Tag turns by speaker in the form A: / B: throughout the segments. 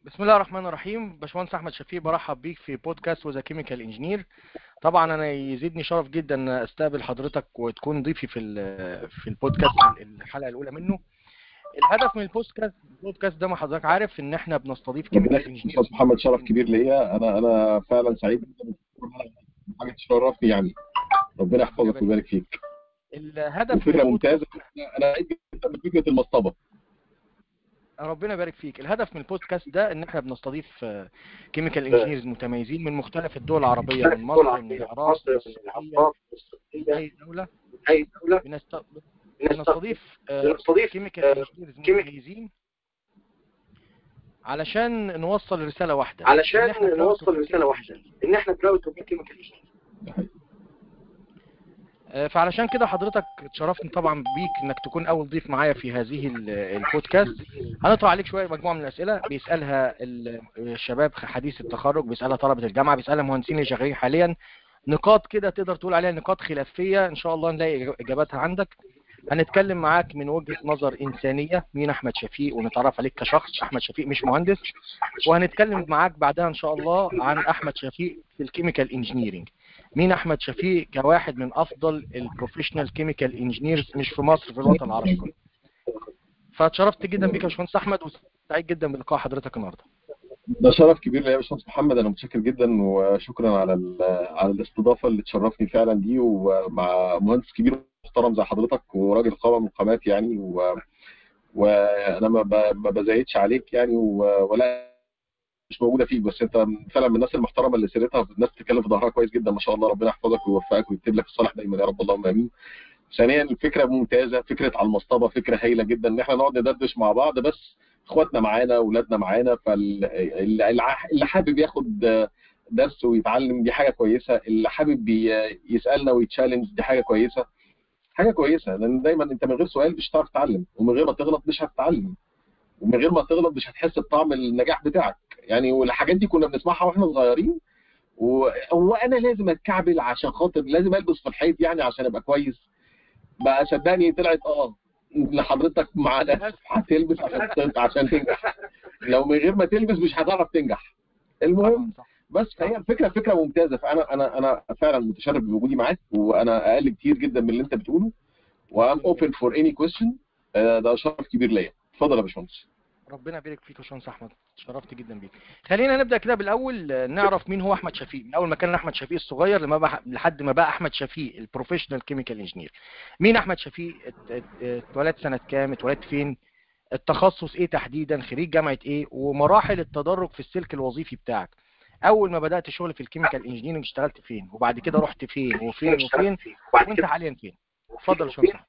A: بسم الله الرحمن الرحيم باشمهندس احمد شفيق برحب بيك في بودكاست وذا كيميكال انجينير طبعا انا يزيدني شرف جدا ان استقبل حضرتك وتكون ضيفي في ال- في البودكاست الحلقه الاولى منه الهدف من البودكاست البودكاست ده ما حضرتك عارف ان احنا بنستضيف
B: ربنا
A: كيميكال
B: يخليك
A: انجينير
B: استاذ محمد شرف كبير ليا انا انا فعلا سعيد جدا حاجه تشرفني يعني ربنا يحفظك ويبارك فيك
A: الهدف من
B: وفكره
A: البودكاست
B: ممتازه انا سعيد جدا بفكره المصطبه
A: ربنا يبارك فيك الهدف من البودكاست ده ان احنا بنستضيف كيميكال انجينيرز متميزين من مختلف الدول العربيه من مصر من العراق من السعوديه اي دوله
C: اي دوله
A: بنست-
C: بنستضيف
A: بنستضيف كيميكال انجينيرز متميزين علشان نوصل رساله واحده إن
C: علشان
A: إحنا proud to
C: نوصل
A: be
C: رساله واحده ان احنا براود تو بي كيميكال
A: آه، فعلشان كده حضرتك اتشرفني طبعا بيك انك تكون اول ضيف معايا في هذه ال- البودكاست هنطرح عليك شويه مجموعه من الاسئله بيسالها ال- الشباب حديث التخرج بيسالها طلبه الجامعه بيسالها مهندسين اللي شغالين حاليا نقاط كده تقدر تقول عليها نقاط خلافيه ان شاء الله نلاقي اجاباتها عندك هنتكلم معاك من وجهه نظر انسانيه مين احمد شفيق ونتعرف عليك كشخص احمد شفيق مش مهندس وهنتكلم معاك بعدها ان شاء الله عن احمد شفيق في الكيميكال انجينيرنج مين احمد شفيق كواحد من افضل البروفيشنال كيميكال انجينيرز مش في مصر في الوطن العربي كله فاتشرفت جدا بيك يا باشمهندس احمد وسعيد جدا بلقاء حضرتك النهارده
B: ده شرف كبير ليا يا باشمهندس محمد انا متشكر جدا وشكرا على ال- على الاستضافه اللي تشرفني فعلا دي ومع مهندس كبير محترم زي حضرتك وراجل قامه من القامات يعني و وانا ما ب- ما بزايدش عليك يعني و- ولا مش موجوده فيك بس انت فعلا من الناس المحترمه اللي سيرتها الناس بتتكلم في ظهرها كويس جدا ما شاء الله ربنا يحفظك ويوفقك ويكتب لك الصالح دايما يا رب اللهم امين. ثانيا الفكره ممتازه فكره على المصطبه فكره هايله جدا ان احنا نقعد ندردش مع بعض بس اخواتنا معانا اولادنا معانا فاللي حابب ياخد درس ويتعلم دي حاجه كويسه اللي حابب ي- يسالنا ويتشالنج دي حاجه كويسه حاجه كويسه لان دايما انت من غير سؤال مش هتعرف تتعلم ومن غير ما تغلط مش هتتعلم ومن غير ما تغلط مش هتحس بطعم النجاح بتاعك يعني والحاجات دي كنا بنسمعها واحنا صغيرين و- هو انا لازم اتكعبل عشان خاطر لازم البس في الحيط يعني عشان ابقى كويس بقى صدقني طلعت اه لحضرتك معانا هتلبس عشان ت- عشان تنجح لو من غير ما تلبس مش هتعرف تنجح المهم
A: طبعا صح
B: بس فهي الفكره فكره ممتازه فانا انا انا فعلا متشرف بوجودي معاك وانا اقل كتير جدا من اللي انت بتقوله وام اوبن فور اني كويستشن ده شرف كبير ليا اتفضل يا باشمهندس
A: ربنا يبارك فيك يا باشمهندس احمد شرفت جدا بيك خلينا نبدا كده بالاول آه، نعرف مين هو احمد شفيق من اول ما كان احمد شفيق الصغير لما بقى لحد ما بقى احمد شفيق البروفيشنال كيميكال انجينير مين احمد شفيق ات- ات- اتولد سنه كام اتولدت فين التخصص ايه تحديدا خريج جامعه ايه ومراحل التدرج في السلك الوظيفي بتاعك اول ما بدات شغل في الكيميكال انجينيرنج اشتغلت فين وبعد كده رحت فين وفين وفين
C: وبعد
A: وانت
C: كده
A: حاليا فين اتفضل يا باشمهندس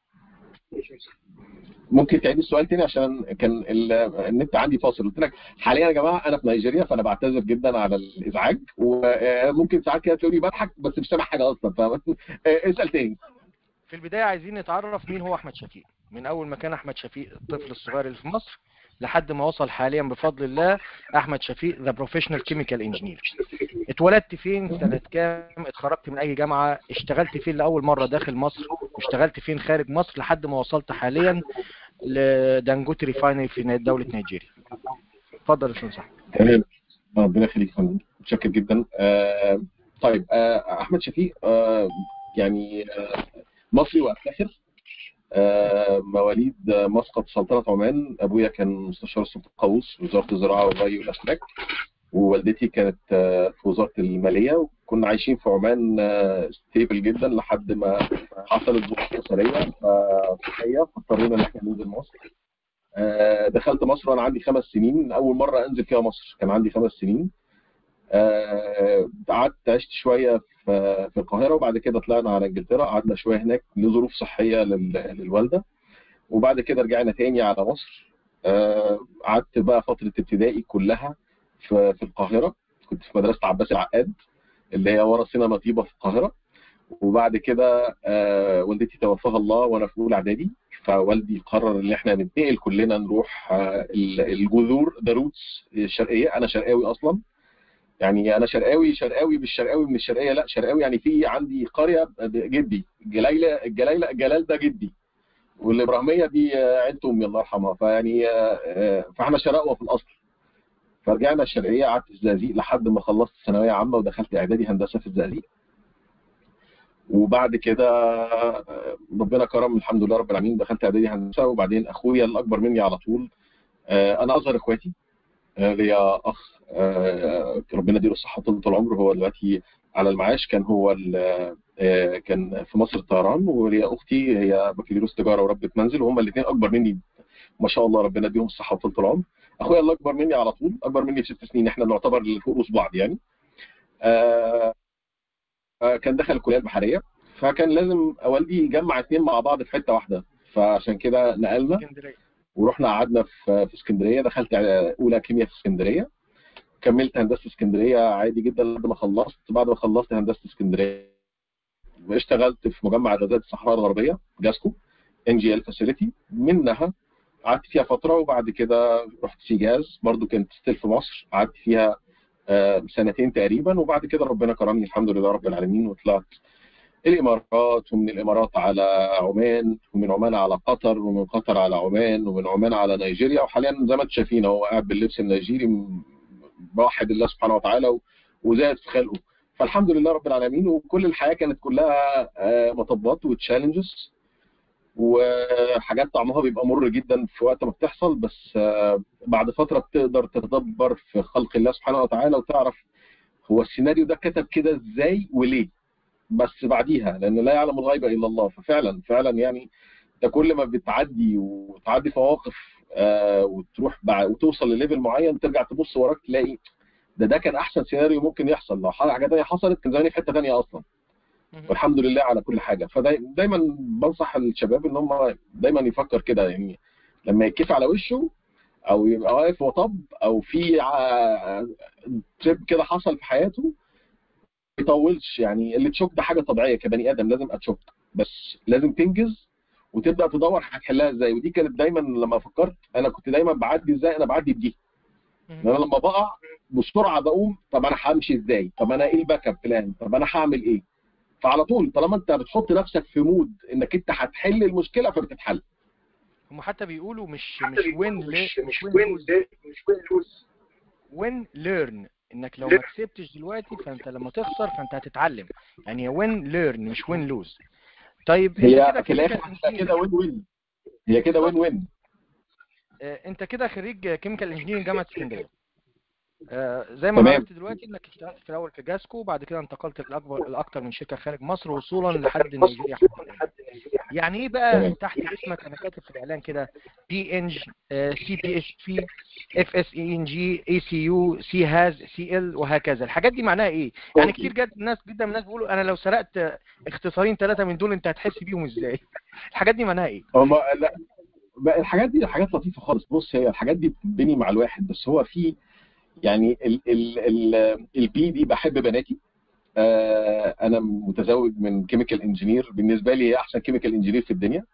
B: ممكن تعيد السؤال تاني عشان كان ال- النت عندي فاصل قلت لك حاليا يا جماعه انا في نيجيريا فانا بعتذر جدا على الازعاج وممكن ساعات كده تلاقوني بضحك بس مش سامع حاجه اصلا فاسال تاني
A: في البداية عايزين نتعرف مين هو أحمد شفيق من أول ما كان أحمد شفيق الطفل الصغير اللي في مصر لحد ما وصل حاليا بفضل الله أحمد شفيق ذا بروفيشنال كيميكال انجينير اتولدت فين سنة كام اتخرجت من أي جامعة اشتغلت فين لأول مرة داخل مصر واشتغلت فين خارج مصر لحد ما وصلت حاليا لدانجوتي ريفاينري في دولة نيجيريا اتفضل يا باشمهندس أحمد.
B: تمام ربنا يخليك يا فندم متشكر جدا آه طيب آه احمد شفيق آه يعني آه مصري وافتخر آه مواليد آه، مسقط سلطنه عمان ابويا كان مستشار السلطه القابوس في وزاره الزراعه والري والاسماك ووالدتي كانت آه، في وزاره الماليه وكنا عايشين في عمان ستيبل جدا لحد ما حصلت ظروف اسريه صحيه فاضطرينا ان احنا ننزل مصر آه، دخلت مصر وانا عندي خمس سنين اول مره انزل فيها مصر كان عندي خمس سنين آه، قعدت عشت شويه في في القاهره وبعد كده طلعنا على انجلترا قعدنا شويه هناك لظروف صحيه لل- للوالده وبعد كده رجعنا تاني على مصر آه، قعدت بقى فتره ابتدائي كلها في في القاهره كنت في مدرسه عباس العقاد اللي هي ورا سينما طيبه في القاهره وبعد كده آه، والدتي توفاها الله وانا في اولى اعدادي فوالدي قرر ان احنا ننتقل كلنا نروح آه، ال- الجذور ذا روتس الشرقيه انا شرقاوي اصلا يعني انا شرقاوي شرقاوي مش شرقاوي من الشرقيه لا شرقاوي يعني في عندي قريه جدي جلايله الجلايله جلال ده جدي والابراهيميه دي آه، عيله امي الله يرحمها فيعني آه، آه، فاحنا شرقوه في الاصل فرجعنا الشرقيه قعدت في الزقازيق لحد ما خلصت ثانويه عامه ودخلت اعدادي هندسه في الزقازيق وبعد كده آه، ربنا كرم الحمد لله رب العالمين دخلت اعدادي هندسه وبعدين اخويا الاكبر مني على طول آه، انا اصغر اخواتي آه، ليا اخ آه، ربنا يديله الصحه طول العمر هو دلوقتي على المعاش كان هو ال- آه، كان في مصر الطيران وليا اختي هي بكالوريوس تجاره وربة منزل وهم الاثنين اكبر مني ما شاء الله ربنا يديهم الصحه وطول العمر اخويا اللي اكبر مني على طول اكبر مني بست سنين احنا نعتبر اللي فوق رؤوس بعض يعني آه، آه، كان دخل الكليه البحريه فكان لازم والدي يجمع اثنين مع بعض في حته واحده فعشان كده نقلنا
A: اسكندريه
B: ورحنا قعدنا في في اسكندريه دخلت اولى كيمياء في اسكندريه كملت هندسه اسكندريه عادي جدا لحد ما خلصت بعد ما خلصت هندسه اسكندريه اشتغلت في مجمع غازات الصحراء الغربيه جاسكو ان جي ال فاسيلتي منها قعدت فيها فتره وبعد كده رحت سي جاز برضو كانت ستيل في مصر قعدت فيها آه، سنتين تقريبا وبعد كده ربنا كرمني الحمد لله رب العالمين وطلعت الامارات ومن الامارات على عمان ومن عمان على قطر ومن قطر على عمان ومن عمان على نيجيريا وحاليا زي ما انتم شايفين هو قاعد باللبس النيجيري م- بوحد الله سبحانه وتعالى و- وزاد في خلقه فالحمد لله رب العالمين وكل الحياه كانت كلها آه، مطبات وتشالنجز وحاجات طعمها بيبقى مر جدا في وقت ما بتحصل بس آه، بعد فتره بتقدر تتدبر في خلق الله سبحانه وتعالى وتعرف هو السيناريو ده كتب كده ازاي وليه بس بعديها لان لا يعلم الغيب الا الله ففعلا فعلا يعني انت كل ما بتعدي وتعدي في مواقف آه وتروح بع... وتوصل لليفل معين ترجع تبص وراك تلاقي ده ده كان احسن سيناريو ممكن يحصل لو حاجه ثانيه حصلت كان زماني في حته ثانيه اصلا
A: مهم.
B: والحمد لله على كل حاجه فدايما بنصح الشباب ان هم دايما يفكر كده يعني لما يتكفي على وشه او يبقى واقف وطب او في ع- تريب كده حصل في حياته ما يطولش يعني اللي تشوك ده حاجه طبيعيه كبني ادم لازم اتشوك بس لازم تنجز وتبدا تدور هتحلها ازاي ودي كانت دايما لما فكرت انا كنت دايما بعدي ازاي انا بعدي بدي ان
A: مهم.
B: انا لما بقع بسرعه بقوم طب انا همشي ازاي طب انا ايه الباك اب بلان طب انا هعمل ايه فعلى طول طالما انت بتحط نفسك في مود انك انت هتحل المشكله فبتتحل
A: هم حتى بيقولوا مش
C: حتى
A: مش
C: بيقولوا
A: وين
C: مش مش
A: وين
C: وين
A: لوز
C: مش وين لوز
A: وين ليرن انك لو ما كسبتش دلوقتي فانت لما تخسر فانت هتتعلم يعني وين ليرن مش وين لوز طيب انت
B: هي
A: كده
B: في الاخر
A: chemical
B: هتبقى
A: engineering.
B: كده وين وين هي كده وين وين
A: آه، انت كده خريج كيميكال انجينيرنج جامعه اسكندريه آه، زي ما
B: تمام.
A: عرفت دلوقتي انك اشتغلت في الاول في جاسكو وبعد كده انتقلت لاكبر لاكتر من شركه خارج مصر وصولا لحد نيجيريا حتى الآن.
C: لحد نيجيريا
A: يعني ايه بقى
B: تمام.
A: تحت اسمك انا كاتب في الاعلان كده بي انج سي بي اتش بي اف اس اي ان جي اي سي يو سي هاز سي ال وهكذا الحاجات دي معناها ايه يعني
B: أوكي.
A: كتير جدا ناس جدا من الناس بيقولوا انا لو سرقت اختصارين ثلاثه من دول انت هتحس بيهم ازاي الحاجات دي معناها ايه
B: هما لا بقى الحاجات دي حاجات لطيفه خالص بص هي الحاجات دي بتبني مع الواحد بس هو في يعني ال ال ال البي دي بحب بناتي آه انا متزوج من كيميكال انجينير بالنسبه لي هي احسن كيميكال انجينير في الدنيا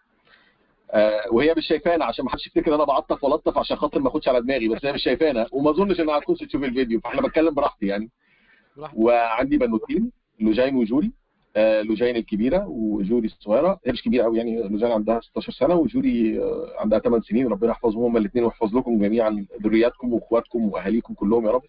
B: آه وهي مش شايفانا عشان ما حدش يفتكر انا بعطف ولطف عشان خاطر ما اخدش على دماغي بس هي مش شايفانا وما اظنش انها هتخش تشوف الفيديو فاحنا بتكلم براحتي يعني
A: براحتك.
B: وعندي بنوتين لوجين وجوري آه، لوجين الكبيره وجوري الصغيره هي مش كبيره قوي يعني لوجين عندها 16 سنه وجوري آه، عندها 8 سنين ربنا يحفظهم هما الاثنين ويحفظ لكم جميعا ذرياتكم واخواتكم واهاليكم كلهم يا رب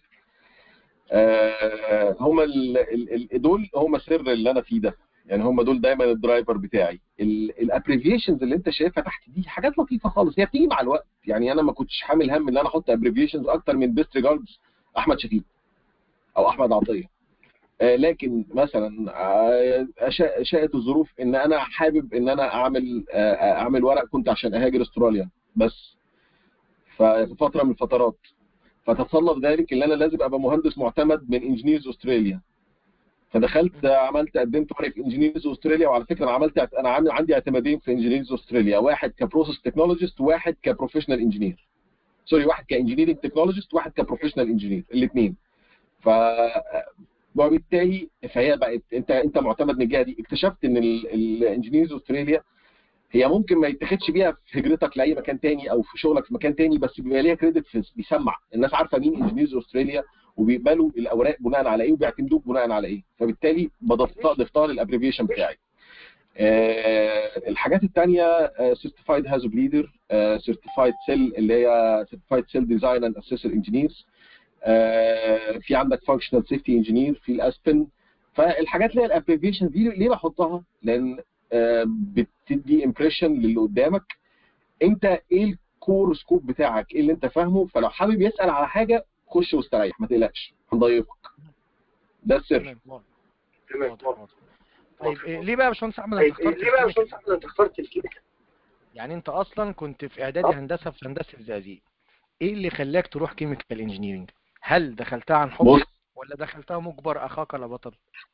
B: آه، هما ال- ال- ال- دول هما سر اللي انا فيه ده يعني هم دول دايما الدرايفر بتاعي الابريفيشنز اللي انت شايفها تحت دي حاجات لطيفه خالص هي بتيجي مع الوقت يعني انا ما كنتش حامل هم ان انا احط ابريفيشنز اكتر من بيست ريجاردز احمد شفيق او احمد عطيه آه، لكن مثلا آه، أشاء- شاءت الظروف ان انا حابب ان انا اعمل آه، اعمل ورق كنت عشان اهاجر استراليا بس ففي فتره من الفترات فتصنف ذلك ان انا لازم ابقى مهندس معتمد من انجينيرز استراليا فدخلت آه، عملت قدمت ورق في انجينيرز استراليا وعلى فكره انا عملت انا عامل عندي اعتمادين في انجينيرز استراليا واحد كبروسيس تكنولوجيست وواحد كبروفيشنال انجينير سوري واحد كانجينيرنج تكنولوجيست وواحد كبروفيشنال انجينير الاثنين ف وبالتالي فهي بقت انت انت معتمد من الجهه دي اكتشفت ان الانجينيرز استراليا هي ممكن ما يتاخدش بيها في هجرتك لاي مكان تاني او في شغلك في مكان تاني بس بيبقى ليها كريدت في بيسمع الناس عارفه مين انجينيرز استراليا وبيقبلوا الاوراق بناء على ايه وبيعتمدوك بناء على ايه فبالتالي بضفتها ضفتها للابريفيشن بتاعي آه، الحاجات الثانيه سيرتيفايد هاز بليدر سيرتيفايد سيل اللي هي سيرتيفايد سيل ديزاين اند اسيسور انجينيرز آه، في عندك فانكشنال سيفتي انجينير في الاسبن فالحاجات اللي هي الابريفيشن دي ليه بحطها؟ لان آه، بتدي امبريشن للي قدامك انت ايه الكور سكوب بتاعك ايه اللي انت فاهمه فلو حابب يسال على حاجه خش واستريح ما تقلقش هنضيفك ده السر
A: تمام واضح
C: تمام
A: واضح واضح طيب إيه ليه بقى يا باشمهندس احمد
C: طيب
A: انت اخترت
C: ليه بقى يا
A: الكيميكال؟
C: باشمهندس احمد انت اخترت الكيميكال؟
A: يعني انت اصلا كنت في اعدادي هندسه في هندسه الزقازيق ايه اللي خلاك تروح كيميكال انجينيرنج هل دخلتها عن حب
B: بص
A: ولا دخلتها مجبر اخاك لا بطل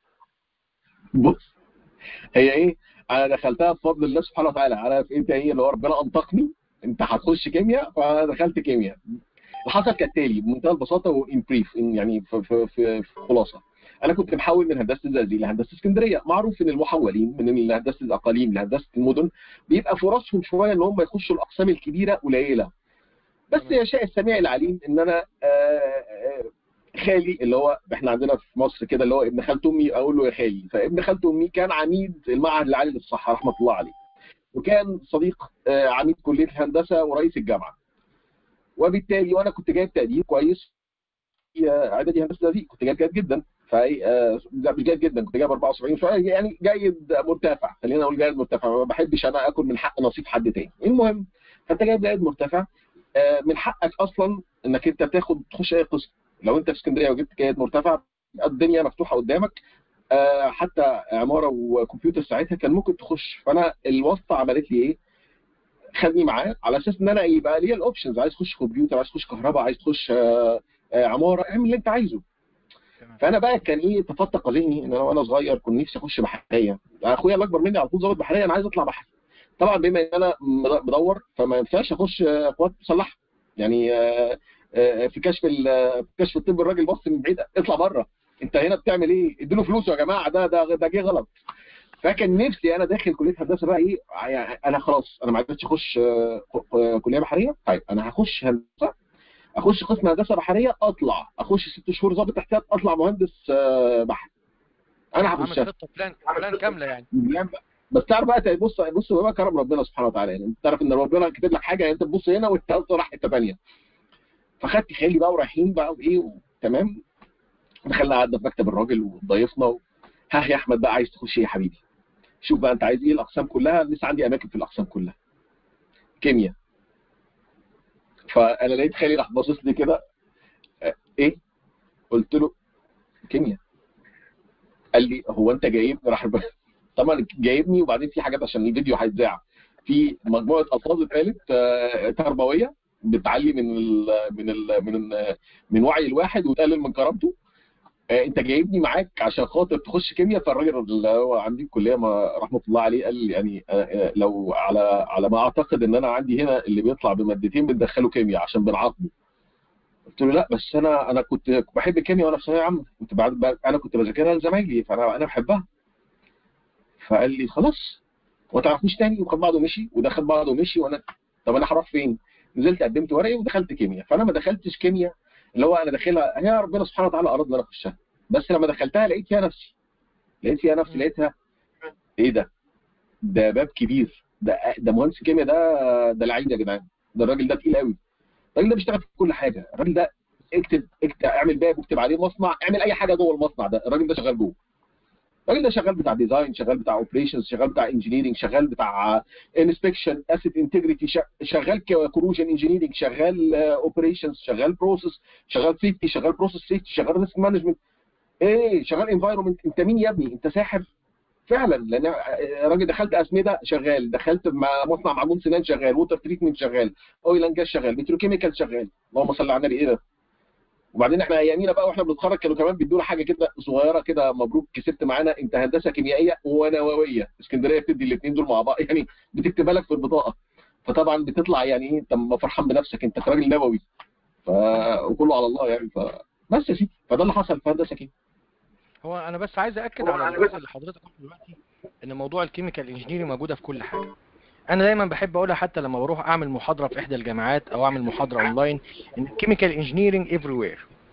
B: بص هي ايه انا دخلتها بفضل الله سبحانه وتعالى عارف انت ايه اللي هو ربنا انطقني انت هتخش كيمياء فدخلت كيمياء اللي حصل كالتالي بمنتهى البساطه وان بريف يعني في في في, في خلاصه انا كنت محول من هندسه الزقازيق لهندسه اسكندريه معروف ان المحولين من هندسه الاقاليم لهندسه المدن بيبقى فرصهم شويه ان هم يخشوا الاقسام الكبيره قليله بس
A: تمام.
B: يشاء السميع العليم ان انا آه، آه، خالي اللي هو احنا عندنا في مصر كده اللي هو ابن خالة امي اقول له يا خالي فابن خالة امي كان عميد المعهد العالي للصحه رحمه الله عليه وكان صديق آه، عميد كليه الهندسه ورئيس الجامعه وبالتالي وانا كنت جايب تقدير كويس في آه، اعدادي هندسه زقازيق كنت جايب جيد جدا فاي آه، لا مش جيد جدا كنت جايب 74 شويه يعني جيد مرتفع خلينا نقول جيد مرتفع ما بحبش انا اكل من حق نصيب حد تاني المهم فانت جايب جيد مرتفع آه، من حقك اصلا انك انت تاخد تخش اي قسم لو انت في اسكندريه وجبت جيد مرتفع الدنيا مفتوحه قدامك آه، حتى عماره وكمبيوتر ساعتها كان ممكن تخش فانا الواسطه عملت لي ايه؟ خدني معاه على اساس ان انا يبقى ليا الاوبشنز عايز تخش كمبيوتر عايز تخش كهرباء عايز تخش آه، آه، عماره اعمل اللي انت عايزه
A: تمام
B: فانا بقى كان ايه تفتق ذهني ان انا وانا صغير كنت نفسي اخش بحريه اخويا اللي اكبر مني على طول ضابط بحريه انا عايز اطلع بحري طبعا بما ان انا بدور فما ينفعش اخش آه، قوات مسلحه يعني آه، آه، في كشف ال- في كشف الطب الراجل بص من بعيد اطلع بره انت هنا بتعمل ايه؟ اديله فلوس يا جماعه ده ده ده جه غلط فكان نفسي انا داخل كليه هندسه بقى ايه يعني انا خلاص انا ما عرفتش اخش آه، ق- كليه بحريه طيب انا هخش هندسه اخش قسم هندسه بحريه اطلع اخش ست شهور ضابط احتياط اطلع مهندس آه، بحري انا
A: عامل
B: هخشها
A: خطه بلان بلان كامله يعني
B: يعني بس تعرف بقى بص بص بقى كرم ربنا سبحانه وتعالى يعني انت تعرف ان ربنا كاتب لك حاجه انت تبص هنا وانت اصلا رايح حته ثانيه فخدت خالي بقى ورايحين بقى وايه تمام دخلنا قعدنا في مكتب الراجل وضيفنا و... ها يا احمد بقى عايز تخش ايه يا حبيبي شوف بقى انت عايز ايه الاقسام كلها لسه عندي اماكن في الاقسام كلها كيمياء فانا لقيت خالي راح باصص لي كده اه، ايه قلت له كيمياء قال لي هو انت جايبني راح طبعا جايبني وبعدين في حاجات عشان الفيديو هيتذاع في مجموعه الفاظ اتقالت آه، تربويه بتعلي من ال من ال من ال من وعي الواحد وتقلل من كرامته آه، انت جايبني معاك عشان خاطر تخش كيمياء فالراجل اللي هو عندي الكليه ما رحمه الله عليه قال لي يعني آه، آه، لو على على ما اعتقد ان انا عندي هنا اللي بيطلع بمادتين بندخله كيمياء عشان بنعاقبه قلت له لا بس انا انا كنت بحب الكيمياء وانا في ثانويه عامه كنت بعد بعد- انا كنت بذاكرها لزمايلي فانا انا بحبها فقال لي خلاص وما تعرفنيش تاني وخد بعضه ومشي وده خد بعضه ومشي وانا طب انا هروح فين؟ نزلت قدمت ورقي ودخلت كيمياء فانا ما دخلتش كيمياء اللي هو انا داخلها هي ربنا سبحانه وتعالى اراد ان انا اخشها بس لما دخلتها لقيت فيها نفسي لقيت فيها نفسي لقيتها ايه ده؟ ده باب كبير ده ده مهندس الكيمياء ده ده لعيب يا جدعان ده الراجل ده تقيل قوي الراجل ده بيشتغل في كل حاجه الراجل ده اكتب اكتب اعمل باب واكتب عليه مصنع اعمل اي حاجه جوه المصنع ده الراجل ده شغال جوه الراجل ده شغال بتاع ديزاين شغال بتاع اوبريشنز شغال بتاع انجينيرنج شغال بتاع انسبكشن اسيت انتجريتي شغال كروجن انجينيرنج شغال اوبريشنز شغال بروسيس شغال سيفتي شغال بروسيس سيفتي شغال ريسك مانجمنت ايه شغال انفايرمنت انت مين يا ابني انت ساحر فعلا لان راجل دخلت اسمده شغال دخلت مع مصنع معجون سنان شغال ووتر تريتمنت شغال اويل اند جاز شغال بتروكيميكال شغال اللهم صل على النبي ايه ده وبعدين احنا ايامينا بقى واحنا بنتخرج كانوا كمان بيدونا حاجه كده صغيره كده مبروك كسبت معانا انت هندسه كيميائيه ونوويه اسكندريه بتدي الاثنين دول مع بعض يعني بتكتبها لك في البطاقه فطبعا بتطلع يعني ايه انت م- فرحان بنفسك انت راجل نووي ف وكله على الله يعني ف بس يا سيدي فده اللي حصل في هندسه كده
A: هو انا بس عايز اكد
C: هو
A: على
C: أنا
A: الجزء
C: بس-
A: اللي حضرتك قلته دلوقتي ان موضوع الكيميكال انجينيرنج موجوده في كل حاجه انا دايما بحب اقولها حتى لما بروح اعمل محاضره في احدى الجامعات او اعمل محاضره اونلاين ان الكيميكال انجينيرنج افري وير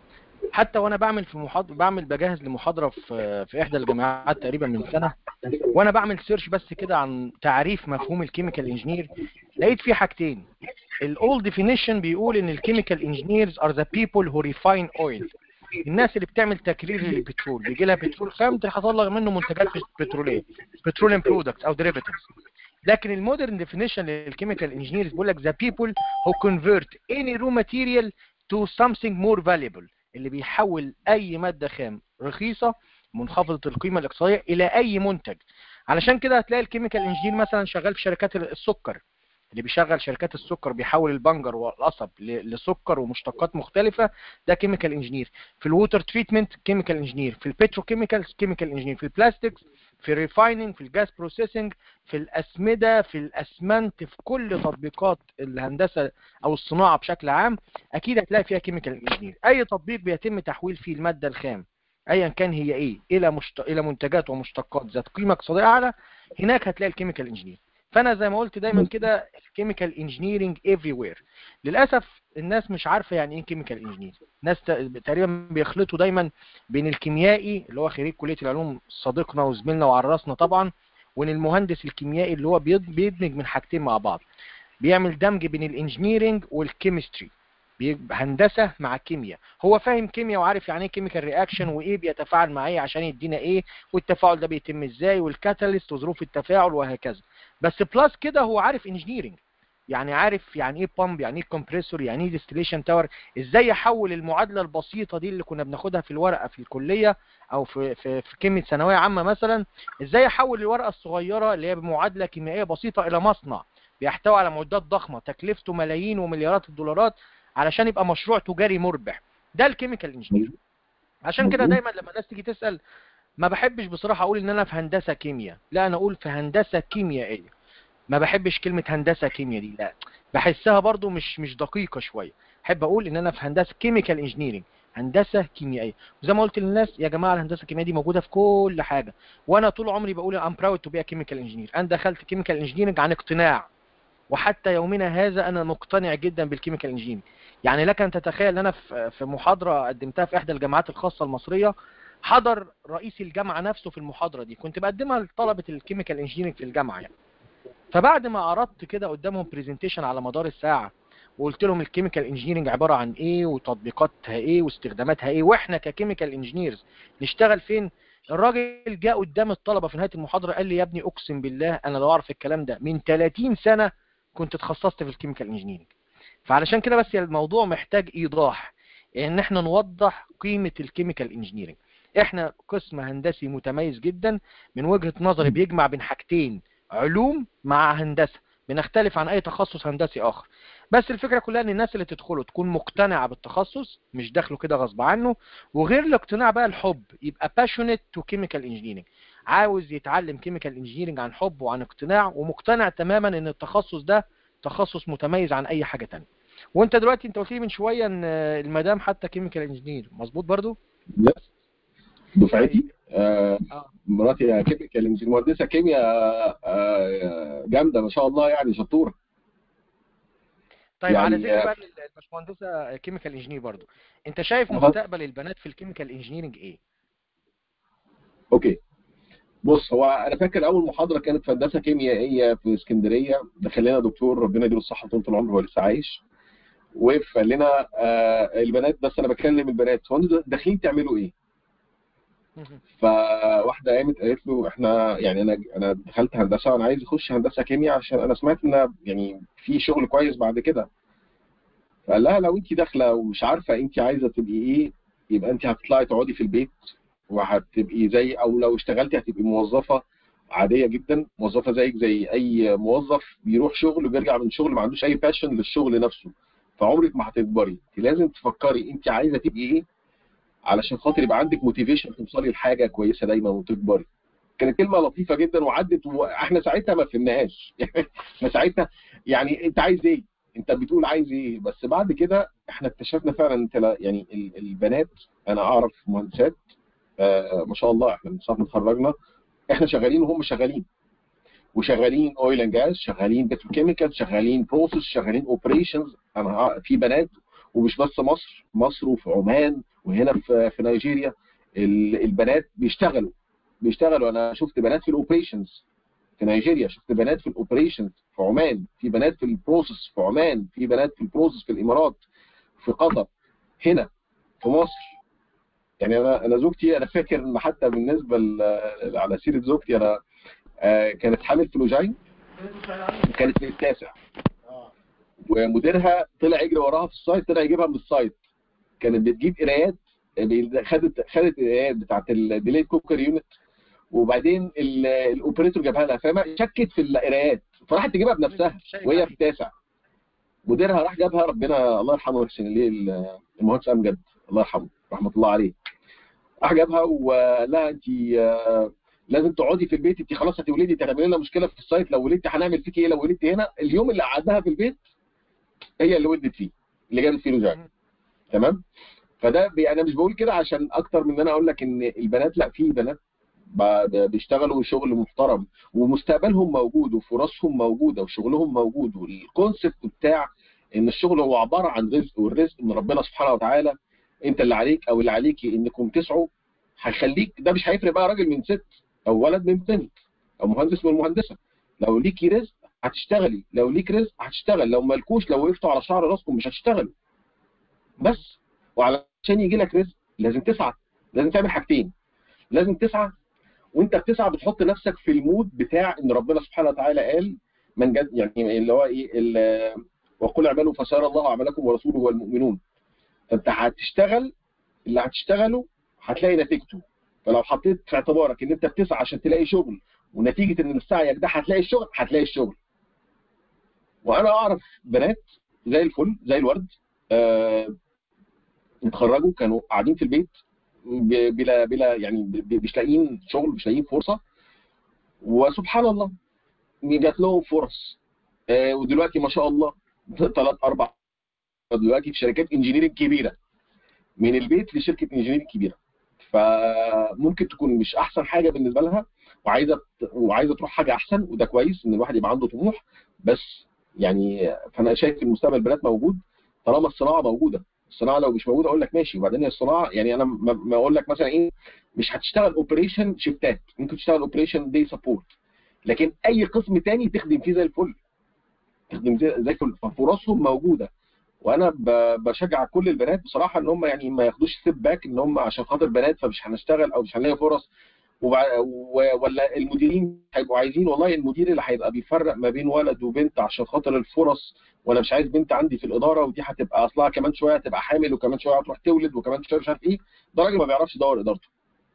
A: حتى وانا بعمل في محاضره بعمل بجهز لمحاضره في في احدى الجامعات تقريبا من سنه وانا بعمل سيرش بس كده عن تعريف مفهوم الكيميكال انجينير لقيت فيه حاجتين الاولد ديفينيشن بيقول ان الكيميكال انجينيرز ار ذا بيبل هو ريفاين اويل الناس اللي بتعمل تكرير للبترول بيجي لها بترول خام تطلع منه منتجات بتروليه بتروليوم برودكتس او ديريفاتيفز لكن المودرن ديفينيشن للكيميكال انجينيرز بيقول لك ذا بيبل هو كونفيرت اني رو ماتيريال تو something مور valuable اللي بيحول اي ماده خام رخيصه منخفضه القيمه الاقتصاديه الى اي منتج علشان كده هتلاقي الكيميكال انجينير مثلا شغال في شركات السكر اللي بيشغل شركات السكر بيحول البنجر والقصب لسكر ومشتقات مختلفه ده كيميكال انجينير في الووتر تريتمنت كيميكال انجينير في البتروكيميكالز كيميكال انجينير في البلاستكس في الريفايننج في الجاز بروسيسنج في الاسمده في الاسمنت في كل تطبيقات الهندسه او الصناعه بشكل عام اكيد هتلاقي فيها كيميكال انجينير اي تطبيق بيتم تحويل فيه الماده الخام ايا كان هي ايه الى مشت... الى منتجات ومشتقات ذات قيمه اقتصاديه اعلى هناك هتلاقي الكيميكال انجينير فانا زي ما قلت دايما كده الكيميكال انجينيرنج افري وير للاسف الناس مش عارفه يعني ايه كيميكال انجينير الناس تقريبا بيخلطوا دايما بين الكيميائي اللي هو خريج كليه العلوم صديقنا وزميلنا وعرسنا طبعا وان المهندس الكيميائي اللي هو بيدمج من حاجتين مع بعض بيعمل دمج بين الانجينيرنج والكيمستري هندسه مع كيمياء هو فاهم كيمياء وعارف يعني ايه كيميكال رياكشن وايه بيتفاعل مع ايه عشان يدينا ايه والتفاعل ده بيتم ازاي والكاتاليست وظروف التفاعل وهكذا بس بلس كده هو عارف انجينيرنج يعني عارف يعني ايه بامب يعني ايه كومبريسور يعني ايه ديستليشن تاور ازاي يحول المعادله البسيطه دي اللي كنا بناخدها في الورقه في الكليه او في في, في كيمياء ثانويه عامه مثلا ازاي يحول الورقه الصغيره اللي هي بمعادله كيميائيه بسيطه الى مصنع بيحتوي على معدات ضخمه تكلفته ملايين ومليارات الدولارات علشان يبقى مشروع تجاري مربح ده الكيميكال انجينير عشان كده دايما لما الناس تيجي تسال ما بحبش بصراحه اقول ان انا في هندسه كيمياء لا انا اقول في هندسه كيميائيه ما بحبش كلمه هندسه كيمياء دي لا بحسها برضو مش مش دقيقه شويه احب اقول ان انا في هندسه كيميكال انجينيرنج هندسه كيميائيه وزي ما قلت للناس يا جماعه الهندسه الكيميائيه دي موجوده في كل حاجه وانا طول عمري بقول ام براود تو بي كيميكال انجينير انا دخلت كيميكال انجينيرنج عن اقتناع وحتى يومنا هذا انا مقتنع جدا بالكيميكال انجينيرنج يعني لك ان تتخيل ان انا في محاضره قدمتها في احدى الجامعات الخاصه المصريه حضر رئيس الجامعه نفسه في المحاضره دي كنت بقدمها لطلبه الكيميكال انجينيرنج في الجامعه يعني فبعد ما عرضت كده قدامهم برزنتيشن على مدار الساعه وقلت لهم الكيميكال انجينيرنج عباره عن ايه وتطبيقاتها ايه واستخداماتها ايه واحنا ككيميكال انجينيرز نشتغل فين الراجل جاء قدام الطلبه في نهايه المحاضره قال لي يا ابني اقسم بالله انا لو اعرف الكلام ده من 30 سنه كنت اتخصصت في الكيميكال انجينيرنج فعلشان كده بس الموضوع محتاج ايضاح ان احنا نوضح قيمه الكيميكال انجينيرنج احنا قسم هندسي متميز جدا من وجهه نظري بيجمع بين حاجتين علوم مع هندسه بنختلف عن اي تخصص هندسي اخر بس الفكره كلها ان الناس اللي تدخله تكون مقتنعه بالتخصص مش داخله كده غصب عنه وغير الاقتناع بقى الحب يبقى passionate to chemical engineering عاوز يتعلم كيميكال انجينيرنج عن حب وعن اقتناع ومقتنع تماما ان التخصص ده تخصص متميز عن اي حاجه تانية وانت دلوقتي انت قلت لي من شويه ان المدام حتى كيميكال انجينير مظبوط برضو
B: يس دفعتي آه مراتي كيميكال انجينير مهندسه كيمياء آه جامده ما شاء الله يعني شطوره
A: طيب يعني على ذكر بقى الباشمهندسه كيميكال انجينير برضو انت شايف مستقبل البنات في الكيميكال انجينيرنج ايه
B: اوكي بص هو انا فاكر اول محاضره كانت في هندسه كيميائيه في اسكندريه دخل لنا دكتور ربنا يديله الصحه طول العمر هو لسه عايش وقف قال لنا آه البنات بس انا بكلم البنات هو انتوا داخلين تعملوا ايه؟ فواحده قامت قالت له احنا يعني انا انا دخلت هندسه وانا عايز اخش هندسه كيمياء عشان انا سمعت ان يعني في شغل كويس بعد كده فقال لها لو انت داخله ومش عارفه انت عايزه تبقي ايه يبقى انت هتطلعي تقعدي في البيت وهتبقي زي او لو اشتغلتي هتبقي موظفه عاديه جدا موظفه زيك زي اي موظف بيروح شغل وبيرجع من شغل ما عندوش اي باشن للشغل نفسه فعمرك ما هتكبري انت لازم تفكري انت عايزه تبقي ايه علشان خاطر يبقى عندك موتيفيشن توصلي لحاجه كويسه دايما وتكبري كانت كلمه لطيفه جدا وعدت واحنا ساعتها ما فهمناهاش احنا ساعتها يعني انت عايز ايه انت بتقول عايز ايه بس بعد كده احنا اكتشفنا فعلا انت يعني البنات انا اعرف مهندسات آه ما شاء الله احنا من ساعه ما اتخرجنا احنا شغالين وهم شغالين وشغالين اويل اند جاز شغالين بتروكيميكال شغالين بروسيس شغالين اوبريشنز انا في بنات ومش بس مصر مصر وفي عمان وهنا في في نيجيريا ال- البنات بيشتغلوا بيشتغلوا انا شفت بنات في الاوبريشنز في نيجيريا شفت بنات في الاوبريشنز في عمان في بنات في البروسيس في عمان في بنات في البروسيس في الامارات في قطر هنا في مصر يعني انا انا زوجتي انا فاكر ان حتى بالنسبه ل- على سيره زوجتي انا آه، كانت حامل في لوجين وكانت في التاسع ومديرها طلع يجري وراها في السايت طلع يجيبها من السايت كانت بتجيب قرايات بي- خدت خدت القرايات بتاعت الديليت كوكر يونت وبعدين ال- الاوبريتور جابها لها فما شكت في القرايات فراحت تجيبها بنفسها وهي في التاسع مديرها راح جابها ربنا الله يرحمه ويحسن اليه ال- المهندس امجد الله يرحمه رحمه الله عليه راح جابها وقال لها انت آه، لازم تقعدي في البيت انت خلاص هتولدي تعملي لنا مشكله في السايت لو ولدتي هنعمل فيكي ايه لو ولدتي هنا اليوم اللي قعدناها في البيت هي اللي ولدت فيه اللي جابت فيه رجع تمام فده بي انا مش بقول كده عشان اكتر من ان انا اقول لك ان البنات لا في بنات ب- ب- بيشتغلوا شغل محترم ومستقبلهم موجود وفرصهم موجوده وشغلهم موجود والكونسبت بتاع ان الشغل هو عباره عن رزق والرزق من ربنا سبحانه وتعالى انت اللي عليك او اللي عليكي انكم تسعوا هيخليك ده مش هيفرق بقى راجل من ست او ولد من بنت او مهندس من مهندسه لو ليكي رزق هتشتغلي لو ليك رزق هتشتغل لو مالكوش لو وقفتوا على شعر راسكم مش هتشتغلوا بس وعلشان يجي لك رزق لازم تسعى لازم تعمل حاجتين لازم تسعى وانت بتسعى بتحط نفسك في المود بتاع ان ربنا سبحانه وتعالى قال من جد يعني اللي هو ايه ال- وقل اعملوا فسيرى الله اعمالكم ورسوله والمؤمنون فانت هتشتغل اللي هتشتغله هتلاقي نتيجته فلو حطيت في اعتبارك ان انت بتسعى عشان تلاقي شغل ونتيجه ان سعيك ده هتلاقي الشغل هتلاقي الشغل وانا اعرف بنات زي الفل زي الورد آه، اتخرجوا كانوا قاعدين في البيت ب- بلا بلا يعني ب- ب- مش لاقيين شغل مش لاقيين فرصه وسبحان الله جات لهم فرص آه، ودلوقتي ما شاء الله ثلاث اربع دلوقتي في شركات انجينيرنج كبيره من البيت لشركه انجينيرنج كبيره فممكن تكون مش احسن حاجه بالنسبه لها وعايزه وعايزه تروح حاجه احسن وده كويس ان الواحد يبقى عنده طموح بس يعني فانا شايف المستقبل البنات موجود طالما الصناعه موجوده الصناعه لو مش موجوده اقول لك ماشي وبعدين هي الصناعه يعني انا ما ما اقول لك مثلا ايه مش هتشتغل اوبريشن شيفتات ممكن تشتغل اوبريشن دي سبورت لكن اي قسم تاني تخدم فيه زي الفل تخدم زي زي الفل ففرصهم موجوده وانا ب- بشجع كل البنات بصراحه ان هم يعني ما ياخدوش ستيب باك ان هم عشان خاطر بنات فمش هنشتغل او مش هنلاقي فرص وبع- و- ولا المديرين هيبقوا عايزين والله المدير اللي هيبقى بيفرق ما بين ولد وبنت عشان خاطر الفرص وانا مش عايز بنت عندي في الاداره ودي هتبقى اصلها كمان شويه هتبقى حامل وكمان شويه هتروح تولد وكمان شويه مش عارف ايه ده راجل ما بيعرفش يدور ادارته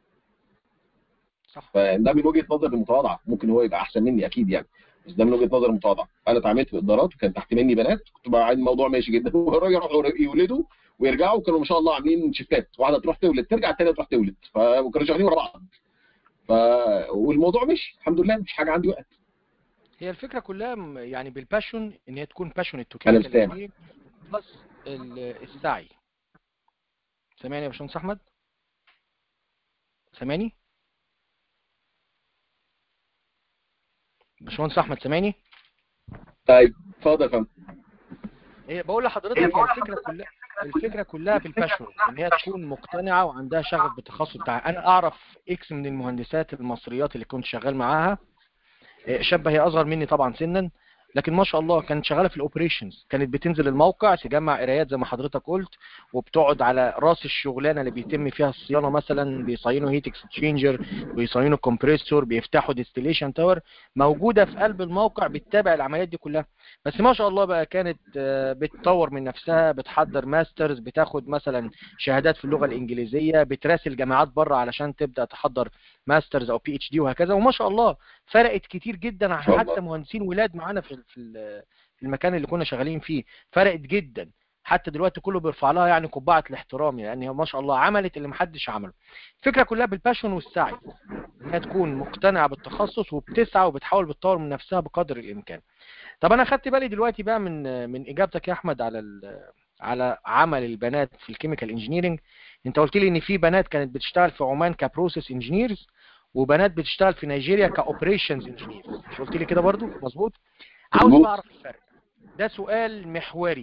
A: صح
B: فده من وجهه نظري المتواضعه ممكن هو يبقى احسن مني اكيد يعني بس ده من وجهه نظري المتواضعه انا اتعاملت في ادارات وكان تحت مني بنات كنت بقى عادي الموضوع ماشي جدا والراجل يروحوا يولدوا ويرجعوا كانوا ما شاء الله عاملين شيفتات واحده تروح تولد ترجع الثانيه تروح تولد فكانوا شغالين ورا بعض ف والموضوع مشي الحمد لله مش حاجه عندي وقت
A: هي الفكره كلها م- يعني بالباشون ان هي تكون باشونت تو
B: أنا مش سامع.
A: بلس ال- السعي سامعني يا باشمهندس احمد سامعني باشمهندس احمد سامعني
B: طيب اتفضل يا فندم
A: هي بقول لحضرتك هي الفكره كلها الفكره كلها بالباشون ان هي تكون مقتنعه وعندها شغف بالتخصص بتاعها انا اعرف اكس من المهندسات المصريات اللي كنت شغال معاها إيه، شابه هي اصغر مني طبعا سنا لكن ما شاء الله كانت شغاله في الاوبريشنز كانت بتنزل الموقع تجمع قرايات زي ما حضرتك قلت وبتقعد على راس الشغلانه اللي بيتم فيها الصيانه مثلا بيصينوا هيت اكسشينجر بيصينوا كومبريسور بيفتحوا ديستليشن تاور موجوده في قلب الموقع بتتابع العمليات دي كلها بس ما شاء الله بقى كانت آه، بتطور من نفسها بتحضر ماسترز بتاخد مثلا شهادات في اللغه الانجليزيه بتراسل جامعات بره علشان تبدا تحضر ماسترز او بي اتش دي وهكذا وما شاء الله فرقت كتير جدا عن
B: شاء
A: حتى
B: الله.
A: مهندسين ولاد معانا في في ال- في المكان اللي كنا شغالين فيه فرقت جدا حتى دلوقتي كله بيرفع لها يعني قبعه الاحترام يعني هي ما شاء الله عملت اللي محدش عمله الفكره كلها بالباشون والسعي انها تكون مقتنعه بالتخصص وبتسعى وبتحاول بتطور من نفسها بقدر الامكان طب انا خدت بالي دلوقتي بقى من من اجابتك يا احمد على ال- على عمل البنات في الكيميكال انجينيرنج انت قلت لي ان في بنات كانت بتشتغل في عمان كبروسيس انجينيرز وبنات بتشتغل في نيجيريا كاوبريشنز انجينيرز مش قلت لي كده برضو مظبوط عاوز
B: مظبوط.
A: بعرف الفرق ده سؤال محوري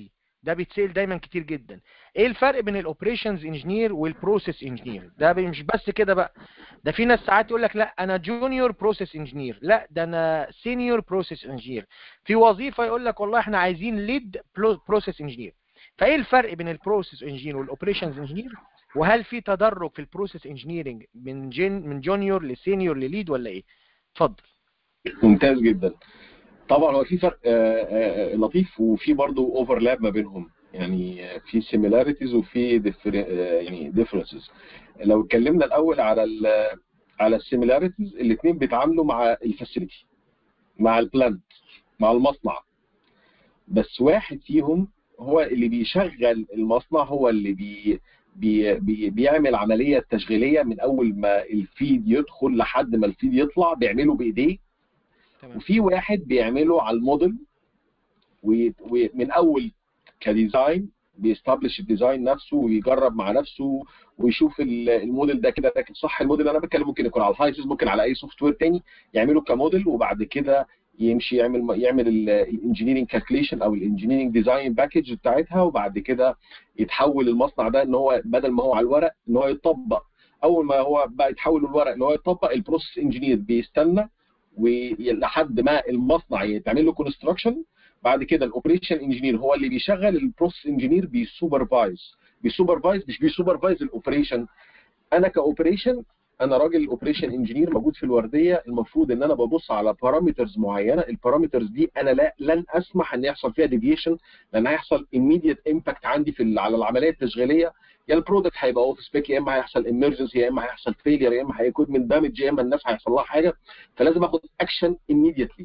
A: ده بيتسال دايما كتير جدا ايه الفرق بين الاوبريشنز انجينير والبروسيس انجينير ده مش بس كده بقى ده في ناس ساعات يقول لك لا انا جونيور بروسيس انجينير لا ده انا سينيور بروسيس انجينير في وظيفه يقول لك والله احنا عايزين ليد بروسيس انجينير فايه الفرق بين البروسيس انجينير والاوبريشنز انجينير وهل في تدرج في البروسيس انجينيرنج من جين من جونيور لسينيور لليد ولا ايه اتفضل
B: ممتاز جدا طبعا هو في فرق آه، آه، لطيف وفي برضه اوفرلاب ما بينهم يعني آه، في سيميلاريتيز وفي differ- آه، يعني ديفرنسز لو اتكلمنا الاول على ال على السيميلاريتيز الاثنين بيتعاملوا مع الفاسيلتي مع البلانت مع المصنع بس واحد فيهم هو اللي بيشغل المصنع هو اللي بي بي بي بيعمل عمليه تشغيليه من اول ما الفيد يدخل لحد ما الفيد يطلع بيعمله بايديه
A: تمام
B: وفي واحد بيعمله على الموديل و- ومن اول كديزاين بيستبلش الديزاين نفسه ويجرب مع نفسه ويشوف ال- الموديل ده كده راكب صح الموديل اللي انا بتكلم ممكن يكون على الهايسز ممكن على اي سوفت وير تاني يعمله كموديل وبعد كده يمشي يعمل يعمل الانجينيرنج كالكوليشن او الانجينيرنج ديزاين باكج بتاعتها وبعد كده يتحول المصنع ده ان هو بدل ما هو على الورق ان هو يطبق اول ما هو بقى يتحول الورق ان هو يطبق البروسيس انجينير بيستنى ولحد ما المصنع يتعمل له كونستراكشن بعد كده الاوبريشن انجينير هو اللي بيشغل البروسيس انجينير بيسوبرفايز بيسوبرفايز مش بيسوبرفايز الاوبريشن انا كاوبريشن انا راجل اوبريشن انجينير موجود في الورديه المفروض ان انا ببص على بارامترز معينه البارامترز دي انا لا لن اسمح ان يحصل فيها ديفيشن لان هيحصل immediate امباكت عندي في ال- على العمليه التشغيليه يا البرودكت هيبقى اوف سبيك يا اما هيحصل امرجنسي يا اما هيحصل فيلير يا اما هيكون من دامج يا اما الناس هيحصل لها حاجه فلازم اخد اكشن immediately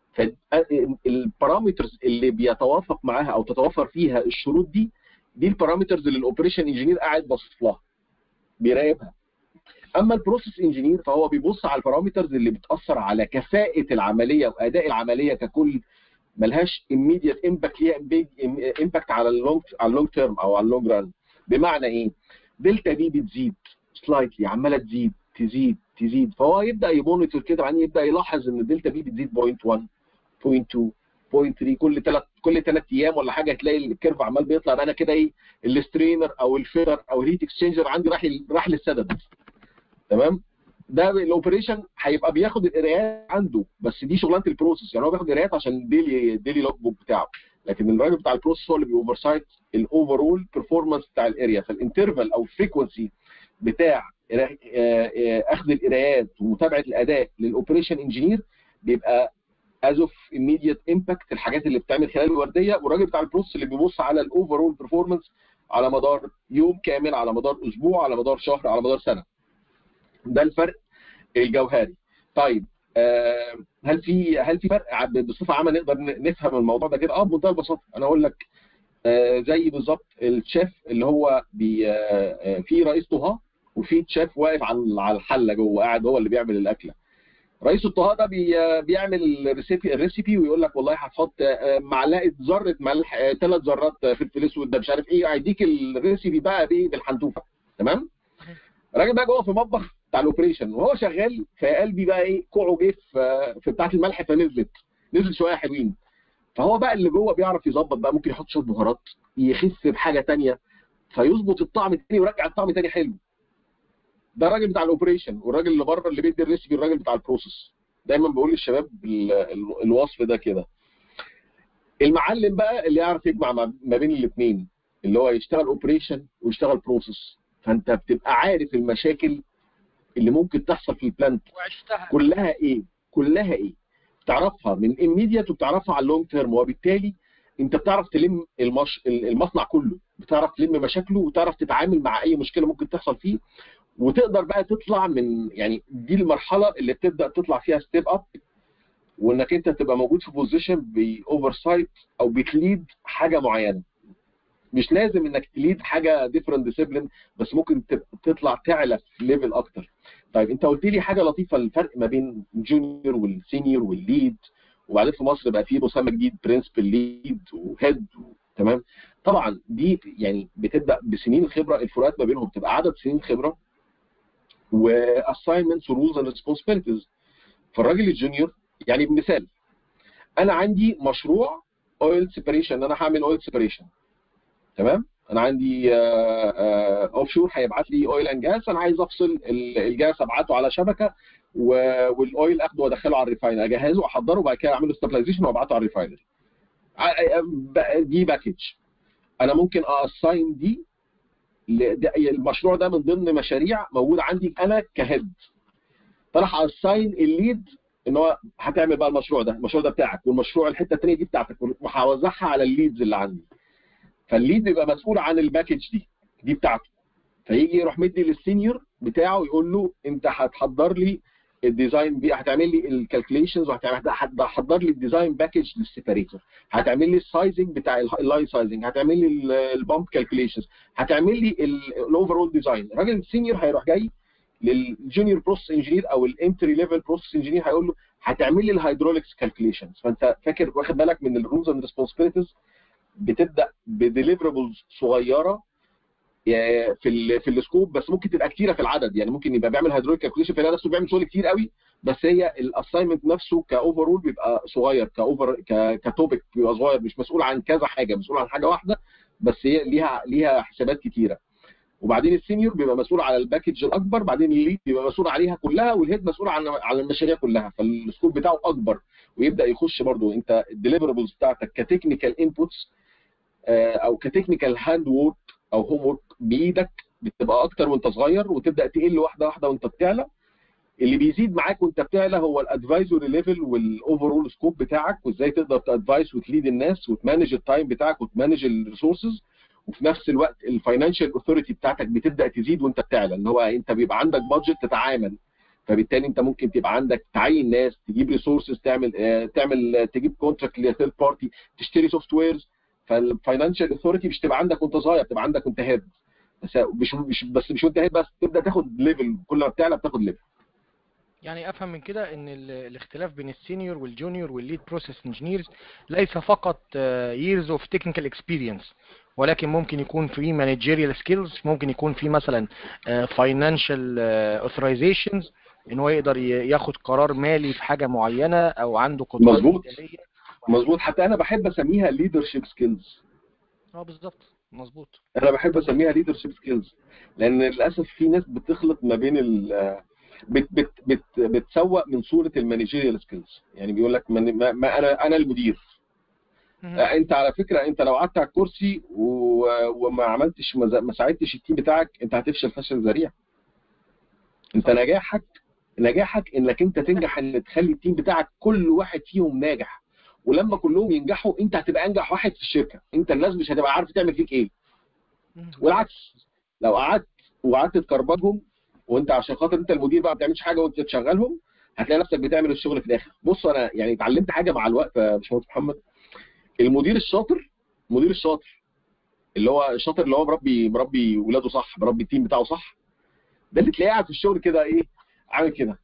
B: فالبارامترز اللي بيتوافق معاها او تتوفر فيها الشروط دي دي البارامترز اللي الاوبريشن انجينير قاعد باصص لها بيراقبها اما البروسيس انجينير فهو بيبص على البارامترز اللي بتاثر على كفاءه العمليه واداء العمليه ككل ملهاش immediate امباكت ليها امباكت على اللونج على اللونج تيرم او على اللونج ران بمعنى ايه؟ دلتا دي بتزيد سلايتلي عماله تزيد تزيد تزيد فهو يبدا يمونيتور كده بعدين يبدا يلاحظ ان الدلتا بي بتزيد 0.1 0.2 0.3 كل ثلاث كل ثلاث ايام ولا حاجه تلاقي الكيرف عمال بيطلع بقى انا كده ايه السترينر او الفيلر او الهيت اكسشينجر عندي راح راح للسدد تمام ده الاوبريشن هيبقى بياخد القرايات عنده بس دي شغلانه البروسيس يعني هو بياخد قرايات عشان ديلي ديلي لوج بوك بتاعه لكن الراجل بتاع البروسيس هو اللي بيوفر سايت الاوفرول بيرفورمانس بتاع الاريا فالانترفال او الفريكونسي بتاع آه، آه، اخذ القرايات ومتابعه الاداء للاوبريشن انجينير بيبقى از اوف immediate امباكت الحاجات اللي بتعمل خلال الورديه والراجل بتاع البروسيس اللي بيبص على الاوفرول بيرفورمانس على مدار يوم كامل على مدار اسبوع على مدار شهر على مدار سنه ده الفرق الجوهري طيب آه، هل في هل في فرق ع- بصفه عامه نقدر ن- نفهم الموضوع ده كده اه بمنتهى البساطه انا اقول لك آه، زي بالظبط الشيف اللي هو بي آه، آه، في رئيس طهاه وفي شيف واقف على على الحله جوه قاعد هو اللي بيعمل الاكله رئيس الطهاه ده بي آه، بيعمل الريسيبي الريسيبي ويقول لك والله هتحط آه، معلقه ذره ملح ثلاث ذرات آه، فلفل اسود ده مش عارف ايه هيديك الريسيبي بقى بايه بالحنتوفه تمام الراجل بقى جوه في المطبخ بتاع الاوبريشن وهو شغال فقلبي بقى ايه كوعه جه في في بتاعه الملح فنزلت نزل شويه حلوين فهو بقى اللي جوه بيعرف يظبط بقى ممكن يحط شويه بهارات يخف بحاجه تانية فيظبط الطعم التاني ويرجع الطعم تاني حلو ده الراجل بتاع الاوبريشن والراجل اللي بره اللي بيدي الريسبي الراجل بتاع البروسيس دايما بقول للشباب ال- ال- الوصف ده كده المعلم بقى اللي يعرف يجمع ما ما بين الاثنين اللي هو يشتغل اوبريشن ويشتغل بروسيس فانت بتبقى عارف المشاكل اللي ممكن تحصل في البلانت
A: وعشتها
B: كلها ايه كلها ايه بتعرفها من immediate وبتعرفها على اللونج تيرم وبالتالي انت بتعرف تلم المش... المصنع كله بتعرف تلم مشاكله وتعرف تتعامل مع اي مشكله ممكن تحصل فيه وتقدر بقى تطلع من يعني دي المرحله اللي بتبدا تطلع فيها ستيب اب وانك انت تبقى موجود في بوزيشن باوفر سايت او بتليد حاجه معينه مش لازم انك تليد حاجه ديفرنت ديسيبلين بس ممكن تب- تطلع تعلى في ليفل اكتر طيب انت قلت لي حاجه لطيفه الفرق ما بين الجونيور والسينيور والليد وبعدين في مصر بقى في مسمى جديد برنسبل ليد وهيد تمام طبعا دي يعني بتبدا بسنين الخبره الفروقات ما بينهم بتبقى عدد سنين الخبره واساينمنتس ورولز اند ريسبونسبيلتيز فالراجل الجونيور يعني بمثال انا عندي مشروع اويل سيبريشن انا هعمل اويل سيبريشن تمام انا عندي اوف شور هيبعت لي اويل اند جاس انا عايز افصل ال- الجاس ابعته على شبكه و- والاويل اخده وادخله على الريفاينر اجهزه واحضره وبعد كده اعمل له ستابلايزيشن وابعته على الريفاينر ع- ب- دي باكج انا ممكن اساين دي ل- ده- المشروع ده من ضمن مشاريع موجود عندي انا كهيد فانا هاساين الليد ان هو هتعمل بقى المشروع ده المشروع ده بتاعك والمشروع الحته الثانيه دي بتاعتك وهوزعها على الليدز اللي عندي فالليد بيبقى مسؤول عن الباكج دي دي بتاعته فيجي يروح مدي للسينيور بتاعه يقول له انت هتحضر لي الديزاين بي هتعمل لي الكالكوليشنز وهتحضر لي الديزاين باكج للسيبريتور هتعمل لي السايزنج بتاع اللاين سايزنج هتعمل لي البامب كالكوليشنز هتعمل لي الاوفرول ديزاين الراجل السينيور هيروح جاي للجونيور بروسس انجينير او الانتري ليفل بروسس انجينير هيقول له هتعمل لي الهيدروليكس كالكوليشنز فانت فاكر واخد بالك من الرولز اند ريسبونسبيلتيز بتبدا بديليفربلز صغيره آه، في ال في السكوب بس ممكن تبقى كتيره في العدد يعني ممكن يبقى بيعمل هيدروليك كالكوليشن فيلاقي نفسه بيعمل شغل كتير قوي بس هي الاساينمنت نفسه كاوفرول بيبقى صغير كاوفر ك- كتوبيك بيبقى صغير مش مسؤول عن كذا حاجه مسؤول عن حاجه واحده بس هي ليها ليها حسابات كتيره وبعدين السينيور بيبقى مسؤول على الباكج الاكبر بعدين الليد بيبقى مسؤول عليها كلها والهيد مسؤول عن على المشاريع كلها فالسكوب بتاعه اكبر ويبدا يخش برضو انت الديليفربلز بتاعتك كتكنيكال انبوتس او كتكنيكال هاند وورك او هوم وورك بايدك بتبقى اكتر وانت صغير وتبدا تقل واحده واحده وانت بتعلى اللي بيزيد معاك وانت بتعلى هو الادفايزوري ليفل والاوفرول سكوب بتاعك وازاي تقدر تادفايس وتليد الناس وتمانج التايم بتاعك وتمانج الريسورسز وفي نفس الوقت الفاينانشال اوثوريتي بتاعتك بتبدا تزيد وانت بتعلى اللي هو انت بيبقى عندك بادجت تتعامل فبالتالي انت ممكن تبقى عندك تعين ناس تجيب ريسورسز تعمل آه، تعمل آه، تجيب كونتراكت لثيرد بارتي تشتري سوفت ويرز فالفاينانشال اوثوريتي مش تبقى عندك وانت صغير تبقى عندك وانت هيد بس مش مش بس مش وانت هيد بس تبدا تاخد ليفل كل ما بتعلى بتاخد ليفل
A: يعني افهم من كده ان ال- الاختلاف بين السينيور والجونيور والليد بروسيس انجينيرز ليس فقط years of technical experience ولكن ممكن يكون في managerial skills ممكن يكون في مثلا آه، financial آه، authorizations ان هو يقدر ي- ياخد قرار مالي في حاجه معينه او عنده قدرات
B: مظبوط.
A: إدارية.
B: مظبوط حتى انا بحب اسميها ليدرشيب سكيلز
A: اه بالظبط مظبوط
B: انا بحب اسميها ليدرشيب سكيلز لان للاسف في ناس بتخلط ما بين ال بت بت بت بتسوق من صوره المانجيريال سكيلز يعني بيقول لك ما ما- ما انا انا المدير
A: مهم.
B: آه، انت على فكره انت لو قعدت على الكرسي و- وما عملتش ما ز- ما ساعدتش التيم بتاعك انت هتفشل فشل ذريع انت
A: صح.
B: نجاحك نجاحك انك انت تنجح ان تخلي التيم بتاعك كل واحد فيهم ناجح ولما كلهم ينجحوا انت هتبقى انجح واحد في الشركه انت الناس مش هتبقى عارف تعمل فيك ايه
A: مهم.
B: والعكس لو قعدت وقعدت تكربجهم وانت عشان خاطر انت المدير بقى ما بتعملش حاجه وانت تشغلهم هتلاقي نفسك بتعمل الشغل في الاخر بص انا يعني اتعلمت حاجه مع الوقت يا باشمهندس محمد المدير الشاطر المدير الشاطر اللي هو الشاطر اللي هو مربي مربي ولاده صح مربي التيم بتاعه صح ده اللي تلاقيه قاعد في الشغل كده ايه عامل كده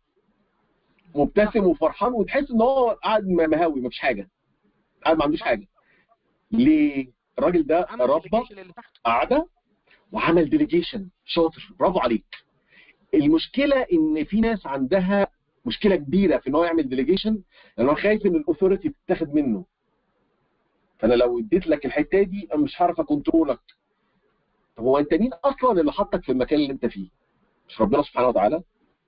B: مبتسم وفرحان وتحس ان هو قاعد مهاوي مفيش حاجه قاعد ما عندوش حاجه ليه الراجل ده
A: عمل
B: ربى
A: delegation للي تحته
B: قعده وعمل ديليجيشن شاطر برافو عليك المشكله ان في ناس عندها مشكله كبيره في ان هو يعمل ديليجيشن لان هو خايف ان الاوثوريتي تتاخد منه فانا لو اديت لك الحته دي أنا مش هعرف اكنترولك طب هو انت مين اصلا اللي حطك في المكان اللي انت فيه مش ربنا سبحانه وتعالى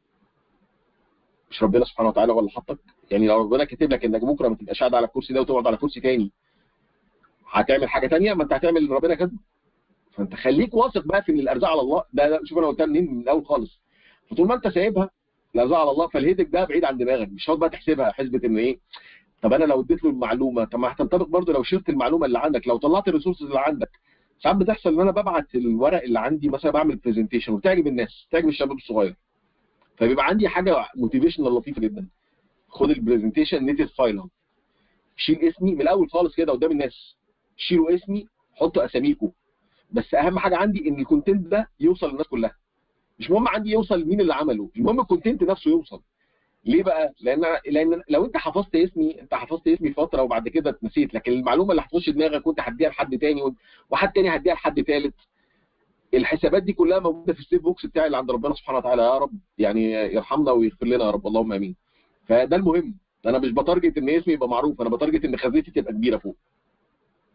B: مش ربنا سبحانه وتعالى هو اللي حطك يعني لو ربنا كاتب لك انك بكره ما تبقاش قاعد على الكرسي ده وتقعد على كرسي تاني هتعمل حاجه تانية ما انت هتعمل اللي ربنا كاتبه فانت خليك واثق بقى في ان الارزاق على الله ده, ده شوف انا قلتها منين من الاول خالص فطول ما انت سايبها الارزاق على الله فالهيدك ده بعيد عن دماغك مش هتقعد بقى تحسبها حسبه ان ايه طب انا لو اديت له المعلومه طب ما هتنطبق برضه لو شلت المعلومه اللي عندك لو طلعت الريسورسز اللي عندك ساعات بتحصل ان انا ببعت الورق اللي عندي مثلا بعمل برزنتيشن وبتعجب الناس بتعجب الشباب الصغير فبيبقى عندي حاجه موتيفيشنال لطيفه جدا خد البرزنتيشن نيتف فايل شيل اسمي من الاول خالص كده قدام الناس شيلوا اسمي حطوا اساميكم بس اهم حاجه عندي ان الكونتنت ده يوصل للناس كلها مش مهم عندي يوصل مين اللي عمله المهم الكونتنت نفسه يوصل ليه بقى لان لان لو انت حفظت اسمي انت حفظت اسمي فتره وبعد كده اتنسيت لكن المعلومه اللي هتخش دماغك وانت هتديها لحد تاني وحد تاني هديها لحد تالت الحسابات دي كلها موجوده في السيف بوكس بتاعي اللي عند ربنا سبحانه وتعالى يا رب يعني يرحمنا ويغفر لنا يا رب اللهم امين فده المهم انا مش بتارجت ان اسمي يبقى معروف انا بتارجت ان خزينتي تبقى كبيره فوق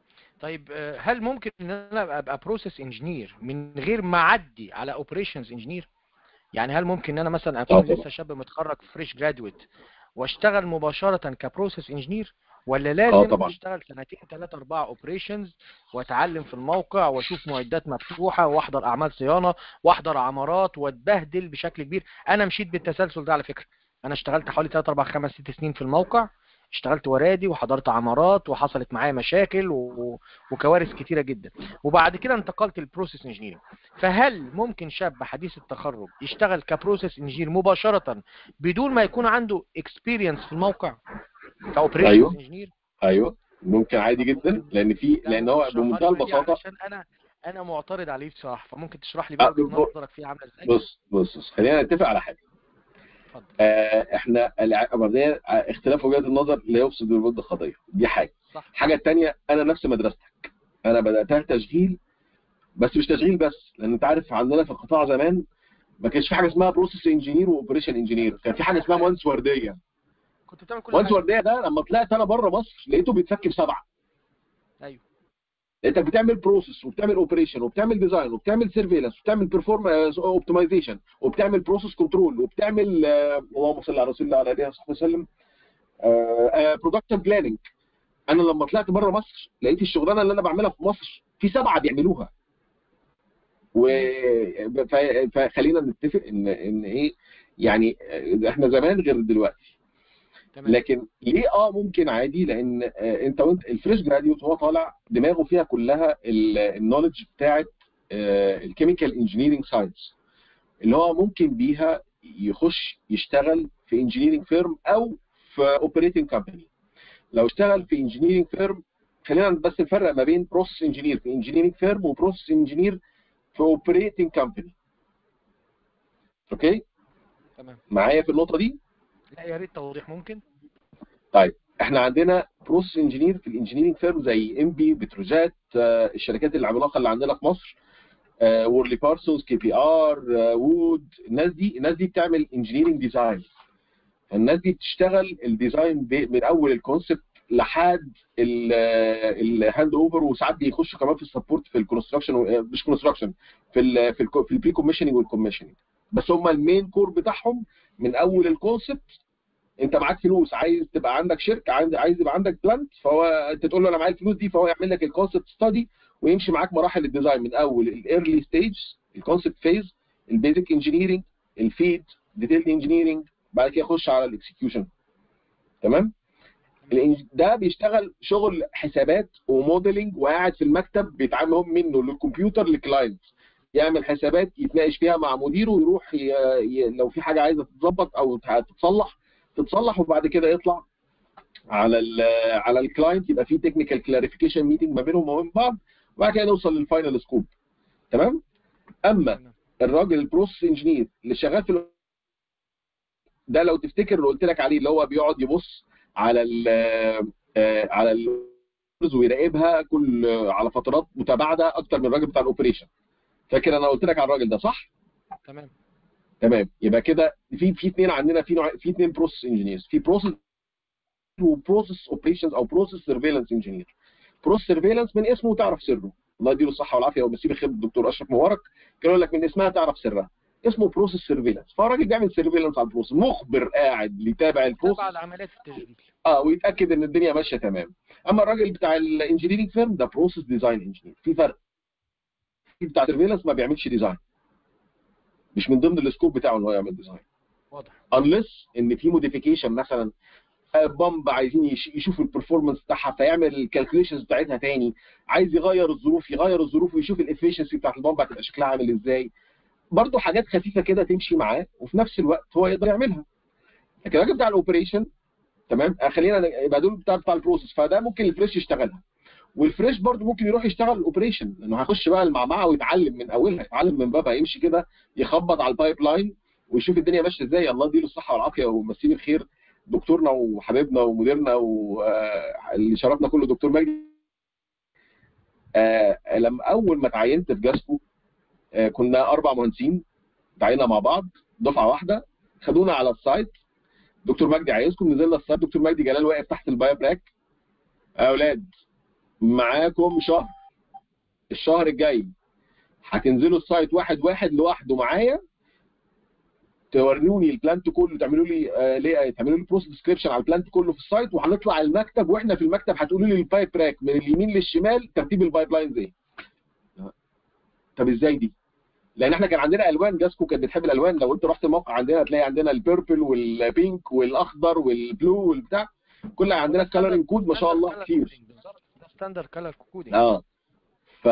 A: طيب آه، هل ممكن ان انا ابقى بروسيس انجينير من غير ما اعدي على اوبريشنز انجينير يعني هل ممكن ان انا مثلا اكون
B: طبعا.
A: لسه شاب متخرج فريش جرادويت واشتغل مباشره كبروسيس انجينير ولا
B: اه
A: لازم
B: طبعا
A: اشتغل سنتين ثلاثة أربعة اوبريشنز واتعلم في الموقع واشوف معدات مفتوحة واحضر اعمال صيانة واحضر عمارات واتبهدل بشكل كبير انا مشيت بالتسلسل ده على فكرة انا اشتغلت حوالي 3 4 5 6 سنين في الموقع اشتغلت ورادي وحضرت عمارات وحصلت معايا مشاكل و... وكوارث كتيرة جدا وبعد كده انتقلت للبروسيس انجينيرنج فهل ممكن شاب حديث التخرج يشتغل كبروسيس انجينير مباشرة بدون ما يكون عنده اكسبيرينس في الموقع كاوبريشنز
B: أيوه.
A: انجينير
B: ايوه ممكن عادي جدا لان في
A: لا،
B: لان هو
A: اشرحها لي
B: بمنتهى
A: بقى دي
B: البساطه
A: علشان انا انا معترض عليه بصراحه فممكن تشرح لي
B: آه،
A: بقى وجهه
B: ب-
A: نظرك فيها عامله ازاي
B: بص بص بص خلينا نتفق على حاجه
A: اتفضل
B: آه احنا الع- مبدئيا آه، اختلاف وجهات النظر لا يفسد الود قضيه دي حاجه
A: صح
B: الحاجه الثانيه انا نفس مدرستك انا بداتها تشغيل بس مش تشغيل بس لان انت عارف عندنا في القطاع زمان ما كانش في حاجه اسمها بروسيس انجينير واوبريشن انجينير كان في حاجه اسمها مهندس ورديه
A: كنت بتعمل كل
B: مهندس
A: حاجه
B: ورديه ده لما طلعت انا بره مصر لقيته بيتفك بسبعه
A: ايوه
B: انت بتعمل بروسيس وبتعمل اوبريشن وبتعمل ديزاين وبتعمل سيرفيلانس وبتعمل بيرفورمانس اوبتمايزيشن وبتعمل بروسيس كنترول وبتعمل آه، اللهم صل على رسول الله عليه الصلاه والسلام برودكشن بلاننج انا لما طلعت بره مصر لقيت الشغلانه اللي انا بعملها في مصر في سبعه بيعملوها و ف- فخلينا نتفق ان ان ايه يعني آه، احنا زمان غير دلوقتي
A: تمام
B: لكن ليه اه ممكن عادي لان آه، انت وانت الفريش جراديوت هو طالع دماغه فيها كلها النولج بتاعت الكيميكال انجينيرنج ساينس اللي هو ممكن بيها يخش يشتغل في انجينيرنج فيرم او في اوبريتنج كومباني لو اشتغل في انجينيرنج فيرم خلينا بس نفرق ما بين بروسيس انجينير في انجينيرنج فيرم وبروسيس انجينير في اوبريتنج كومباني اوكي
A: تمام
B: معايا في النقطه دي
A: لا يا ريت توضيح ممكن
B: طيب احنا عندنا بروسيس انجينير في الانجينيرنج فيرم زي ام بي بتروجيت آه، الشركات العملاقه اللي عندنا في مصر آه، وورلي بارسونز كي بي ار آه، وود الناس دي الناس دي بتعمل انجينيرنج ديزاين الناس دي بتشتغل الديزاين ب- من اول الكونسبت لحد الهاند اوفر وساعات بيخشوا كمان في السبورت في الكونستراكشن مش كونستراكشن في ال في ال في البري كوميشننج والكوميشننج بس هم المين كور بتاعهم من اول الكونسبت انت معاك فلوس عايز تبقى عندك شركه عايز عايز يبقى عندك بلانت فهو انت تقول له انا معايا الفلوس دي فهو يعمل لك الكونسبت ستادي ويمشي معاك مراحل الديزاين من اول الايرلي ستيج الكونسبت فيز البيزك انجينيرنج الفيد ديتيل انجينيرنج بعد كده يخش على الاكسكيوشن تمام الإنج- ده بيشتغل شغل حسابات وموديلنج وقاعد في المكتب بيتعامل هو منه للكمبيوتر لكلاينت يعمل حسابات يتناقش فيها مع مديره ويروح ي... ي... لو في حاجه عايزه تتظبط او تتصلح تتصلح وبعد كده يطلع على ال على الكلاينت يبقى في تكنيكال كلاريفيكيشن ميتنج ما بينهم وبين بعض وبعد كده نوصل للفاينل سكوب تمام اما
A: تمام
B: الراجل البروسيس انجينير اللي شغال في ال- ده لو تفتكر اللي قلت لك عليه اللي هو بيقعد يبص على ال آه، على ال ويراقبها كل على فترات متباعده اكتر من الراجل بتاع الاوبريشن فاكر انا قلت لك على الراجل ده صح؟
A: تمام
B: تمام يبقى كده في في اثنين عندنا في نوع في اثنين بروسيس انجينيرز في بروسيس وبروسيس اوبريشنز او بروسيس سيرفيلانس انجينير بروسيس سيرفيلانس من اسمه تعرف سره الله يديله الصحه والعافيه ومسيه بخير الدكتور اشرف مبارك كان يقول لك من اسمها تعرف سرها اسمه بروسيس سيرفيلانس فالراجل بيعمل سيرفيلانس على البروسيس مخبر قاعد يتابع البروسيس
A: تبع لعمليات التشغيل
B: اه ويتاكد ان الدنيا ماشيه تمام اما الراجل بتاع الانجينيرنج فيرم ده بروسيس ديزاين انجينير في فرق في بتاع سيرفيلانس ما بيعملش ديزاين مش من ضمن السكوب بتاعه ان هو يعمل ديزاين
A: واضح
B: unless ان في موديفيكيشن مثلا بامب عايزين يش- يشوفوا البرفورمانس بتاعها فيعمل الكالكوليشنز بتاعتها تاني عايز يغير الظروف يغير الظروف ويشوف الافشنسي بتاعت البامب هتبقى شكلها عامل ازاي برضه حاجات خفيفه كده تمشي معاه وفي نفس الوقت هو يقدر يعملها لكن الراجل بتاع الاوبريشن تمام آه، خلينا يبقى دول بتاع بتاع البروسيس فده ممكن الفريش يشتغلها والفريش برضه ممكن يروح يشتغل الاوبريشن لانه هيخش بقى المعمعه ويتعلم من اولها يتعلم من بابها يمشي كده يخبط على البايب لاين ويشوف الدنيا ماشيه ازاي الله يديله الصحه والعافيه ويمسيه بالخير دكتورنا وحبيبنا ومديرنا واللي شرفنا كله دكتور مجدي آه، لما اول ما اتعينت في جاسكو آه، كنا اربع مهندسين تعينا مع بعض دفعه واحده خدونا على السايت دكتور مجدي عايزكم نزلنا السايت دكتور مجدي جلال واقف تحت البايب راك يا اولاد معاكم شهر الشهر الجاي هتنزلوا السايت واحد واحد لوحده معايا توروني البلانت كله تعملوا لي آه ليه تعملوا لي بروسيس ديسكريبشن على البلانت كله في السايت وهنطلع المكتب واحنا في المكتب هتقولوا لي البايب تراك من اليمين للشمال ترتيب البايب لاينز ايه طب ازاي دي لان احنا كان عندنا الوان جاسكو كانت بتحب الالوان لو انت رحت الموقع عندنا هتلاقي عندنا البيربل والبينك والاخضر والبلو والبتاع كل عندنا كلرنج كود ما شاء الله كتير
A: ده ستاندرد كلر كودنج
B: اه ف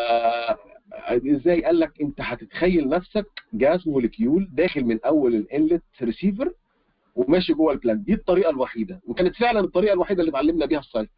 B: ازاي قال لك انت هتتخيل نفسك جاز موليكيول داخل من اول الانلت ريسيفر وماشي جوه البلان دي الطريقه الوحيده وكانت فعلا الطريقه الوحيده اللي اتعلمنا بيها السايت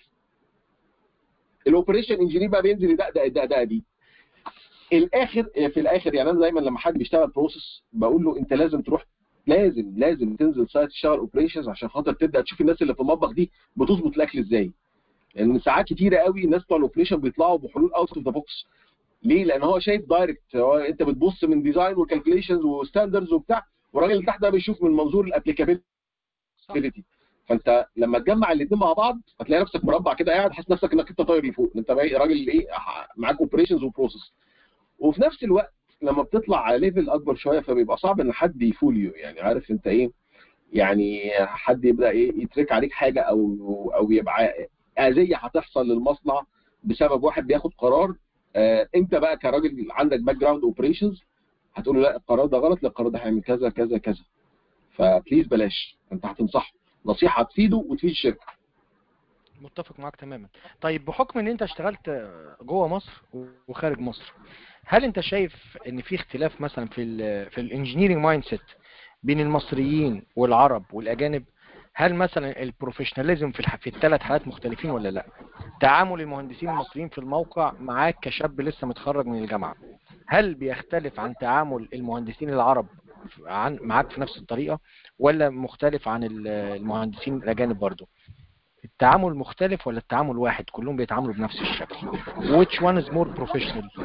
B: الاوبريشن انجينير بقى بينزل يدقدق الدقدقه دي الاخر في الاخر يعني انا دايما لما حد بيشتغل بروسيس بقول له انت لازم تروح لازم لازم تنزل سايت تشتغل اوبريشنز عشان خاطر تبدا تشوف الناس اللي في المطبخ دي بتظبط الاكل ازاي لان يعني ساعات كتيره قوي الناس بتوع الاوبريشن بيطلعوا بحلول اوت اوف ذا بوكس ليه؟ لان هو شايف دايركت هو انت بتبص من ديزاين وكالكوليشنز وستاندردز وبتاع والراجل اللي تحت ده بيشوف من منظور الابليكابيلتي فانت لما تجمع الاثنين مع بعض هتلاقي نفسك مربع كده قاعد حاسس نفسك انك انت طاير لفوق انت راجل ايه معاك اوبريشنز وبروسيس وفي نفس الوقت لما بتطلع على ليفل اكبر شويه فبيبقى صعب ان حد يفوليو يعني عارف انت ايه يعني حد يبدا ايه يترك عليك حاجه او او يبقى اذيه هتحصل للمصنع بسبب واحد بياخد قرار آه انت بقى كراجل عندك باك جراوند اوبريشنز هتقول له لا القرار ده غلط لا القرار ده هيعمل كذا كذا كذا فبليز بلاش انت هتنصحه نصيحه هتفيده وتفيد الشركه
A: متفق معاك تماما طيب بحكم ان انت اشتغلت جوه مصر وخارج مصر هل انت شايف ان في اختلاف مثلا في ال في الانجينيرنج مايند سيت بين المصريين والعرب والاجانب هل مثلا البروفيشناليزم في في الثلاث حالات مختلفين ولا لا تعامل المهندسين المصريين في الموقع معاك كشاب لسه متخرج من الجامعه هل بيختلف عن تعامل المهندسين العرب عن معاك في نفس الطريقه ولا مختلف عن المهندسين الاجانب برضه التعامل مختلف ولا التعامل واحد كلهم بيتعاملوا بنفس الشكل which one is more professional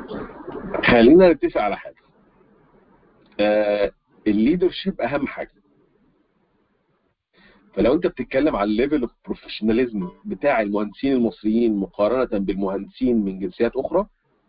B: خلينا نتفق على حاجه آه الليدرشيب اهم حاجه فلو انت بتتكلم على الليفل اوف بروفيشناليزم بتاع المهندسين المصريين مقارنه بالمهندسين من جنسيات اخرى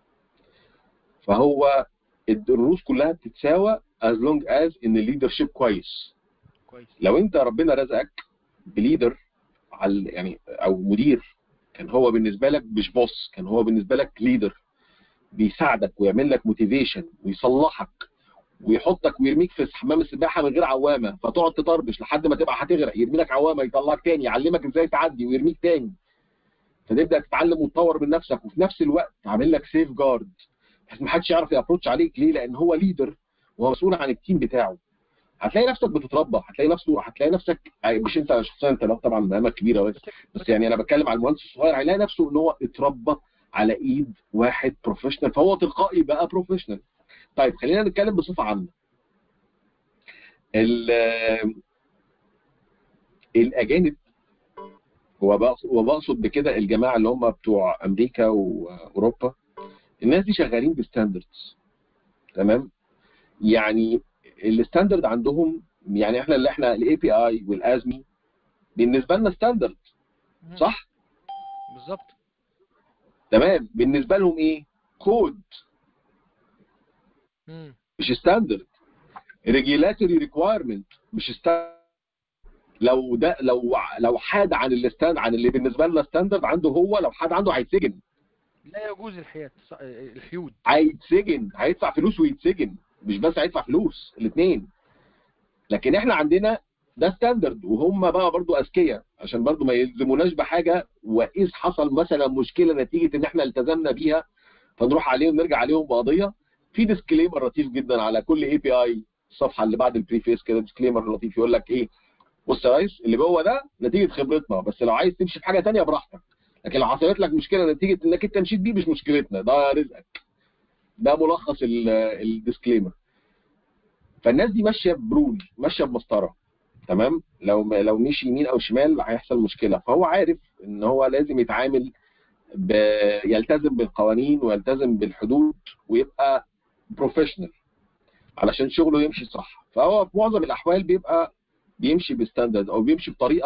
B: فهو الدروس كلها بتتساوى as long as ان الليدرشيب كويس
A: كويس
B: لو انت ربنا رزقك بليدر على يعني او مدير كان هو بالنسبه لك مش بوس كان هو بالنسبه لك ليدر بيساعدك ويعمل لك موتيفيشن ويصلحك ويحطك ويرميك في حمام السباحه من غير عوامه فتقعد تطربش لحد ما تبقى هتغرق يرمي لك عوامه يطلعك تاني يعلمك ازاي تعدي ويرميك تاني فتبدا تتعلم وتطور من نفسك وفي نفس الوقت عامل لك سيف جارد بحيث ما حدش يعرف يابروتش عليك ليه؟ لان هو ليدر وهو مسؤول عن التيم بتاعه هتلاقي نفسك بتتربى هتلاقي نفسه هتلاقي نفسك مش انت شخصيا انت لو طبعا مهامك كبيره بس بس يعني انا بتكلم على المهندس الصغير هيلاقي نفسه ان هو اتربى على ايد واحد بروفيشنال فهو تلقائي بقى بروفيشنال طيب خلينا نتكلم بصفه عامه الاجانب وبقصد بكده الجماعه اللي هم بتوع امريكا واوروبا الناس دي شغالين بستاندردز تمام يعني الستاندرد عندهم يعني احنا اللي احنا الاي بي اي والازمي بالنسبه لنا ستاندرد صح
A: بالظبط
B: تمام بالنسبه لهم ايه كود
A: مم.
B: مش ستاندرد ريجيلاتوري ريكوايرمنت مش ستاندرد لو ده لو لو حاد عن الستاند عن اللي بالنسبه لنا ستاندرد عنده هو لو حد عنده هيتسجن
A: لا يجوز الحياد الحيود
B: هيتسجن هيدفع فلوس ويتسجن مش بس هيدفع فلوس الاثنين لكن احنا عندنا ده ستاندرد وهم بقى برضو اذكياء عشان برضو ما يلزموناش بحاجه واذ حصل مثلا مشكله نتيجه ان احنا التزمنا بيها فنروح عليهم نرجع عليهم بقضيه في ديسكليمر لطيف جدا على كل اي بي اي الصفحه اللي بعد البريفيس كده ديسكليمر لطيف يقول لك ايه بص يا ريس اللي جوه ده نتيجه خبرتنا بس لو عايز تمشي في حاجه ثانيه براحتك لكن لو حصلت لك مشكله نتيجه انك انت مشيت بيه مش مشكلتنا ده رزقك ده ملخص الديسكليمر فالناس دي ماشيه برول ماشيه بمسطره تمام لو لو مشي يمين او شمال هيحصل مشكله فهو عارف ان هو لازم يتعامل ب... يلتزم بالقوانين ويلتزم بالحدود ويبقى بروفيشنال علشان شغله يمشي صح فهو في معظم الاحوال بيبقى بيمشي بستاندرد او بيمشي بطريقه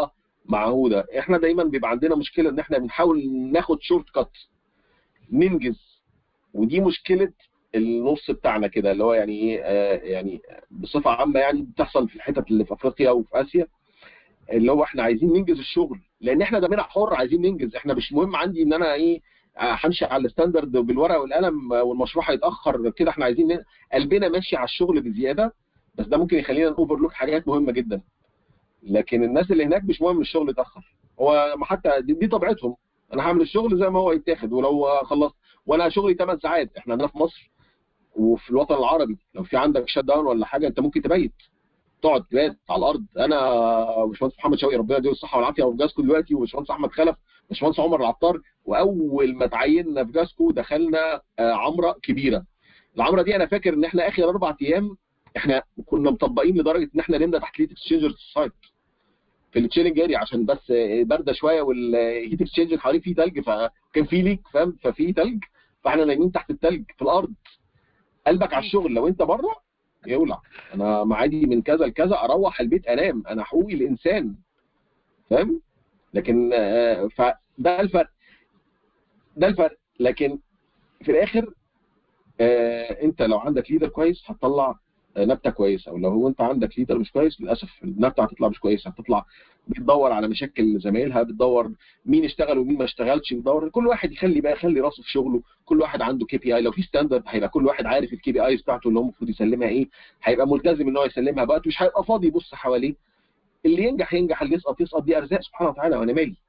B: معهوده احنا دايما بيبقى عندنا مشكله ان احنا بنحاول ناخد شورت كات ننجز ودي مشكله النص بتاعنا كده اللي هو يعني ايه آه، يعني بصفه عامه يعني بتحصل في الحتت اللي في افريقيا وفي اسيا اللي هو احنا عايزين ننجز الشغل لان احنا ده منح حر عايزين ننجز احنا مش مهم عندي ان انا ايه آه، همشي على الستاندرد بالورقه والقلم آه، والمشروع هيتاخر كده احنا عايزين ن- قلبنا ماشي على الشغل بزياده بس ده ممكن يخلينا اوفرلوك حاجات مهمه جدا لكن الناس اللي هناك مش مهم الشغل يتاخر هو ما حتى دي, دي طبيعتهم انا هعمل الشغل زي ما هو يتاخد ولو خلصت وانا شغلي 8 ساعات احنا عندنا في مصر وفي الوطن العربي لو في عندك شت داون ولا حاجه انت ممكن تبيت تقعد تبات على الارض انا باشمهندس محمد شوقي ربنا يديله الصحه والعافيه وفي جاسكو دلوقتي وباشمهندس احمد خلف باشمهندس عمر العطار واول ما تعيننا في جاسكو دخلنا آه، عمره كبيره العمره دي انا فاكر ان احنا اخر اربع ايام احنا كنا مطبقين لدرجه ان احنا نمنا تحت ليت اكسشينجر سايت في التشيلنج اريا عشان بس آه، بارده شويه والهيت اكسشينج حوالين فيه ثلج فكان فيه ليك فاهم ففي ثلج فاحنا نايمين تحت الثلج في الارض قلبك على الشغل لو انت بره يولع انا معادي من كذا لكذا اروح البيت انام انا حقوقي الانسان فاهم لكن آه، فده الفرق ده الفرق لكن في الاخر آه، انت لو عندك ليدر كويس هتطلع آه، نبته كويسه ولو هو انت عندك ليدر مش كويس للاسف النبته هتطلع مش كويسه هتطلع بتدور على مشاكل زمايلها بتدور مين اشتغل ومين ما اشتغلش بتدور كل واحد يخلي بقى يخلي راسه في شغله كل واحد عنده كي بي اي لو في ستاندرد هيبقى كل واحد عارف الكي بي ايز بتاعته اللي هو المفروض يسلمها ايه هيبقى ملتزم ان هو يسلمها بوقت مش هيبقى فاضي يبص حواليه اللي ينجح ينجح اللي يسقط يسقط دي ارزاق سبحانه وتعالى وانا مالي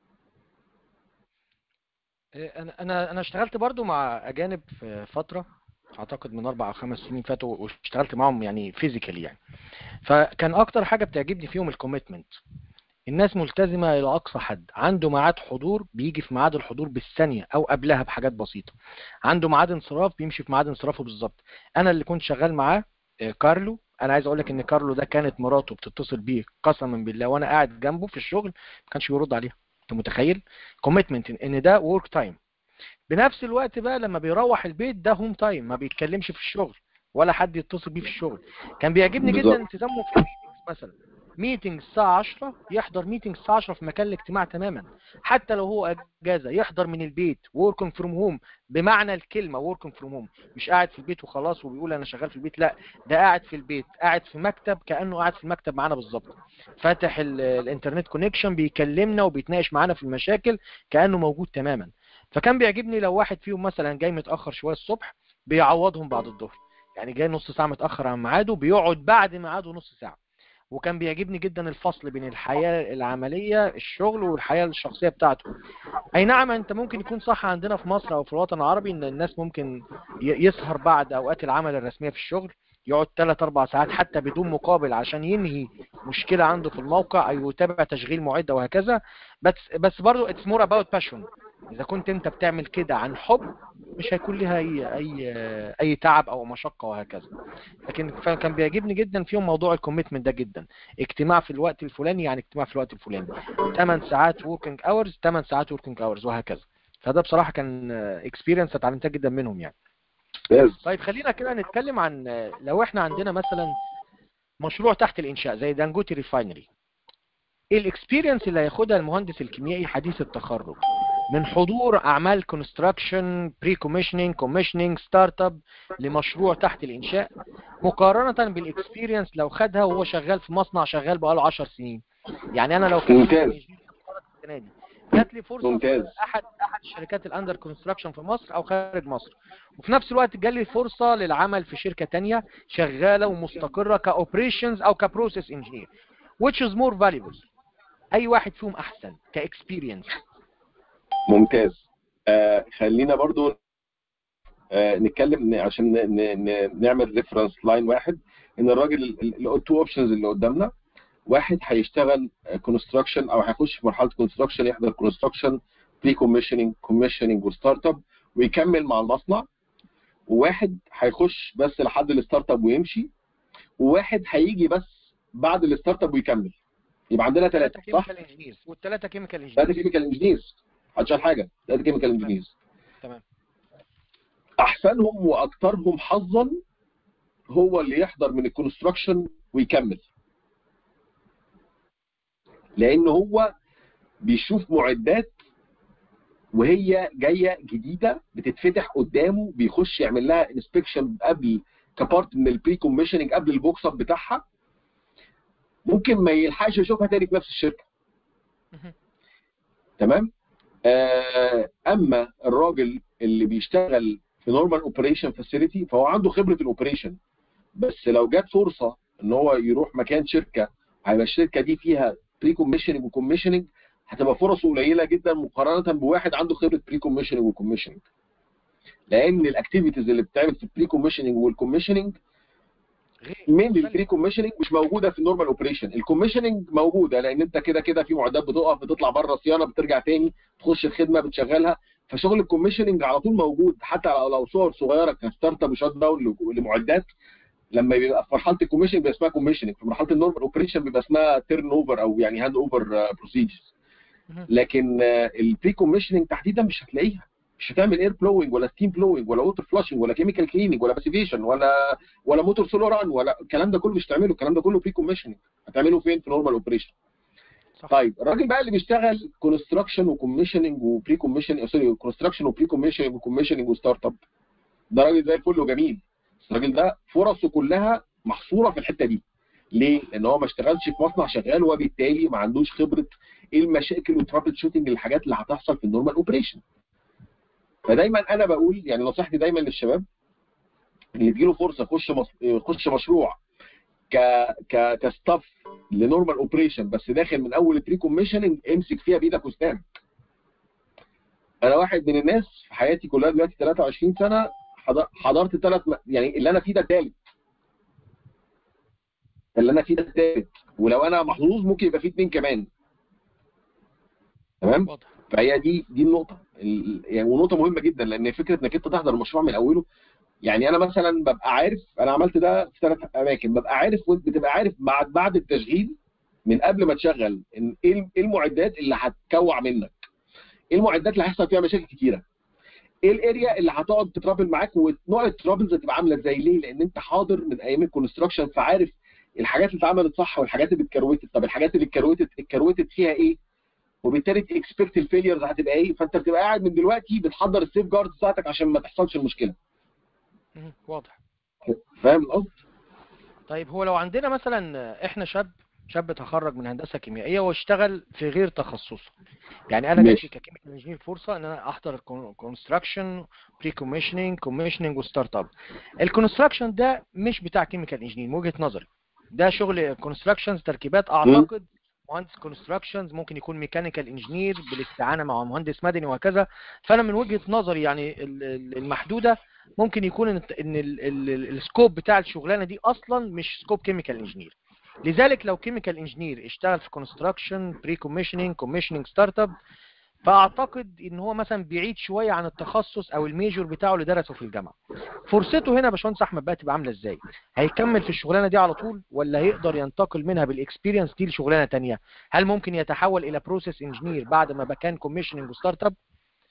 A: انا انا انا اشتغلت برضو مع اجانب في فتره اعتقد من اربع او خمس سنين فاتوا واشتغلت معاهم يعني فيزيكالي يعني فكان اكتر حاجه بتعجبني فيهم الكوميتمنت الناس ملتزمه الى اقصى حد عنده ميعاد حضور بيجي في ميعاد الحضور بالثانيه او قبلها بحاجات بسيطه عنده ميعاد انصراف بيمشي في ميعاد انصرافه بالظبط انا اللي كنت شغال معاه آه، كارلو انا عايز اقول لك ان كارلو ده كانت مراته بتتصل بيه قسما بالله وانا قاعد جنبه في الشغل ما كانش بيرد عليها انت متخيل كوميتمنت ان ده ورك تايم بنفس الوقت بقى لما بيروح البيت ده هوم تايم ما بيتكلمش في الشغل ولا حد يتصل بيه في الشغل كان بيعجبني
B: بالظبط.
A: جدا التزامه في الميتنجز مثلا ميتنج الساعة 10 يحضر ميتنج الساعة 10 في مكان الاجتماع تماما حتى لو هو اجازة يحضر من البيت working from home بمعنى الكلمة working from home مش قاعد في البيت وخلاص وبيقول انا شغال في البيت لا ده قاعد في البيت قاعد في مكتب كأنه قاعد في المكتب معانا بالظبط فاتح ال- الانترنت كونكشن بيكلمنا وبيتناقش معانا في المشاكل كأنه موجود تماما فكان بيعجبني لو واحد فيهم مثلا جاي متأخر شوية الصبح بيعوضهم بعد الظهر يعني جاي نص ساعة متأخر عن ميعاده بيقعد بعد ميعاده نص ساعة وكان بيعجبني جدا الفصل بين الحياة العملية الشغل والحياة الشخصية بتاعته اي نعم انت ممكن يكون صح عندنا في مصر او في الوطن العربي ان الناس ممكن ي- يسهر بعد اوقات العمل الرسمية في الشغل يقعد 3 4 ساعات حتى بدون مقابل عشان ينهي مشكلة عنده في الموقع او يتابع تشغيل معدة وهكذا بس بس برضه اتس مور اباوت باشون اذا كنت انت بتعمل كده عن حب مش هيكون ليها اي اي اي تعب او مشقة وهكذا لكن كان بيعجبني جدا فيهم موضوع الكوميتمنت ده جدا اجتماع في الوقت الفلاني يعني اجتماع في الوقت الفلاني 8 ساعات وركينج اورز 8 ساعات وركينج اورز وهكذا فده بصراحة كان اكسبيرينس اتعلمتها جدا منهم يعني
B: ممتاز
A: طيب خلينا كده نتكلم عن لو احنا عندنا مثلا مشروع تحت الانشاء زي دانجوتي ريفاينري ايه الاكسبيرينس اللي هياخدها المهندس الكيميائي حديث التخرج من حضور اعمال كونستراكشن بري كوميشننج كوميشننج ستارت اب لمشروع تحت الانشاء مقارنه بالاكسبيرينس لو خدها وهو شغال في مصنع شغال بقاله 10 سنين يعني انا لو كان
B: ممتاز.
A: السنه دي جات لي فرصه
B: ممتاز.
A: في احد احد الشركات الاندر كونستراكشن في مصر او خارج مصر وفي نفس الوقت جالي فرصه للعمل في شركه تانية شغاله ومستقره كاوبريشنز او كبروسيس انجينير which is more valuable اي واحد فيهم احسن كاكسبيرينس
B: ممتاز آه خلينا برضو آه نتكلم ن- عشان ن- ن- ن- نعمل ريفرنس لاين واحد ان الراجل التو اوبشنز اللي قدامنا واحد هيشتغل كونستراكشن او هيخش في مرحله كونستراكشن يحضر كونستراكشن بري كوميشننج كوميشننج وستارت اب ويكمل مع المصنع وواحد هيخش بس لحد الستارت اب ويمشي وواحد هيجي بس بعد الستارت اب ويكمل يبقى عندنا ثلاثه صح؟
A: كيميكال انجينيرز والثلاثه كيميكال
B: ثلاثه
A: انجينيرز
B: كيميكال انجينيرز هتشال حاجه ثلاثه كيميكال انجينيرز
A: تمام
B: احسنهم واكثرهم حظا هو اللي يحضر من الكونستراكشن ويكمل لان هو بيشوف معدات وهي جايه جديده بتتفتح قدامه بيخش يعمل لها انسبكشن قبل كبارت من البري كوميشننج قبل البوكس اب بتاعها ممكن ما يلحقش يشوفها تاني في نفس الشركه
A: مهم.
B: تمام آه اما الراجل اللي بيشتغل في نورمال اوبريشن فاسيلتي فهو عنده خبره الاوبريشن بس لو جت فرصه ان هو يروح مكان شركه هيبقى الشركه دي فيها بري كوميشننج وكوميشننج هتبقى فرصه قليله جدا مقارنه بواحد عنده خبره بري كوميشننج وكوميشننج لان الاكتيفيتيز اللي بتتعمل في البري كوميشننج والكوميشننج
A: غير
B: من
A: مختلف.
B: البري كوميشننج مش موجوده في النورمال اوبريشن الكوميشننج موجوده لان انت كده كده في معدات بتقف بتطلع بره صيانه بترجع تاني تخش الخدمه بتشغلها فشغل الكوميشننج على طول موجود حتى لو لو صور صغيره كستارت اب وشات داون لمعدات لما بيبقى في مرحله الكوميشن بيبقى اسمها كوميشننج في مرحله النورمال اوبريشن بيبقى اسمها تيرن اوفر او يعني هاند اوفر بروسيجرز
A: مهم.
B: لكن البري كوميشننج تحديدا مش هتلاقيها مش هتعمل اير بلوينج ولا ستيم بلوينج ولا ووتر فلاشنج ولا كيميكال كليننج ولا باسيفيشن ولا ولا موتور سولو ران ولا الكلام ده كله مش هتعمله الكلام ده كله بري كوميشننج هتعمله فين في نورمال اوبريشن
A: صح
B: طيب الراجل بقى اللي بيشتغل كونستراكشن وكوميشننج وبري كوميشن سوري كونستراكشن وبري كوميشننج وكوميشننج وستارت اب ده راجل زي الفل وجميل بس الراجل ده فرصه كلها محصوره في الحته دي ليه؟ لان هو ما اشتغلش في مصنع شغال وبالتالي ما عندوش خبره ايه المشاكل والترابل شوتنج الحاجات اللي هتحصل في النورمال اوبريشن فدايما انا بقول يعني نصيحتي دايما للشباب اللي تجيله فرصه يخش مص... يخش مشروع ك ك كستاف لنورمال اوبريشن بس داخل من اول البري كوميشننج امسك فيها بايدك وسنانك انا واحد من الناس في حياتي كلها دلوقتي 23 سنه حض- حضرت ثلاث يعني اللي انا فيه ده الثالث اللي انا فيه ده الثالث ولو انا محظوظ ممكن يبقى فيه اثنين كمان تمام
A: واضح
B: فهي دي دي النقطه ال- يعني ونقطه مهمه جدا لان فكره انك انت تحضر المشروع من اوله يعني انا مثلا ببقى عارف انا عملت ده في ثلاث اماكن ببقى عارف وانت بتبقى عارف بعد بعد التشغيل من قبل ما تشغل ان ايه الم- إيه المعدات اللي هتكوع منك ايه المعدات اللي هيحصل فيها مشاكل كتيره ايه الاريا اللي هتقعد تترابل معاك ونوع الترابلز هتبقى عامله ازاي ليه لان انت حاضر من ايام الكونستراكشن فعارف الحاجات اللي اتعملت صح والحاجات اللي اتكروتت طب الحاجات اللي اتكروتت اتكروتت فيها ايه وبالتالي تكسبكت الفيليرز هتبقى ايه فانت بتبقى قاعد من دلوقتي بتحضر السيف جارد بتاعتك عشان ما تحصلش المشكله
A: مهم. واضح
B: فاهم القصد
A: طيب هو لو عندنا مثلا احنا شاب شاب تخرج من هندسه كيميائيه واشتغل في غير تخصصه يعني انا جات
B: ماشي.
A: لي ككيميكال انجينير فرصه ان انا احضر كونستراكشن بري كوميشننج كوميشننج وستارت اب الكونستراكشن ده مش بتاع كيميكال انجينير من وجهه نظري ده شغل كونستراكشنز تركيبات اعتقد مهندس كونستراكشنز ممكن يكون ميكانيكال انجينير بالاستعانه مع مهندس مدني وهكذا فانا من وجهه نظري يعني ال- ال- المحدوده ممكن يكون ان ان ال- ال- السكوب بتاع الشغلانه دي اصلا مش سكوب كيميكال انجينير لذلك لو كيميكال انجينير اشتغل في كونستراكشن بري كوميشننج كوميشننج ستارت اب فاعتقد ان هو مثلا بعيد شويه عن التخصص او الميجور بتاعه اللي درسه في الجامعه فرصته هنا يا باشمهندس احمد بقى تبقى عامله ازاي هيكمل في الشغلانه دي على طول ولا هيقدر ينتقل منها بالاكسبيرينس دي لشغلانه تانية هل ممكن يتحول الى بروسيس انجينير بعد ما بقى كان كوميشننج وستارت اب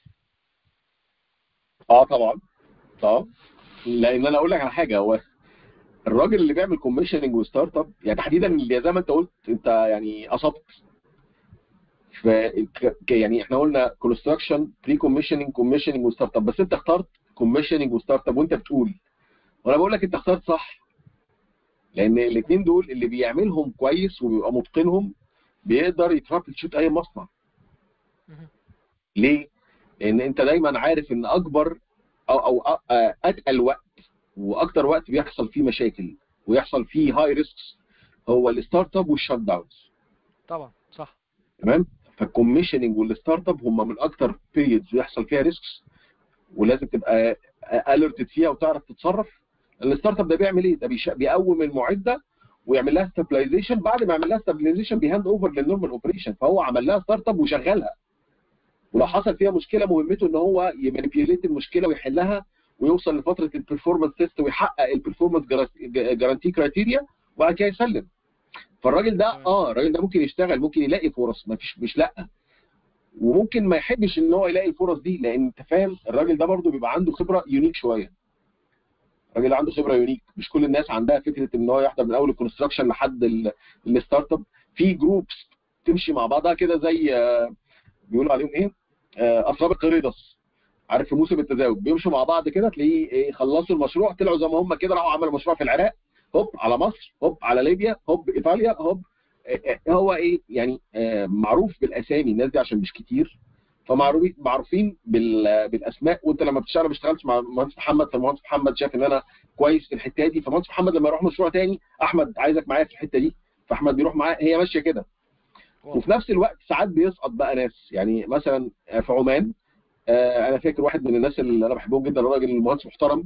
B: اه طبعا اه لان انا اقول لك على حاجه هو الراجل اللي بيعمل كوميشننج وستارت اب يعني تحديدا اللي زي ما انت قلت انت يعني اصبت ف ك- ك- يعني احنا قلنا كونستراكشن بري كوميشننج كوميشننج وستارت اب بس انت اخترت كوميشننج وستارت اب وانت بتقول وانا بقول لك انت اخترت صح لان الاثنين دول اللي بيعملهم كويس وبيبقى متقنهم بيقدر يترابل شوت اي مصنع
A: مهم.
B: ليه؟ لان انت دايما عارف ان اكبر او او أ- أ- اتقل وقت واكتر وقت بيحصل فيه مشاكل ويحصل فيه هاي ريسكس هو الستارت اب والشات داونز
A: طبعا صح
B: تمام فالكوميشننج والستارت اب هم من اكتر بيريدز بيحصل فيها ريسكس ولازم تبقى الرتد فيها وتعرف تتصرف الستارت اب ده بيعمل ايه؟ ده بيش- بيقوم المعده ويعمل لها ستابلايزيشن بعد ما يعمل لها ستابلايزيشن بيهاند اوفر للنورمال اوبريشن فهو عمل لها ستارت اب وشغلها ولو حصل فيها مشكله مهمته ان هو يمانيبيوليت المشكله ويحلها ويوصل لفتره البرفورمانس تيست ويحقق البرفورمانس جارانتي كرايتيريا وبعد كده يسلم فالراجل ده
A: تمام.
B: اه الراجل ده ممكن يشتغل ممكن يلاقي فرص ما فيش مش لا وممكن ما يحبش ان هو يلاقي الفرص دي لان انت فاهم الراجل ده برضه بيبقى عنده خبره يونيك شويه الراجل ده عنده خبره يونيك مش كل الناس عندها فكره ان هو يحضر من اول الكونستراكشن لحد ال- الستارت اب في جروبس تمشي مع بعضها كده زي آه، بيقولوا عليهم ايه آه، اسراب القريدس عارف في موسم التزاوج بيمشوا مع بعض كده تلاقيه إيه، خلصوا المشروع طلعوا زي ما هم كده راحوا عملوا مشروع في العراق هوب على مصر هوب على ليبيا هوب ايطاليا هوب إيه، إيه، هو ايه يعني آه، معروف بالاسامي الناس دي عشان مش كتير فمعروفين معروفين بال- بالاسماء وانت لما بتشتغل ما بتشتغلش مع المهندس محمد فالمهندس محمد شاف ان انا كويس في الحته دي فالمهندس محمد لما يروح مشروع تاني احمد عايزك معايا في الحته دي فاحمد بيروح معاه هي ماشيه كده وفي نفس الوقت ساعات بيسقط بقى ناس يعني مثلا في عمان آه، انا فاكر واحد من الناس اللي انا بحبهم جدا راجل مهندس محترم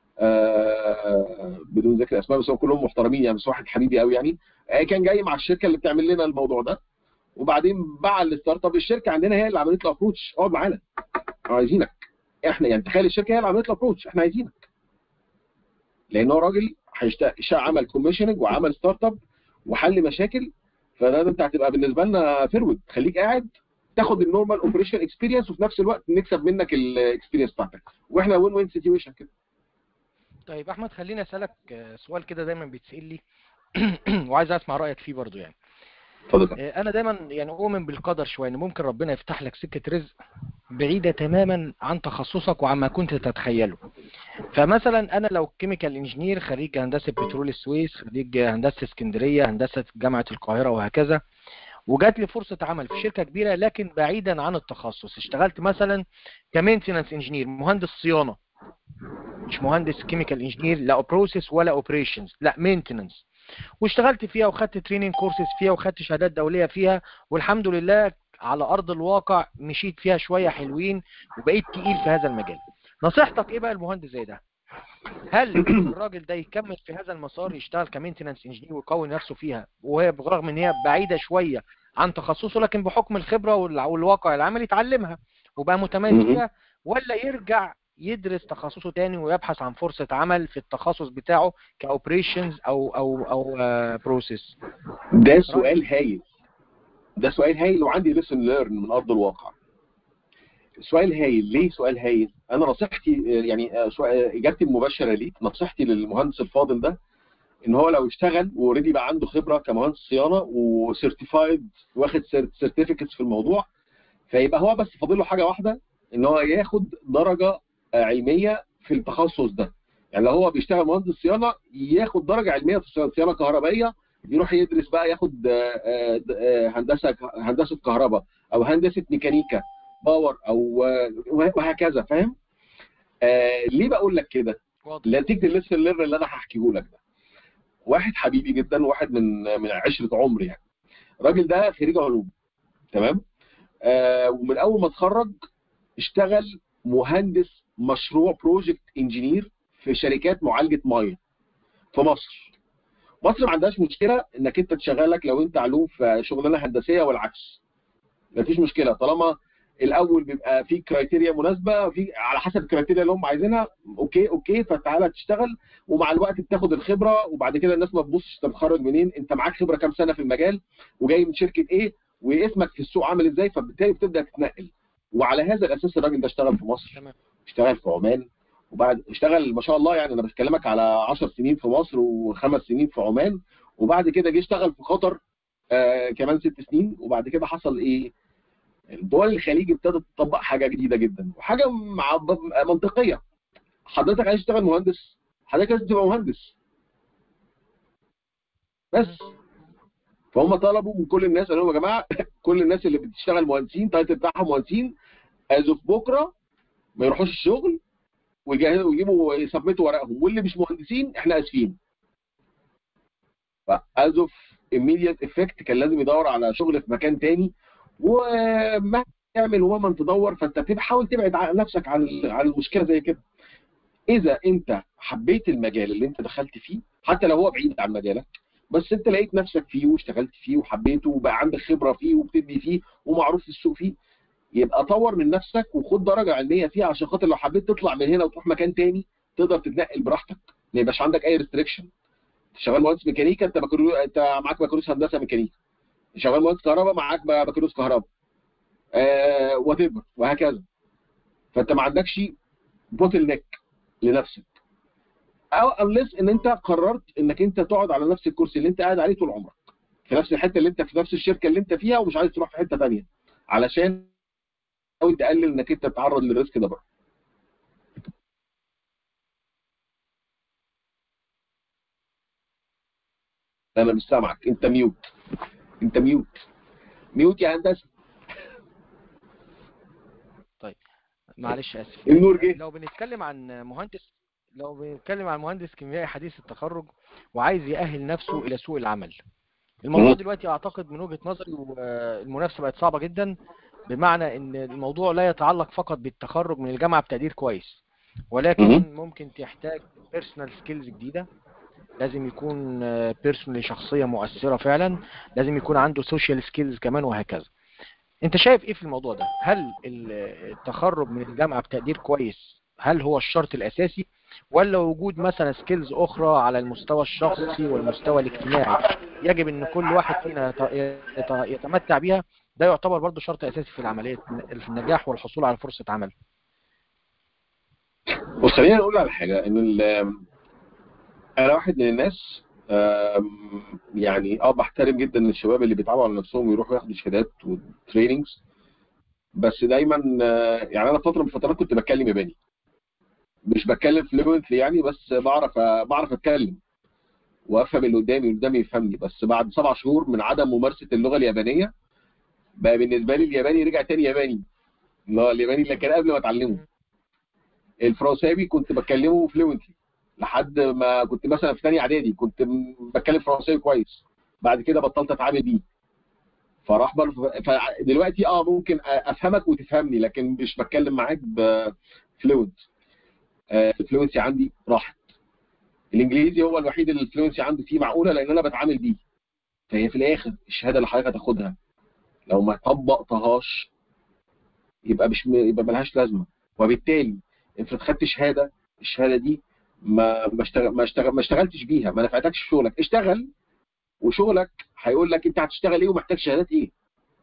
B: آه، بدون ذكر اسماء بس هم كلهم محترمين يعني بس واحد حبيبي قوي يعني آه، كان جاي مع الشركه اللي بتعمل لنا الموضوع ده وبعدين باع الستارت اب الشركه عندنا هي اللي عملت له ابروتش اقعد معانا عايزينك احنا يعني تخيل الشركه هي اللي عملت له ابروتش احنا عايزينك لان هو راجل هيشتغل عمل كوميشننج وعمل ستارت اب وحل مشاكل فده انت هتبقى بالنسبه لنا فيرود خليك قاعد تاخد النورمال اوبريشن اكسبيرينس وفي نفس الوقت نكسب منك الاكسبيرينس بتاعتك واحنا وين وين سيتويشن كده
A: طيب احمد خليني اسالك آه، سؤال كده دايما بيتسال لي وعايز اسمع رايك فيه برضو يعني
B: اتفضل
A: آه، انا دايما يعني اؤمن بالقدر شويه ان ممكن ربنا يفتح لك سكه رزق بعيده تماما عن تخصصك وعما كنت تتخيله فمثلا انا لو كيميكال انجينير خريج هندسه بترول السويس خريج هندسه اسكندريه هندسه جامعه القاهره وهكذا وجات لي فرصه عمل في شركه كبيره لكن بعيدا عن التخصص اشتغلت مثلا كمينتنس انجينير مهندس صيانه مش مهندس كيميكال انجينير لا بروسيس ولا اوبريشنز لا مينتننس واشتغلت فيها وخدت تريننج كورسز فيها وخدت شهادات دوليه فيها والحمد لله على ارض الواقع مشيت فيها شويه حلوين وبقيت تقيل في هذا المجال نصيحتك ايه بقى المهندس زي ده هل الراجل ده يكمل في هذا المسار يشتغل كمينتنس انجينير ويقوي نفسه فيها وهي برغم ان هي بعيده شويه عن تخصصه لكن بحكم الخبره والع- والواقع العملي يتعلمها وبقى متميز
B: مهم.
A: فيها ولا يرجع يدرس تخصصه تاني ويبحث عن فرصه عمل في التخصص بتاعه كاوبريشنز او او او بروسيس
B: ده سؤال هايل ده سؤال هايل وعندي ليسن ليرن من ارض الواقع سؤال هايل ليه سؤال هايل انا نصيحتي يعني آه، سؤال- آه، اجابتي المباشره ليك نصيحتي للمهندس الفاضل ده ان هو لو اشتغل واوريدي بقى عنده خبره كمهندس صيانه وسيرتيفايد واخد سيرتيفيكتس في الموضوع فيبقى هو بس فاضل له حاجه واحده ان هو ياخد درجه آه، علميه في التخصص ده يعني لو هو بيشتغل مهندس صيانه ياخد درجه علميه في الصيانة- صيانه كهربائيه يروح يدرس بقى ياخد آه، آه، آه، هندسه هندسه كهرباء او هندسه ميكانيكا باور او آه، وه- وهكذا فاهم آه ليه بقول لك كده
A: واضح
B: نتيجه الليسن ليرن اللي انا هحكيه لك ده واحد حبيبي جدا واحد من من عشره عمري يعني الراجل ده خريج علوم تمام آه ومن اول ما اتخرج اشتغل مهندس مشروع بروجكت انجينير في شركات معالجه ميه في مصر مصر ما عندهاش مشكله انك انت تشغلك لو انت علوم في شغلانه هندسيه والعكس مفيش مشكله طالما الاول بيبقى في كرايتيريا مناسبه في على حسب الكرايتيريا اللي هم عايزينها اوكي اوكي فتعالى تشتغل ومع الوقت بتاخد الخبره وبعد كده الناس ما تبصش انت متخرج منين انت معاك خبره كام سنه في المجال وجاي من شركه ايه واسمك في السوق عامل ازاي فبالتالي بتبدا تتنقل وعلى هذا الاساس الراجل ده اشتغل في مصر
A: تمام
B: اشتغل في عمان وبعد اشتغل ما شاء الله يعني انا بكلمك على 10 سنين في مصر وخمس سنين في عمان وبعد كده جه اشتغل في قطر آه كمان ست سنين وبعد كده حصل ايه؟ الدول الخليج ابتدت تطبق حاجه جديده جدا وحاجه مع منطقيه حضرتك عايز تشتغل مهندس حضرتك لازم تبقى مهندس بس فهم طلبوا من كل الناس قالوا لهم يا جماعه كل الناس اللي بتشتغل مهندسين تايتل بتاعهم مهندسين از اوف بكره ما يروحوش الشغل ويجهزوا ويجيبوا يسبمتوا ورقهم واللي مش مهندسين احنا اسفين فاز اوف immediate افكت كان لازم يدور على شغل في مكان تاني ومهما تعمل ومهما تدور فانت بتحاول تبعد عن نفسك عن عن المشكله زي كده اذا انت حبيت المجال اللي انت دخلت فيه حتى لو هو بعيد عن مجالك بس انت لقيت نفسك فيه واشتغلت فيه وحبيته وبقى عندك خبره فيه وبتدي فيه ومعروف في السوق فيه يبقى طور من نفسك وخد درجه علميه فيها عشان خاطر لو حبيت تطلع من هنا وتروح مكان تاني تقدر تتنقل براحتك ما يبقاش عندك اي ريستريكشن شغال مهندس ميكانيكا انت بكالوريوس انت معاك بكالوريوس هندسه ميكانيكا شغال مهندس كهرباء معاك بكالوريوس كهرباء آه وات وهكذا فانت ما عندكش بوتل نيك لنفسك او unless ان انت قررت انك انت تقعد على نفس الكرسي اللي انت قاعد عليه طول عمرك في نفس الحته اللي انت في نفس الشركه اللي انت فيها ومش عايز تروح في حته ثانيه علشان تحاول تقلل انك انت تتعرض للريسك ده بره انا مش سامعك انت ميوت انت ميوت ميوت يا هندسه
A: معلش اسف
B: النور جه
A: لو بنتكلم عن مهندس لو بنتكلم عن مهندس كيميائي حديث التخرج وعايز يأهل نفسه إلى سوق العمل الموضوع
B: مم.
A: دلوقتي أعتقد من وجهة نظري والمنافسة بقت صعبة جدا بمعنى إن الموضوع لا يتعلق فقط بالتخرج من الجامعة بتقدير كويس ولكن
B: مم.
A: ممكن تحتاج بيرسونال سكيلز جديدة لازم يكون بيرسونالي شخصية مؤثرة فعلا لازم يكون عنده سوشيال سكيلز كمان وهكذا انت شايف ايه في الموضوع ده هل ال- التخرج من الجامعة بتقدير كويس هل هو الشرط الاساسي ولا وجود مثلا سكيلز اخرى على المستوى الشخصي والمستوى الاجتماعي يجب ان كل واحد فينا يت- يت- يتمتع بيها ده يعتبر برضه شرط اساسي في العملية في النجاح والحصول على فرصة عمل
B: بص خلينا نقول على حاجه ان ال- انا واحد من الناس آم، يعني اه بحترم جدا الشباب اللي بيتعبوا على نفسهم ويروحوا ياخدوا شهادات وتريننجز بس دايما آه، يعني انا فتره من الفترات كنت بتكلم ياباني مش بتكلم فلوينتلي يعني بس بعرف بعرف اتكلم وافهم اللي قدامي واللي قدامي يفهمني بس بعد سبع شهور من عدم ممارسه اللغه اليابانيه بقى بالنسبه لي الياباني رجع تاني ياباني اللي هو الياباني اللي كان قبل ما اتعلمه الفرنساوي كنت بتكلمه فلوينتلي لحد ما كنت مثلا في ثانيه اعدادي كنت م- بتكلم فرنساوي كويس بعد كده بطلت اتعامل بيه فراح بر... فدلوقتي اه ممكن أ- افهمك وتفهمني لكن مش بتكلم معاك بفلوينت الفلوينسي عندي راحت الانجليزي هو الوحيد اللي الفلوينسي عندي فيه معقوله لان انا بتعامل بيه فهي في الاخر الشهاده اللي حضرتك هتاخدها لو ما طبقتهاش يبقى مش م- يبقى ملهاش لازمه وبالتالي افرض خدت شهاده الشهاده دي ما ما اشتغل ما اشتغل ما اشتغلتش بيها ما نفعتكش في شغلك اشتغل وشغلك هيقول لك انت هتشتغل ايه ومحتاج شهادات ايه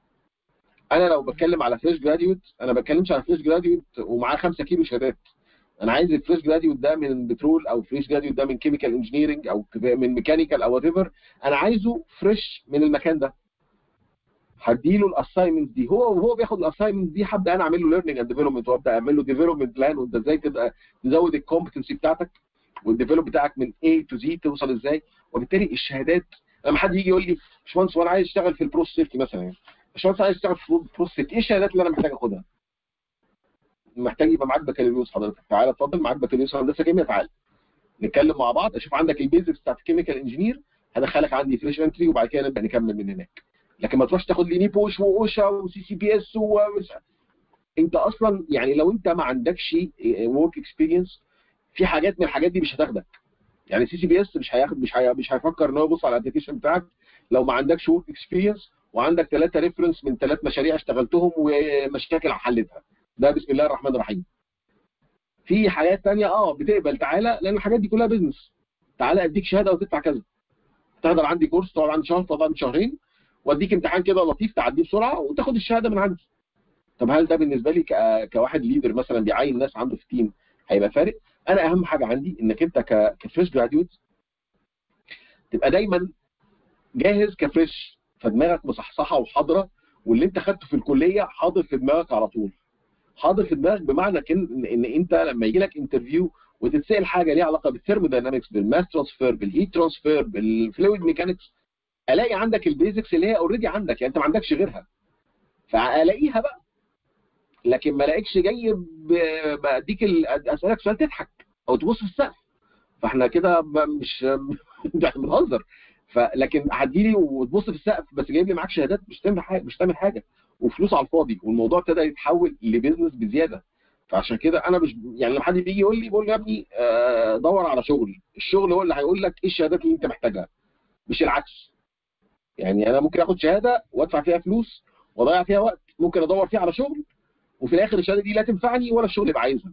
B: انا لو بتكلم على فريش جراديوت انا ما بتكلمش على فريش جراديوت ومعاه 5 كيلو شهادات انا عايز الفريش جراديوت ده من بترول او فريش جراديوت ده من كيميكال انجينيرنج او من ميكانيكال او وات ايفر انا عايزه فريش من المكان ده هديله الاساينمنت دي هو وهو بياخد الاساينمنت دي هبدا انا اعمل له ليرنينج اند ديفلوبمنت وابدا اعمل له ديفلوبمنت بلان وانت ازاي تبقى تزود الكومبتنسي بتاعتك والديفلوب بتاعك من A تو Z توصل ازاي وبالتالي الشهادات لما حد يجي يقول لي باشمهندس وانا عايز اشتغل في البروس سيفتي مثلا يعني باشمهندس عايز اشتغل في البروس سيفتي ايه الشهادات اللي انا محتاج اخدها؟ محتاج يبقى معاك بكالوريوس حضرتك تعالى اتفضل معاك بكالوريوس هندسه كيمياء تعالى نتكلم مع بعض اشوف عندك البيزكس بتاعت الكيميكال انجينير هدخلك عندي فريش انتري وبعد كده نبدا نكمل من هناك لكن ما تروحش تاخد لي نيبوش واوشا وسي سي بي اس ومش انت اصلا يعني لو انت ما عندكش ورك اكسبيرينس في حاجات من الحاجات دي مش هتاخدك يعني سي سي بي اس مش هياخد مش هي مش هيفكر ان هو يبص على الابلكيشن بتاعك لو ما عندكش ورك اكسبيرينس وعندك ثلاثه ريفرنس من ثلاث مشاريع اشتغلتهم ومشاكل حلتها ده بسم الله الرحمن الرحيم في حاجات تانية اه بتقبل تعالى لان الحاجات دي كلها بيزنس تعالى اديك شهاده وتدفع كذا تحضر عندي كورس تقعد عندي شهر تقعد عندي شهرين واديك امتحان كده لطيف تعديه بسرعه وتاخد الشهاده من عندي طب هل ده بالنسبه لي ك- كواحد ليدر مثلا بيعين ناس عنده في تيم هيبقى فارق انا اهم حاجه عندي انك انت ك- كفريش جراديوت تبقى دايما جاهز كفريش فدماغك مصحصحه وحاضره واللي انت خدته في الكليه حاضر في دماغك على طول حاضر في دماغك بمعنى كن ان, إن انت لما يجي لك انترفيو وتتسال حاجه ليها علاقه بالثيرموداينامكس بالماس ترانسفير بالهيت ترانسفير بالفلويد ميكانكس الاقي عندك البيزكس اللي هي اوريدي عندك يعني انت ما عندكش غيرها فالاقيها بقى لكن ما الاقيكش جاي ب- بديك ال- اسالك سؤال تضحك او تبص في السقف فاحنا كده ب- مش احنا بنهزر فلكن هتجيلي وتبص في السقف بس جايب لي معاك شهادات مش تعمل حاجه مش تعمل حاجه وفلوس على الفاضي والموضوع ابتدى يتحول لبيزنس بزياده فعشان كده انا مش يعني لما حد بيجي يقول لي بقول له يا ابني آه، دور على شغل الشغل هو اللي هيقول لك ايه الشهادات اللي انت محتاجها مش العكس يعني انا ممكن اخد شهاده وادفع فيها فلوس واضيع فيها وقت ممكن ادور فيها على شغل وفي الاخر الشهاده دي لا تنفعني ولا الشغل يبقى عايزها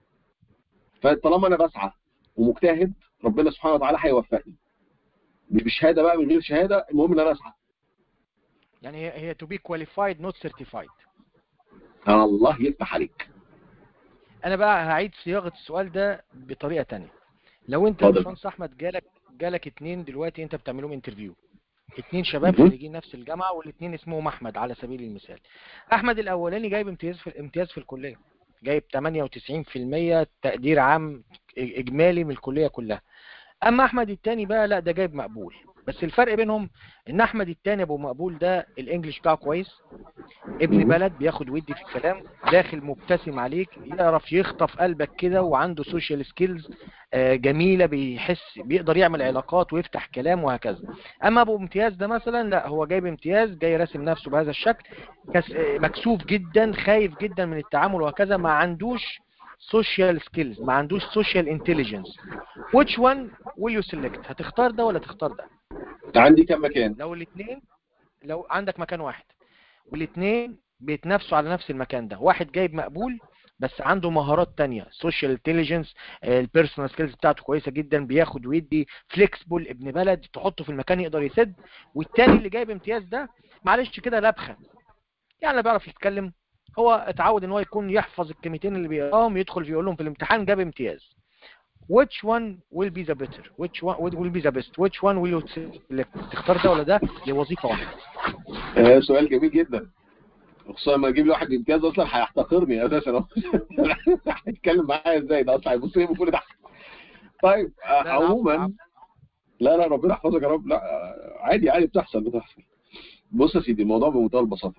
B: فطالما انا بسعى ومجتهد ربنا سبحانه وتعالى هيوفقني مش بشهاده بقى من غير شهاده المهم ان انا اسعى
A: يعني هي هي to be qualified not certified
B: الله يفتح عليك
A: انا بقى هعيد صياغه السؤال ده بطريقه تانية لو انت يا
B: اتفضل.
A: باشمهندس احمد جالك جالك اتنين دلوقتي انت بتعمل لهم انترفيو اتنين شباب
B: مهم.
A: خريجين نفس الجامعه والاتنين اسمهم احمد على سبيل المثال احمد الاولاني جايب امتياز في امتياز في الكليه جايب 98% تقدير عام اجمالي من الكليه كلها اما احمد التاني بقى لا ده جايب مقبول بس الفرق بينهم ان احمد التاني ابو مقبول ده الانجليش بتاعه كويس ابن
B: مهم.
A: بلد بياخد ودي في الكلام داخل مبتسم عليك يعرف يخطف قلبك كده وعنده سوشيال سكيلز جميله بيحس بيقدر يعمل علاقات ويفتح كلام وهكذا اما ابو امتياز ده مثلا لا هو جايب امتياز جاي راسم نفسه بهذا الشكل كس- آه، مكسوف جدا خايف جدا من التعامل وهكذا ما عندوش سوشيال سكيلز ما عندوش سوشيال انتليجنس which one will you select هتختار ده ولا تختار ده
B: عندي كم مكان
A: لو الاثنين لو عندك مكان واحد والاثنين بيتنافسوا على نفس المكان ده واحد جايب مقبول بس عنده مهارات تانية سوشيال انتليجنس البيرسونال سكيلز بتاعته كويسه جدا بياخد ويدي فليكسبل ابن بلد تحطه في المكان يقدر يسد والتاني اللي جايب امتياز ده معلش كده لبخه يعني لا بيعرف يتكلم هو اتعود ان هو يكون يحفظ الكلمتين اللي بيقراهم يدخل يقول لهم في الامتحان جاب امتياز which one will be the better which one will be the best which one will you select تختار ده ولا ده لوظيفه واحده
B: آه سؤال جميل جدا خصوصا لما اجيب له واحد امتياز اصلا هيحتقرني اساسا هيتكلم معايا ازاي ده اصلا هيبص لي من فوق لتحت طيب آه
A: لا، العفو،
B: عموما
A: العفو.
B: لا لا ربنا يحفظك يا رب لا آه، عادي عادي بتحصل بتحصل بص يا سيدي الموضوع بمنتهى البساطه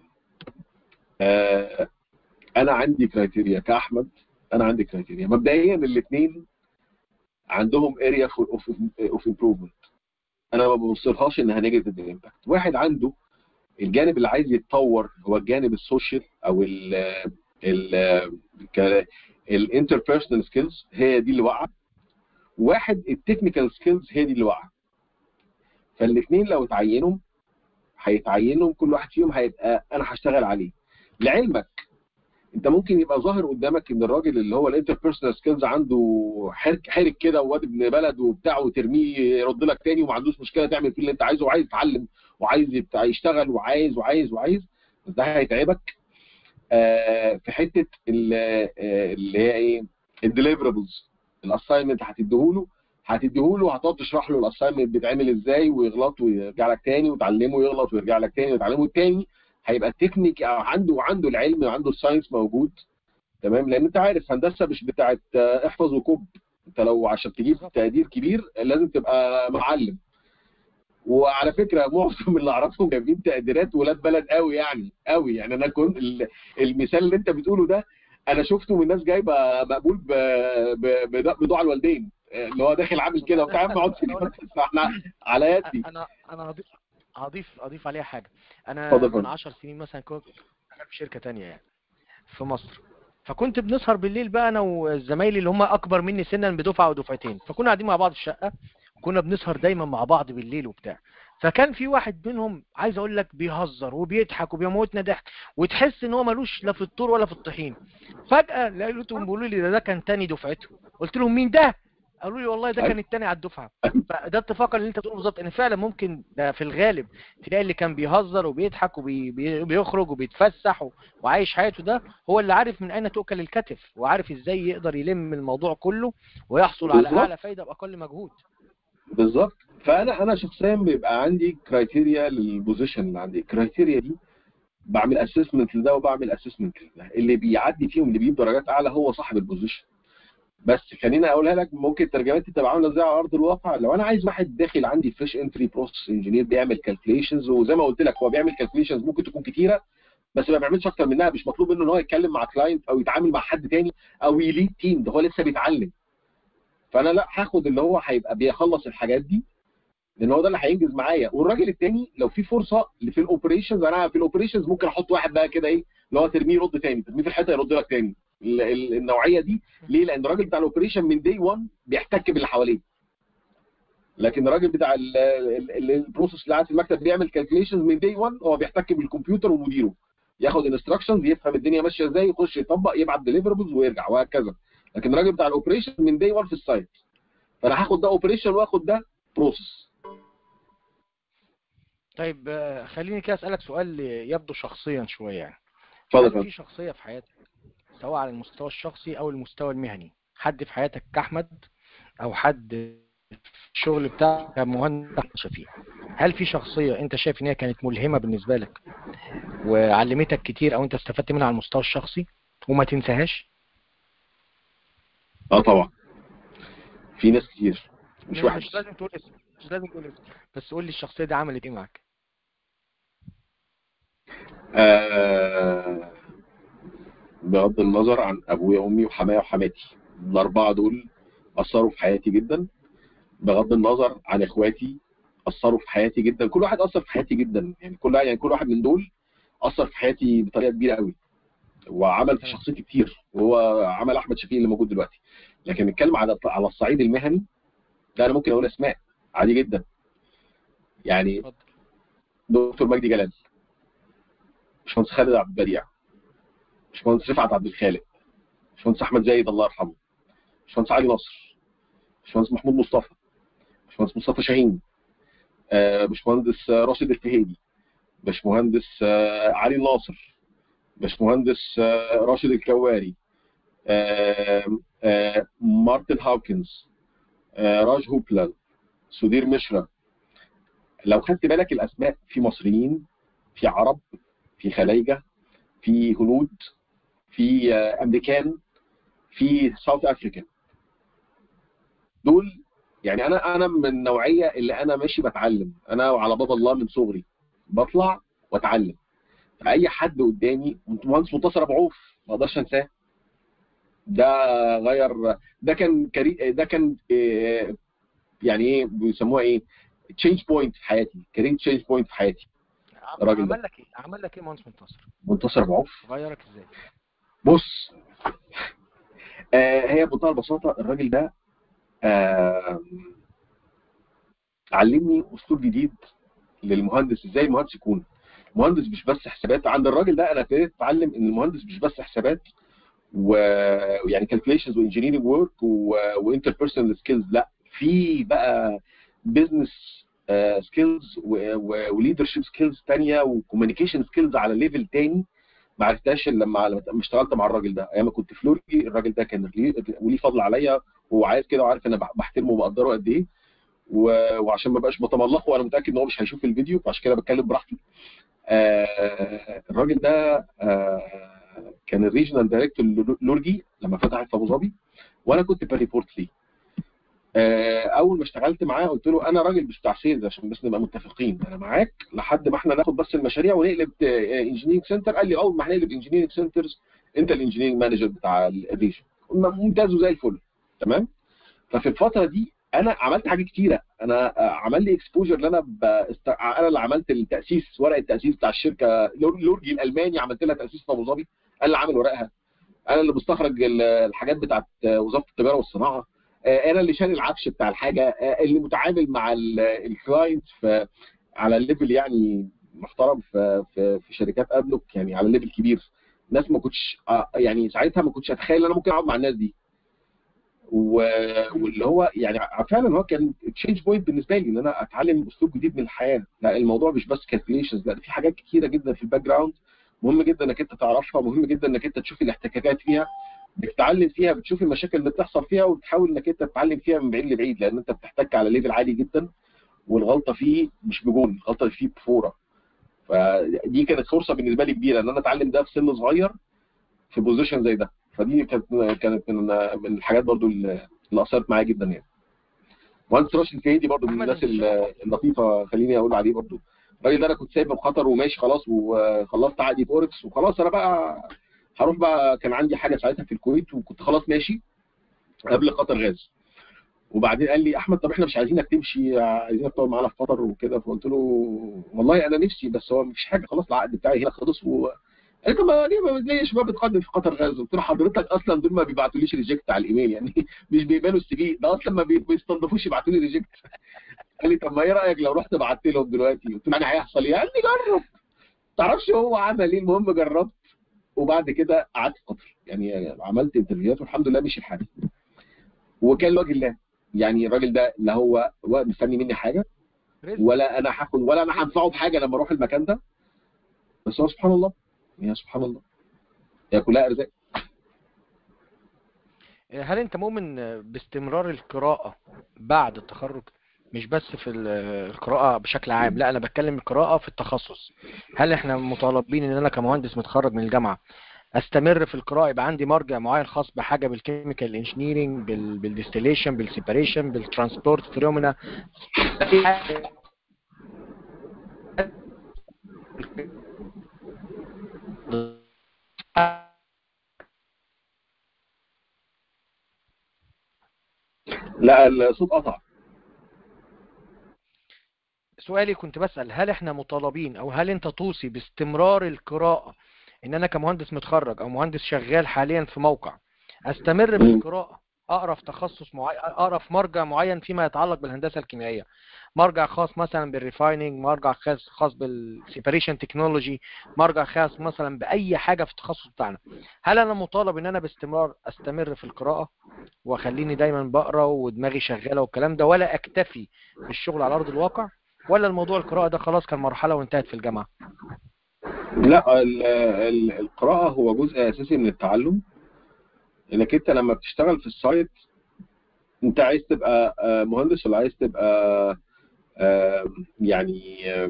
B: آه انا عندي كرايتيريا كاحمد انا عندي كرايتيريا مبدئيا الاثنين عندهم اريا اوف امبروفمنت انا ما ببصلهاش انها نيجاتيف امباكت واحد عنده الجانب اللي عايز يتطور هو الجانب السوشيال او ال ال الانتربيرسونال سكيلز هي دي اللي واقعه واحد التكنيكال سكيلز هي دي اللي واقعه فالاثنين لو اتعينوا هيتعينوا كل واحد فيهم هيبقى انا هشتغل عليه لعلمك انت ممكن يبقى ظاهر قدامك ان الراجل اللي هو الانتربيرسونال سكيلز عنده حرك حرك كده وواد ابن بلد وبتاع وترميه يرد لك تاني وما عندوش مشكله تعمل فيه اللي انت عايزه وعايز يتعلم وعايز يبتع- يشتغل وعايز وعايز وعايز بس ده هيتعبك آه، في حته ال- آه، اللي هي ايه الديليفربلز الاساينمنت هتديهوله هتديهوله هتقعد تشرح له الاساينمنت بيتعمل ازاي ويغلط ويرجع لك تاني وتعلمه يغلط ويرجع لك تاني وتعلمه التاني هيبقى التكنيك عنده عنده العلم وعنده الساينس موجود تمام لان انت عارف هندسه مش بتاعت آه، احفظ وكب انت لو عشان تجيب
A: بالظبط.
B: تقدير كبير لازم تبقى معلم وعلى فكره معظم اللي اعرفهم جايبين تقديرات ولاد بلد قوي يعني قوي يعني انا كنت ال- المثال اللي انت بتقوله ده انا شفته من ناس جايبه مقبول ب- ب- ب- بدعاء الوالدين اللي هو داخل عامل كده وبتاع ما اقعدش كده احنا على يدي
A: انا انا هضيف هضيف اضيف عليها حاجه انا
B: اتفضل يا
A: من
B: فندم.
A: 10 سنين مثلا كنت شغال في شركه تانية يعني في مصر فكنت بنسهر بالليل بقى انا وزمايلي اللي هم اكبر مني سنا بدفعه ودفعتين فكنا قاعدين مع بعض في الشقه وكنا بنسهر دايما مع بعض بالليل وبتاع فكان في واحد منهم عايز اقول لك بيهزر وبيضحك وبيموتنا ضحك وتحس ان هو ملوش لا في الطور ولا في الطحين فجاه لقيتهم بيقولوا لي ده, ده كان تاني دفعته قلت لهم مين ده قالوا لي والله ده كان التاني على الدفعه فده اتفاقا اللي انت بتقوله بالظبط ان فعلا ممكن ده في الغالب تلاقي اللي كان بيهزر وبيضحك وبيخرج وبيتفسح و- وعايش حياته ده هو اللي عارف من اين تؤكل الكتف وعارف ازاي يقدر يلم الموضوع كله ويحصل على
B: بالظبط.
A: اعلى فايده باقل مجهود
B: بالظبط فانا انا شخصيا بيبقى عندي كرايتيريا للبوزيشن اللي عندي الكرايتيريا دي بعمل اسسمنت لده وبعمل اسسمنت لده اللي بيعدي فيهم اللي بيجيب درجات اعلى هو صاحب البوزيشن بس خليني اقولها لك ممكن ترجمتي تبقى عامله ازاي على ارض الواقع لو انا عايز واحد داخل عندي فريش انتري بروسس انجينير بيعمل كالكوليشنز وزي ما قلت لك هو بيعمل كالكوليشنز ممكن تكون كتيره بس ما بيعملش اكتر منها مش مطلوب منه ان هو يتكلم مع كلاينت او يتعامل مع حد تاني او يليد تيم ده هو لسه بيتعلم فانا لا هاخد اللي هو هيبقى بيخلص الحاجات دي لان هو ده اللي هينجز معايا والراجل التاني لو في فرصه اللي في الاوبريشنز انا في الاوبريشنز ممكن احط واحد بقى كده ايه اللي هو ترميه يرد تاني ترميه في الحيطه يرد لك تاني ال- ال- النوعيه دي ليه؟ لان الراجل بتاع الاوبريشن من دي 1 بيحتك باللي حواليه لكن الراجل بتاع ال- ال- ال- البروسيس اللي قاعد في المكتب بيعمل كالكوليشنز من دي 1 هو بيحتك بالكمبيوتر ومديره ياخد انستراكشنز يفهم الدنيا ماشيه ازاي يخش يطبق يبعت ديليفربلز ويرجع وهكذا لكن الراجل بتاع الاوبريشن من دي 1 في السايت فانا هاخد ده اوبريشن واخد ده بروسيس
A: طيب آه، خليني كده اسالك سؤال يبدو شخصيا شويه يعني
B: اتفضل يا
A: هل
B: فندم.
A: في شخصيه في حياتك سواء على المستوى الشخصي او المستوى المهني حد في حياتك كاحمد او حد في الشغل بتاعك كمهندس شفيق هل في شخصيه انت شايف ان هي كانت ملهمه بالنسبه لك وعلمتك كتير او انت استفدت منها على المستوى الشخصي وما تنساهاش
B: اه طبعا في ناس كتير مش واحد
A: مش لازم تقول اسم مش لازم تقول اسم بس قول لي الشخصيه دي عملت ايه معاك
B: آه بغض النظر عن ابويا وامي وحمايا وحماتي الاربعه دول اثروا في حياتي جدا بغض النظر عن اخواتي اثروا في حياتي جدا كل واحد اثر في حياتي جدا يعني كل يعني كل واحد من دول اثر في حياتي بطريقه كبيره قوي وعمل في شخصيتي كتير وهو عمل احمد شفيق اللي موجود دلوقتي لكن نتكلم على على الصعيد المهني ده انا ممكن اقول اسماء عادي جدا يعني
A: اتفضل
B: دكتور مجدي جلال باشمهندس خالد عبد البديع باشمهندس رفعت عبد الخالق باشمهندس احمد زايد الله يرحمه باشمهندس علي نصر باشمهندس محمود مصطفى باشمهندس مصطفى شاهين آه، باشمهندس آه، راشد الفهيدي باشمهندس آه، علي الناصر باشمهندس آه، راشد الكواري آه، آه، مارتن هاوكنز آه، راج هوبلر سدير مشرا لو خدت بالك الاسماء في مصريين في عرب في خلايجه في هنود في آه، امريكان في ساوث افريكان دول يعني انا انا من النوعيه اللي انا ماشي بتعلم انا وعلى باب الله من صغري بطلع واتعلم فاي حد قدامي مهندس منتصر ابو عوف ما اقدرش انساه ده غير ده كان كري ده كان آه، يعني ايه بيسموها ايه تشينج بوينت في حياتي كارير تشينج بوينت في حياتي الراجل ده.
A: عمل لك ايه عمل لك ايه مهندس منتصر
B: منتصر ابو عوف
A: غيرك ازاي
B: بص آه هي بمنتهى البساطه الراجل ده آه علمني اسلوب جديد للمهندس ازاي المهندس يكون مهندس مش بس حسابات عند الراجل ده انا ابتديت اتعلم ان المهندس مش بس حسابات و- ويعني كالكوليشنز وانجينيرنج ورك وانتر بيرسونال سكيلز لا في بقى بزنس سكيلز وليدرشيب سكيلز ثانيه وكوميونيكيشن سكيلز على ليفل تاني ما عرفتهاش الا لما لما اشتغلت مع الراجل ده ايام ما كنت في لورجي الراجل ده كان ليه وليه فضل عليا وهو عارف كده وعارف انا بحترمه وبقدره قد ايه و- وعشان ما بقاش بتملقه وانا متاكد ان هو مش هيشوف الفيديو فعشان كده بتكلم براحتي آه، الراجل ده آه، كان الريجنال دايركتور لورجي لما فتحت في ابو ظبي وانا كنت بريبورت ليه آه، اول ما اشتغلت معاه قلت له انا راجل مش بتاع سيلز عشان بس نبقى متفقين انا معاك لحد ما احنا ناخد بس المشاريع ونقلب انجينيرنج سنتر قال لي اول ما هنقلب انجينيرنج سنترز انت الانجينيرنج مانجر بتاع الريجن قلنا ممتاز وزي الفل تمام ففي الفتره دي انا عملت حاجات كتيره انا آه، عمل لي اكسبوجر اللي انا بست... انا اللي عملت التاسيس ورق التاسيس بتاع الشركه لور- لورجي الالماني عملت لها تاسيس في ابو ظبي انا اللي عامل ورقها انا اللي مستخرج ال- الحاجات بتاعت وزاره التجاره والصناعه آه، انا اللي شاري العفش بتاع الحاجه آه، اللي متعامل مع الكلاينت في على الليفل يعني محترم في في, في شركات ابلوك يعني على الليفل كبير ناس ما كنتش آه، يعني ساعتها ما كنتش اتخيل ان انا ممكن اقعد مع الناس دي و- واللي هو يعني فعلا هو كان تشينج بوينت بالنسبه لي ان انا اتعلم اسلوب جديد من الحياه لا الموضوع مش بس كالكوليشنز لا ده في حاجات كتيره جدا في الباك جراوند مهم جدا انك انت تعرفها مهم جدا انك انت تشوف الاحتكاكات فيها بتتعلم فيها بتشوف المشاكل اللي بتحصل فيها وتحاول انك انت تتعلم فيها من بعيد لبعيد لان انت بتحتك على ليفل عالي جدا والغلطه فيه مش بجون الغلطه فيه بفوره فدي كانت فرصه بالنسبه لي كبيره ان انا اتعلم ده في سن صغير في بوزيشن زي ده فدي كانت كانت من من الحاجات برضو اللي اللي اثرت معايا جدا يعني مهندس راشد الفهيدي برضو من
A: أحمد
B: الناس
A: أنت
B: ال- اللطيفه خليني اقول عليه برضو الراجل ده انا كنت سايبه بخطر وماشي خلاص وخلصت عقدي في اوركس وخلاص انا بقى هروح بقى كان عندي حاجه ساعتها في الكويت وكنت خلاص ماشي قبل قطر غاز وبعدين قال لي احمد طب احنا مش عايزينك تمشي عايزينك تقعد معانا في قطر وكده فقلت له والله انا نفسي بس هو مفيش حاجه خلاص العقد بتاعي هنا خلص و قال لي طب ما ليه ما ليه شباب بتقدم في قطر غاز قلت له حضرتك اصلا دول ما بيبعتوليش ريجكت على الايميل يعني مش بيقبلوا السي في ده اصلا ما بي- بيستنضفوش يبعتوا لي ريجكت قال لي طب ما ايه رايك لو رحت بعت لهم دلوقتي قلت له يعني هيحصل ايه قال لي جرب تعرفش هو عمل ايه المهم جربت وبعد كده قعدت في قطر يعني عملت انترفيوهات والحمد لله مشي الحال وكان لوجه الله يعني الراجل ده لا هو هو مستني مني حاجه
A: رزق
B: ولا انا هاخد ولا انا هنفعه بحاجه لما اروح المكان ده بس هو سبحان الله يا سبحان الله هي كلها ارزاق
A: هل انت مؤمن باستمرار القراءة بعد التخرج مش بس في ال- القراءة بشكل عام لا أنا بتكلم القراءة في التخصص هل إحنا مطالبين إن أنا كمهندس متخرج من الجامعة استمر في القراءة يبقى عندي مرجع معين خاص بحاجة بالكيميكال انجينيرنج بالديستيليشن بالسيبريشن بالترانسبورت فينومينا
B: لا الصوت قطع
A: سؤالي كنت بسأل هل احنا مطالبين او هل انت توصي باستمرار القراءة ان انا كمهندس متخرج او مهندس شغال حاليا في موقع استمر
B: مم.
A: بالقراءة اقرا في تخصص معين اقرا في مرجع معين فيما يتعلق بالهندسة الكيميائية مرجع خاص مثلا بالريفايننج مرجع خاص خاص بالسيبريشن تكنولوجي مرجع خاص مثلا باي حاجة في التخصص بتاعنا هل انا مطالب ان انا باستمرار استمر في القراءة واخليني دايما بقرا ودماغي شغالة والكلام ده ولا اكتفي بالشغل على ارض الواقع ولا الموضوع القراءة ده خلاص كان مرحلة وانتهت في الجامعة
B: لا ال- ال- القراءة هو جزء أساسي من التعلم إنك أنت لما بتشتغل في السايت أنت عايز تبقى آه، مهندس ولا عايز تبقى آه، يعني آه،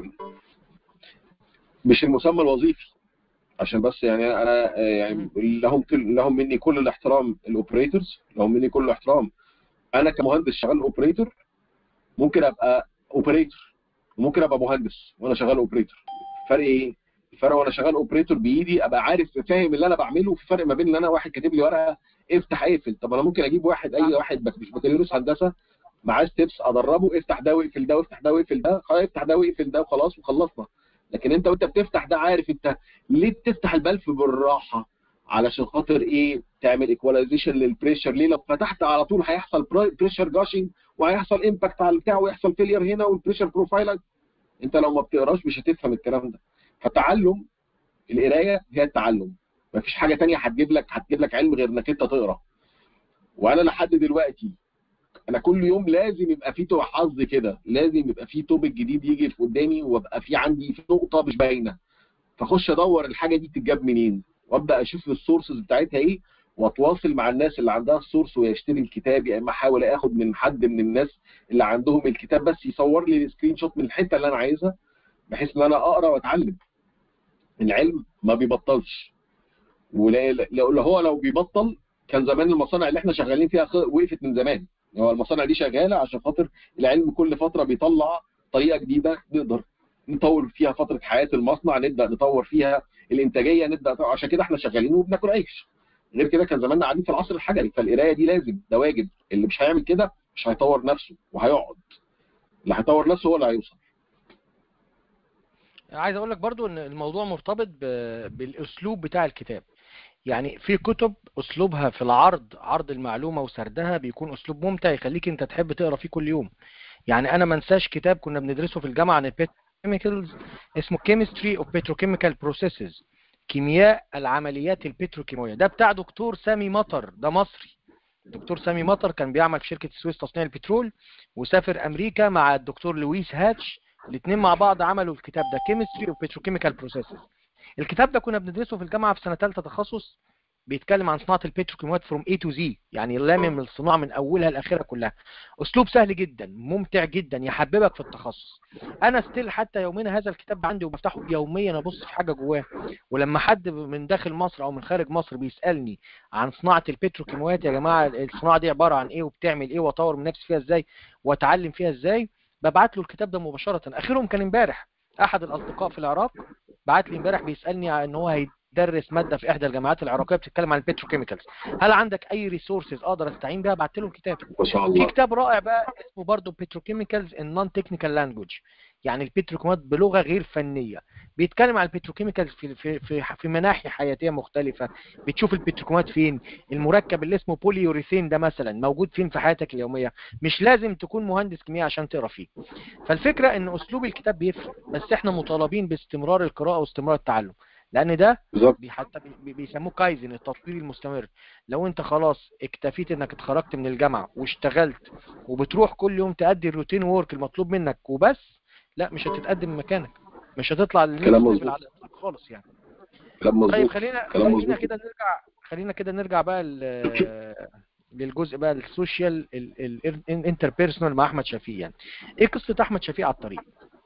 B: مش المسمى الوظيفي عشان بس يعني أنا آه، يعني لهم كل- لهم مني كل الاحترام الأوبريتورز لهم مني كل الاحترام أنا كمهندس شغال أوبريتور ممكن أبقى أوبريتور وممكن أبقى مهندس وأنا شغال أوبريتور فرق إيه؟ الفرق وانا شغال اوبريتور بايدي ابقى عارف فاهم اللي انا بعمله في فرق ما بين ان انا واحد كاتب لي ورقه افتح اقفل طب انا ممكن اجيب واحد اي واحد بك- مش بكالوريوس هندسه معاه ستيبس ادربه افتح ده واقفل ده وافتح ده واقفل ده خلاص افتح ده واقفل ده وخلاص وخلصنا لكن انت وانت بتفتح ده عارف انت ليه بتفتح البلف بالراحه علشان خاطر ايه تعمل ايكواليزيشن للبريشر ليه لو فتحت على طول هيحصل بريشر جاشنج وهيحصل امباكت على البتاع ويحصل فيلير هنا والبريشر بروفايل انت لو ما بتقراش مش هتفهم الكلام ده فتعلم القرايه هي التعلم مفيش حاجه تانية هتجيب لك هتجيب لك علم غير انك انت تقرا وانا لحد دلوقتي انا كل يوم لازم يبقى في تو- حظ كده لازم يبقى في توبك جديد يجي في قدامي وابقى في عندي في نقطه مش باينه فاخش ادور الحاجه دي تتجاب منين وابدا اشوف السورسز بتاعتها ايه واتواصل مع الناس اللي عندها السورس ويشتري الكتاب يا اما احاول اخد من حد من الناس اللي عندهم الكتاب بس يصور لي السكرين شوت من الحته اللي انا عايزها بحيث ان انا اقرا واتعلم العلم ما بيبطلش ولا لو هو لو بيبطل كان زمان المصانع اللي احنا شغالين فيها خ- وقفت من زمان هو المصانع دي شغاله عشان خاطر العلم كل فتره بيطلع طريقه جديده نقدر نطور فيها فتره حياه المصنع نبدا نطور فيها الانتاجيه نبدا نطور. عشان كده احنا شغالين وبناكل عيش غير كده كان زماننا قاعدين في العصر الحجري فالقرايه دي لازم ده واجب اللي مش هيعمل كده مش هيطور نفسه وهيقعد اللي هيطور نفسه هو اللي هيوصل
A: عايز اقول لك برضو ان الموضوع مرتبط ب- بالاسلوب بتاع الكتاب يعني في كتب اسلوبها في العرض عرض المعلومه وسردها بيكون اسلوب ممتع يخليك انت تحب تقرا فيه كل يوم يعني انا ما انساش كتاب كنا بندرسه في الجامعه عن البيتروكيميكالز اسمه Chemistry of Petrochemical Processes كيمياء العمليات البتروكيماويه ده بتاع دكتور سامي مطر ده مصري دكتور سامي مطر كان بيعمل في شركه السويس تصنيع البترول وسافر امريكا مع الدكتور لويس هاتش الاثنين مع بعض عملوا الكتاب ده Chemistry of Petrochemical Processes الكتاب ده كنا بندرسه في الجامعه في سنه ثالثه تخصص بيتكلم عن صناعه البتروكيماويات فروم A to Z يعني لامم الصناعه من اولها لاخرها كلها اسلوب سهل جدا ممتع جدا يحببك في التخصص انا ستيل حتى يومنا هذا الكتاب عندي وبفتحه يوميا ابص في حاجه جواه ولما حد من داخل مصر او من خارج مصر بيسالني عن صناعه البتروكيماويات يا جماعه الصناعه دي عباره عن ايه وبتعمل ايه واطور من نفسي فيها ازاي واتعلم فيها ازاي ببعت له الكتاب ده مباشره اخرهم كان امبارح احد الاصدقاء في العراق بعت لي امبارح بيسالني عن ان هو هيدرس ماده في احدى الجامعات العراقيه بتتكلم عن البتروكيميكالز هل عندك اي ريسورسز اقدر استعين بيها بعت له الكتاب
B: ما شاء
A: في
B: الله
A: كتاب رائع بقى اسمه برضه بتروكيميكالز ان نون تكنيكال لانجوج يعني البتروكيمات بلغه غير فنيه بيتكلم عن البتروكيميكالز في في في, في مناحي حياتيه مختلفه بتشوف البتروكيمات فين المركب اللي اسمه بوليوريثين ده مثلا موجود فين في حياتك اليوميه مش لازم تكون مهندس كيمياء عشان تقرا فيه فالفكره ان اسلوب الكتاب بيفرق بس احنا مطالبين باستمرار القراءه واستمرار التعلم لان ده
B: بالظبط
A: بي- حتى بي- بيسموه كايزن التطوير المستمر لو انت خلاص اكتفيت انك اتخرجت من الجامعه واشتغلت وبتروح كل يوم تأدي الروتين وورك المطلوب منك وبس لا مش هتتقدم من مكانك مش هتطلع
B: كلام
A: للنكست
B: مظبوط.
A: ليفل على الإطلاق خالص يعني
B: كلام
A: طيب
B: مظبوط
A: خلينا
B: كلام
A: خلينا
B: مظبوط.
A: كده نرجع خلينا كده نرجع بقى ل- للجزء بقى السوشيال الانتر بيرسونال مع احمد شفيق يعني ايه قصه احمد شفيق على الطريق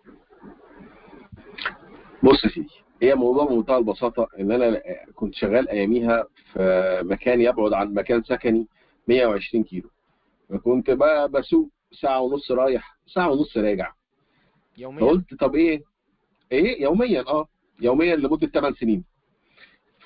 B: بص يا سيدي هي موضوع بمنتهى البساطه ان انا كنت شغال اياميها في مكان يبعد عن مكان سكني 120 كيلو فكنت بقى بسوق ساعه ونص رايح ساعه ونص راجع
A: يوميا
B: فقلت طب ايه ايه يوميا اه يوميا لمده 8 سنين ف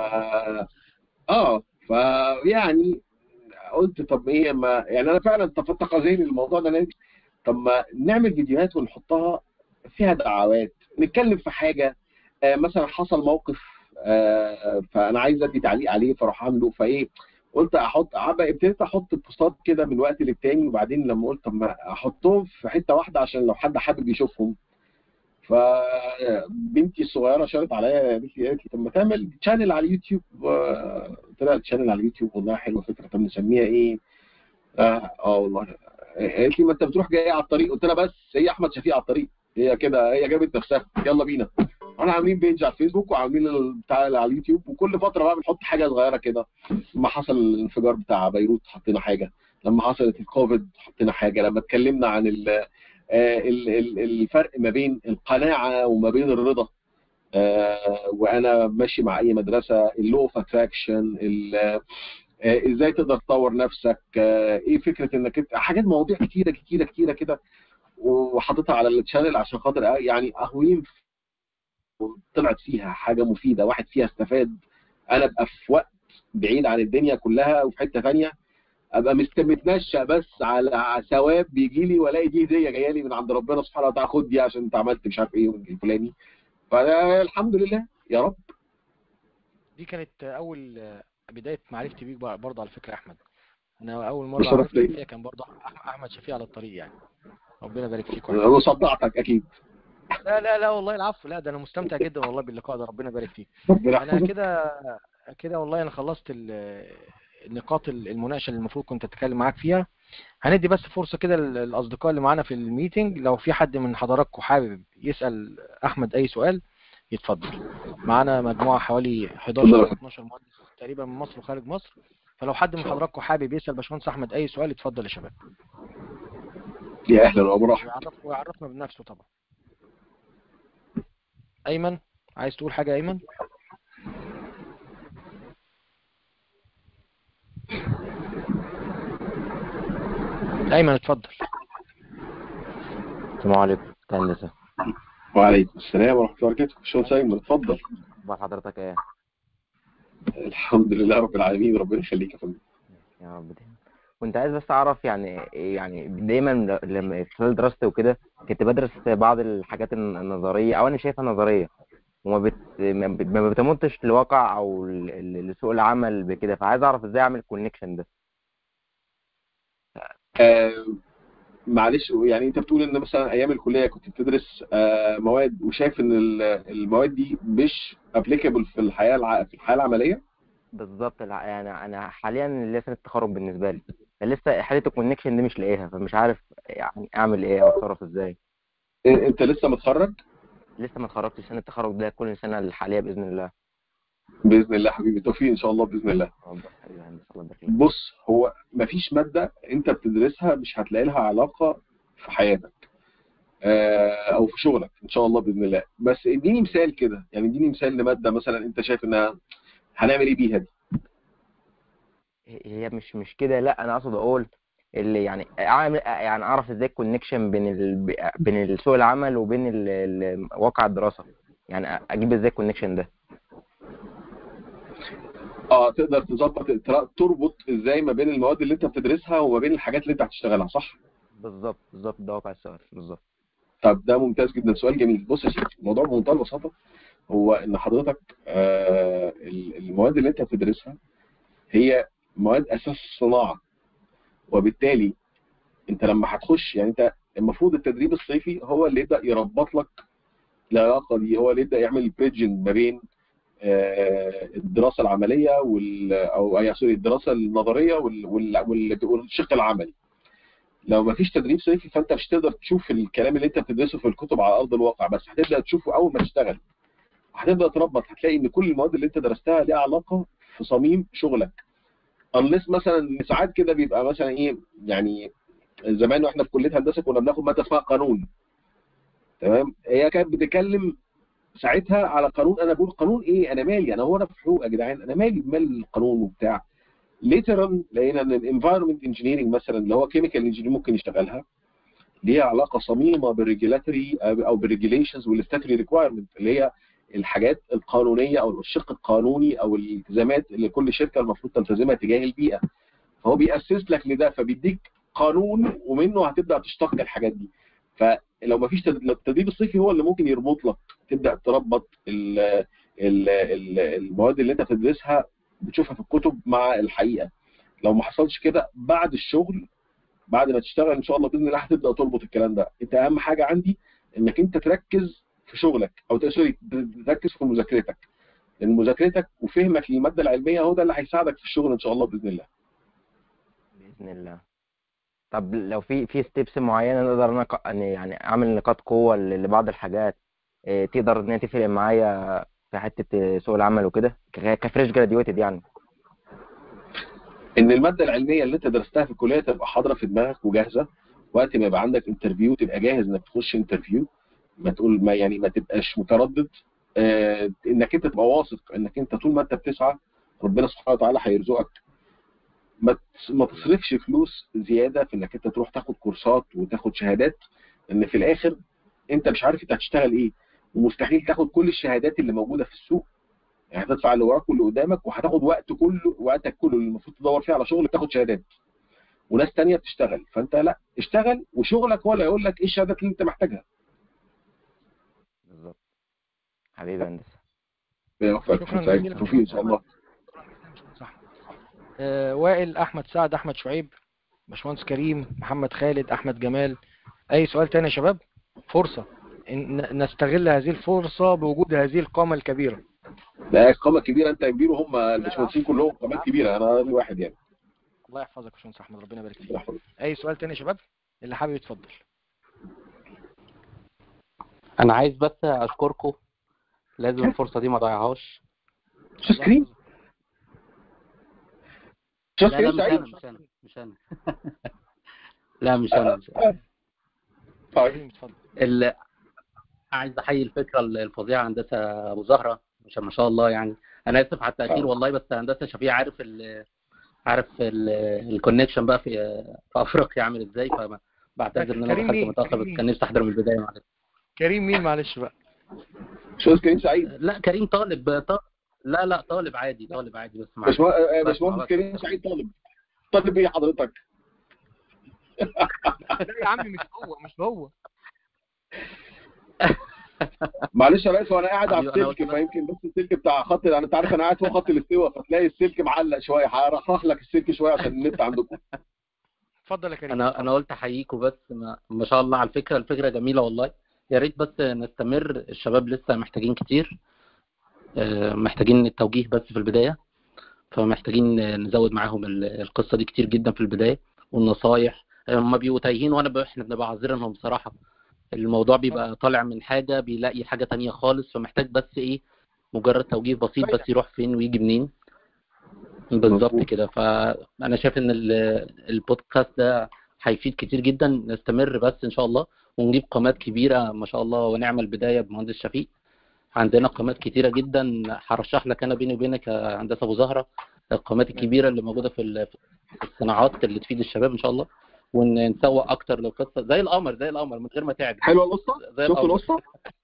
B: اه فيعني قلت طب ايه ما يعني انا فعلا تفتق ذهني الموضوع ده نادي طب ما نعمل فيديوهات ونحطها فيها دعوات نتكلم في حاجه آه مثلا حصل موقف آه فانا عايز ادي تعليق عليه فاروح عامله فايه قلت احط عبا ابتديت احط بوستات كده من وقت للتاني وبعدين لما قلت طب ما احطهم في حته واحده عشان لو حد حابب يشوفهم فبنتي الصغيره شارت عليا قالت لي قالت لي طب ما تعمل تشانل على اليوتيوب آه، قلت لها تشانل على اليوتيوب والله حلوه فكره طب نسميها ايه؟ اه, آه والله قالت لي ما انت بتروح جاي على الطريق قلت لها بس هي احمد شفيق على الطريق هي كده هي جابت نفسها يلا بينا احنا عاملين بيج على الفيسبوك وعاملين ال- بتاع على اليوتيوب وكل فتره بقى بنحط حاجه صغيره كده لما حصل الانفجار بتاع بيروت حطينا حاجه لما حصلت الكوفيد حطينا حاجه لما اتكلمنا عن ال آه، ال- ال- الفرق ما بين القناعه وما بين الرضا آه، وانا ماشي مع اي مدرسه اللو اوف اتراكشن ازاي تقدر تطور نفسك آه، ايه فكره انك انت حاجات مواضيع كتيره كتيره كتيره كده وحاططها على الشانل عشان خاطر آه، يعني اهوين طلعت فيها حاجه مفيده واحد فيها استفاد انا ابقى في وقت بعيد عن الدنيا كلها وفي حته ثانيه ابقى مست- متنشأ بس على ثواب بيجي لي والاقي دي هديه جايه لي من عند ربنا سبحانه وتعالى خد دي عشان انت عملت مش عارف ايه الفلاني فالحمد لله يا رب
A: دي كانت اول بدايه معرفتي بيك بقى- برضه على فكره يا احمد انا اول مره
B: بشرف
A: عرفتك
B: ليا.
A: فيها كان برضه أح- احمد شفيق على الطريق يعني ربنا يبارك فيك
B: انا صدعتك اكيد
A: لا لا لا والله العفو لا ده انا مستمتع جدا والله باللقاء ده ربنا يبارك فيك
B: ربنا
A: انا
B: يحفظك
A: كده كده والله انا خلصت ال- النقاط المناقشه اللي المفروض كنت اتكلم معاك فيها هندي بس فرصه كده للاصدقاء اللي معانا في الميتنج لو في حد من حضراتكم حابب يسال احمد اي سؤال يتفضل معانا مجموعه حوالي 11 او
B: اتفضل.
A: 12 مهندس تقريبا من مصر وخارج مصر فلو حد من حضراتكم حابب يسال باشمهندس احمد اي سؤال يتفضل يا شباب
B: يا اهلا ومرحبا
A: ويعرف ويعرفنا بنفسه طبعا ايمن عايز تقول حاجه يا ايمن ايمن اتفضل
D: السلام عليكم هندسة
B: وعليكم السلام ورحمه الله وبركاته شلون سايمون اتفضل
D: اخبار حضرتك ايه
B: الحمد لله رب العالمين ربنا يخليك يا فندم
D: يا رب دايما كنت عايز بس اعرف يعني يعني دايما ل- لما في خلال دراستي وكده كنت بدرس بعض الحاجات الن- النظريه او انا شايفها نظريه وما بت... ما بت- ما بتمتش لواقع او ل- ل- لسوق العمل بكده فعايز اعرف ازاي اعمل الكونكشن ده
B: آه معلش يعني انت بتقول ان مثلا ايام الكليه كنت بتدرس آه مواد وشايف ان ال- المواد دي مش ابليكابل في الحياه الع... في الحياه العمليه
D: بالظبط الع- يعني انا حاليا اللي سنه التخرج بالنسبه لي لسه حاله الكونكشن دي مش لاقيها فمش عارف يعني اعمل ايه او اتصرف ازاي
B: إيه، انت لسه متخرج
D: لسه ما اتخرجتش سنه التخرج ده كل سنه الحاليه باذن الله
B: باذن الله حبيبي توفيق ان شاء الله باذن الله
D: ربنا يخليك يا هندسة، الله يبارك لك.
B: بص هو مفيش ماده انت بتدرسها مش هتلاقي لها علاقه في حياتك آه، او في شغلك ان شاء الله باذن الله بس اديني مثال كده يعني اديني مثال لماده مثلا انت شايف انها هنعمل ايه بيها دي
D: هي مش مش كده لا انا اقصد اقول اللي يعني اعمل يعني اعرف ازاي الكونكشن بين ال... بين سوق العمل وبين ال... ال... واقع الدراسه يعني اجيب ازاي الكونكشن ده
B: اه تقدر تظبط تر- تربط ازاي ما بين المواد اللي انت بتدرسها وما بين الحاجات اللي انت هتشتغلها صح
D: بالظبط بالظبط ده واقع السؤال بالظبط
B: طب ده ممتاز جدا سؤال جميل بص يا سيدي الموضوع بمنتهى البساطه هو ان حضرتك آه ال- المواد اللي انت بتدرسها هي مواد اساس الصناعه وبالتالي انت لما هتخش يعني انت المفروض التدريب الصيفي هو اللي يبدا يربط لك العلاقه دي هو اللي يبدا يعمل بريدجنج ما بين آه، الدراسه العمليه وال او أي سوري الدراسه النظريه وال- وال- وال- والشق العملي لو ما فيش تدريب صيفي فانت مش تقدر تشوف الكلام اللي انت بتدرسه في الكتب على ارض الواقع بس هتبدا تشوفه اول ما تشتغل هتبدا تربط هتلاقي ان كل المواد اللي انت درستها ليها علاقه في صميم شغلك unless مثلا ساعات كده بيبقى مثلا ايه يعني زمان واحنا في كليه هندسه كنا بناخد ماده اسمها قانون تمام هي كانت بتتكلم ساعتها على قانون انا بقول قانون ايه انا مالي انا هو انا في حقوق يا جدعان انا مالي بمال القانون وبتاع ليترا لقينا ان الانفايرمنت انجينيرنج مثلا اللي هو كيميكال انجينير ممكن يشتغلها ليها علاقه صميمه بالريجولاتوري او بالريجوليشنز والستاتوري ريكوايرمنت اللي هي الحاجات القانونيه او الشق القانوني او الالتزامات اللي كل شركه المفروض تلتزمها تجاه البيئه فهو بيأسس لك لده فبيديك قانون ومنه هتبدا تشتق الحاجات دي فلو ما فيش تد- لو التدريب الصيفي هو اللي ممكن يربط لك تبدا تربط ال ال ال المواد اللي انت بتدرسها بتشوفها في الكتب مع الحقيقه لو ما حصلش كده بعد الشغل بعد ما تشتغل ان شاء الله باذن الله هتبدا تربط الكلام ده انت اهم حاجه عندي انك انت تركز في شغلك او سوري تركز في مذاكرتك لان مذاكرتك وفهمك للماده العلميه هو ده اللي هيساعدك في الشغل ان شاء الله باذن الله
D: باذن الله طب لو في في ستيبس معينه نقدر انا ق- أن- يعني اعمل نقاط قوه ل- لبعض الحاجات إيه، تقدر ان هي تفرق معايا في حته سوق العمل وكده ك- كفريش جراديويتد يعني
B: ان الماده العلميه اللي انت درستها في الكليه تبقى حاضره في دماغك وجاهزه وقت ما يبقى عندك انترفيو تبقى جاهز انك تخش انترفيو ما تقول ما يعني ما تبقاش متردد آه انك انت تبقى واثق انك انت طول ما انت بتسعى ربنا سبحانه وتعالى هيرزقك ما ت- ما تصرفش فلوس زياده في انك انت تروح تاخد كورسات وتاخد شهادات ان في الاخر انت مش عارف انت هتشتغل ايه ومستحيل تاخد كل الشهادات اللي موجوده في السوق يعني هتدفع اللي وراك واللي قدامك وهتاخد وقت كله وقتك كله اللي المفروض تدور فيه على شغل تاخد شهادات وناس تانية بتشتغل فانت لا اشتغل وشغلك هو اللي هيقول لك ايه الشهادات اللي انت محتاجها
D: بالظبط حبيبي يا هندسه
B: يوفقك
A: شكراً
B: سعيد
A: جزيلاً.
B: توفيق ان شاء الله
A: صح آه وائل احمد سعد احمد شعيب باشمهندس كريم محمد خالد احمد جمال اي سؤال تاني يا شباب فرصه إن نستغل هذه الفرصه بوجود هذه القامه الكبيره
B: لا قامه كبيره انت كبير وهم الباشمهندسين كلهم قامات كبيره انا راجل واحد يعني
A: الله يحفظك يا باشمهندس احمد ربنا يبارك فيك
B: الله يحفظك.
A: اي سؤال تاني يا شباب اللي حابب يتفضل
E: انا عايز بس اشكركم لازم الفرصه دي ما اضيعهاش
B: استاذ كريم استاذ
E: لا لا
B: كريم
E: مش
B: سعيد
E: انا مش انا مش انا لا مش انا مش أنا.
B: طيب
A: كريم اتفضل
E: ال... عايز احيي الفكره الفظيعه هندسه ابو زهره مش ما شاء الله يعني انا اسف على التاخير
B: آه.
E: والله بس هندسه شفيع عارف ال... عارف الكونكشن بقى في في افريقيا عامل ازاي فبعتذر ان انا
A: كريم
E: دخلت
A: مين؟
E: متاخر
A: كريم
E: بس
A: مين؟
E: كان نفسي احضر من البدايه معلش
A: كريم مين معلش بقى
B: استاذ كريم سعيد
E: لا كريم طالب طالب لا لا طالب عادي طالب عادي بس معلش
B: باشمه- آه،
E: بس
B: باشمهندس
E: خلاص.
B: كريم سعيد طالب طالب ايه حضرتك؟
A: لا يا عم مش هو مش هو
B: معلش انا اسف انا قاعد على
E: أيوة، أنا
B: السلك
E: قلت بس-
B: فيمكن بس السلك بتاع خط انا انت عارف انا قاعد فوق خط الاستواء فتلاقي السلك معلق شويه هرخرخ لك السلك شويه عشان النت عندكم
A: اتفضل يا كريم
E: انا انا قلت احييكم بس ما, ما شاء الله على الفكره الفكره جميله والله يا ريت بس نستمر الشباب لسه محتاجين كتير آه، محتاجين التوجيه بس في البدايه فمحتاجين نزود معاهم ال- القصه دي كتير جدا في البدايه والنصايح هم بيبقوا تايهين وانا ب- احنا بنبقى عذرينهم بصراحه الموضوع بيبقى طالع من حاجه بيلاقي حاجه تانية خالص فمحتاج بس ايه مجرد توجيه بسيط بس يروح فين ويجي منين بالظبط
B: مظبوط.
E: كده فانا شايف ان ال- البودكاست ده هيفيد كتير جدا نستمر بس ان شاء الله ونجيب قامات كبيره ما شاء الله ونعمل بدايه بمهندس شفيق عندنا قامات كتيره جدا هرشح لك انا بيني وبينك يا هندسه ابو زهره القامات الكبيره اللي موجوده في ال- في الصناعات اللي تفيد الشباب ان شاء الله ونسوق اكتر للقصه زي القمر زي القمر من غير ما تعب
B: حلوه القصه؟
E: زي
B: شفتوا
E: القمر
B: القصه؟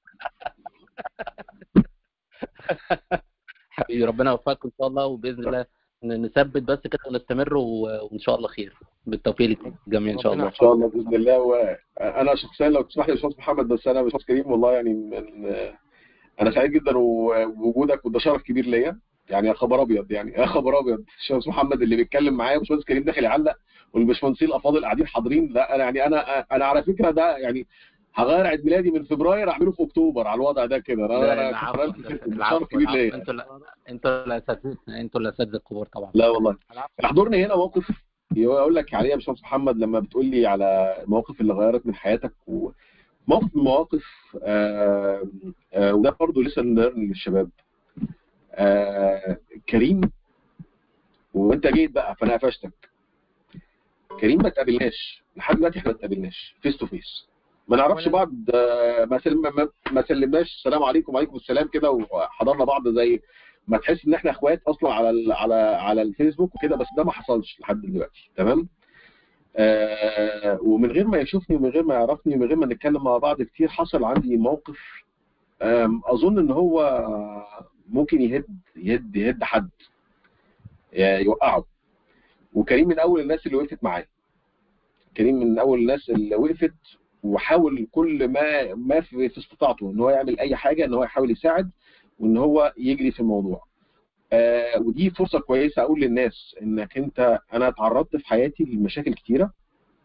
E: حبيبي ربنا يوفقكم ان شاء الله وباذن الله ن- نثبت بس كده ونستمر و- وان شاء الله خير بالتوفيق للجميع ان شاء
A: ربنا
E: الله
B: ان شاء الله باذن الله وانا شخصيا لو تسمح لي يا باشمهندس محمد بس انا باشمهندس كريم والله يعني من انا سعيد جدا بوجودك وده شرف كبير ليا يعني يا خبر ابيض يعني يا خبر ابيض الباشمهندس محمد اللي بيتكلم معايا والباشمهندس كريم داخل يعلق والباشمهندسين الافاضل قاعدين حاضرين لا انا يعني انا انا على فكره ده يعني هغير عيد ميلادي من فبراير اعمله في اكتوبر على الوضع ده كده انا
E: لا،
B: انا
E: العفو،
B: كنت رأيت كده.
E: العفو،
B: شرف كبير
E: العفو.
B: ليا
E: انتوا لا- انتوا الاساتذه انتوا الاساتذه الكبار طبعا
B: لا والله
A: العفو.
B: يحضرني هنا موقف يقول لك عليه يا باشمهندس محمد لما بتقول لي على المواقف اللي غيرت من حياتك وموقف من المواقف آه آه وده برضه لسه ليرن للشباب آه كريم وانت جيت بقى فانا قفشتك كريم ما تقابلناش لحد دلوقتي احنا ما تقابلناش فيس تو فيس ما نعرفش
A: ولا-
B: بعض آه، ما سلم ما, ما سلمناش السلام عليكم وعليكم السلام كده وحضرنا بعض زي ما تحس ان احنا اخوات اصلا على ال على على الفيسبوك وكده بس ده ما حصلش لحد دلوقتي تمام آه ومن غير ما يشوفني ومن غير ما يعرفني ومن غير ما نتكلم مع بعض كتير حصل عندي موقف آم، اظن ان هو ممكن يهد يهد يهد حد يعني يوقعه وكريم من اول الناس اللي وقفت معاه كريم من اول الناس اللي وقفت وحاول كل ما ما في في استطاعته ان هو يعمل اي حاجه ان هو يحاول يساعد وان هو يجري في الموضوع آه ودي فرصه كويسه اقول للناس انك انت انا اتعرضت في حياتي لمشاكل كتيره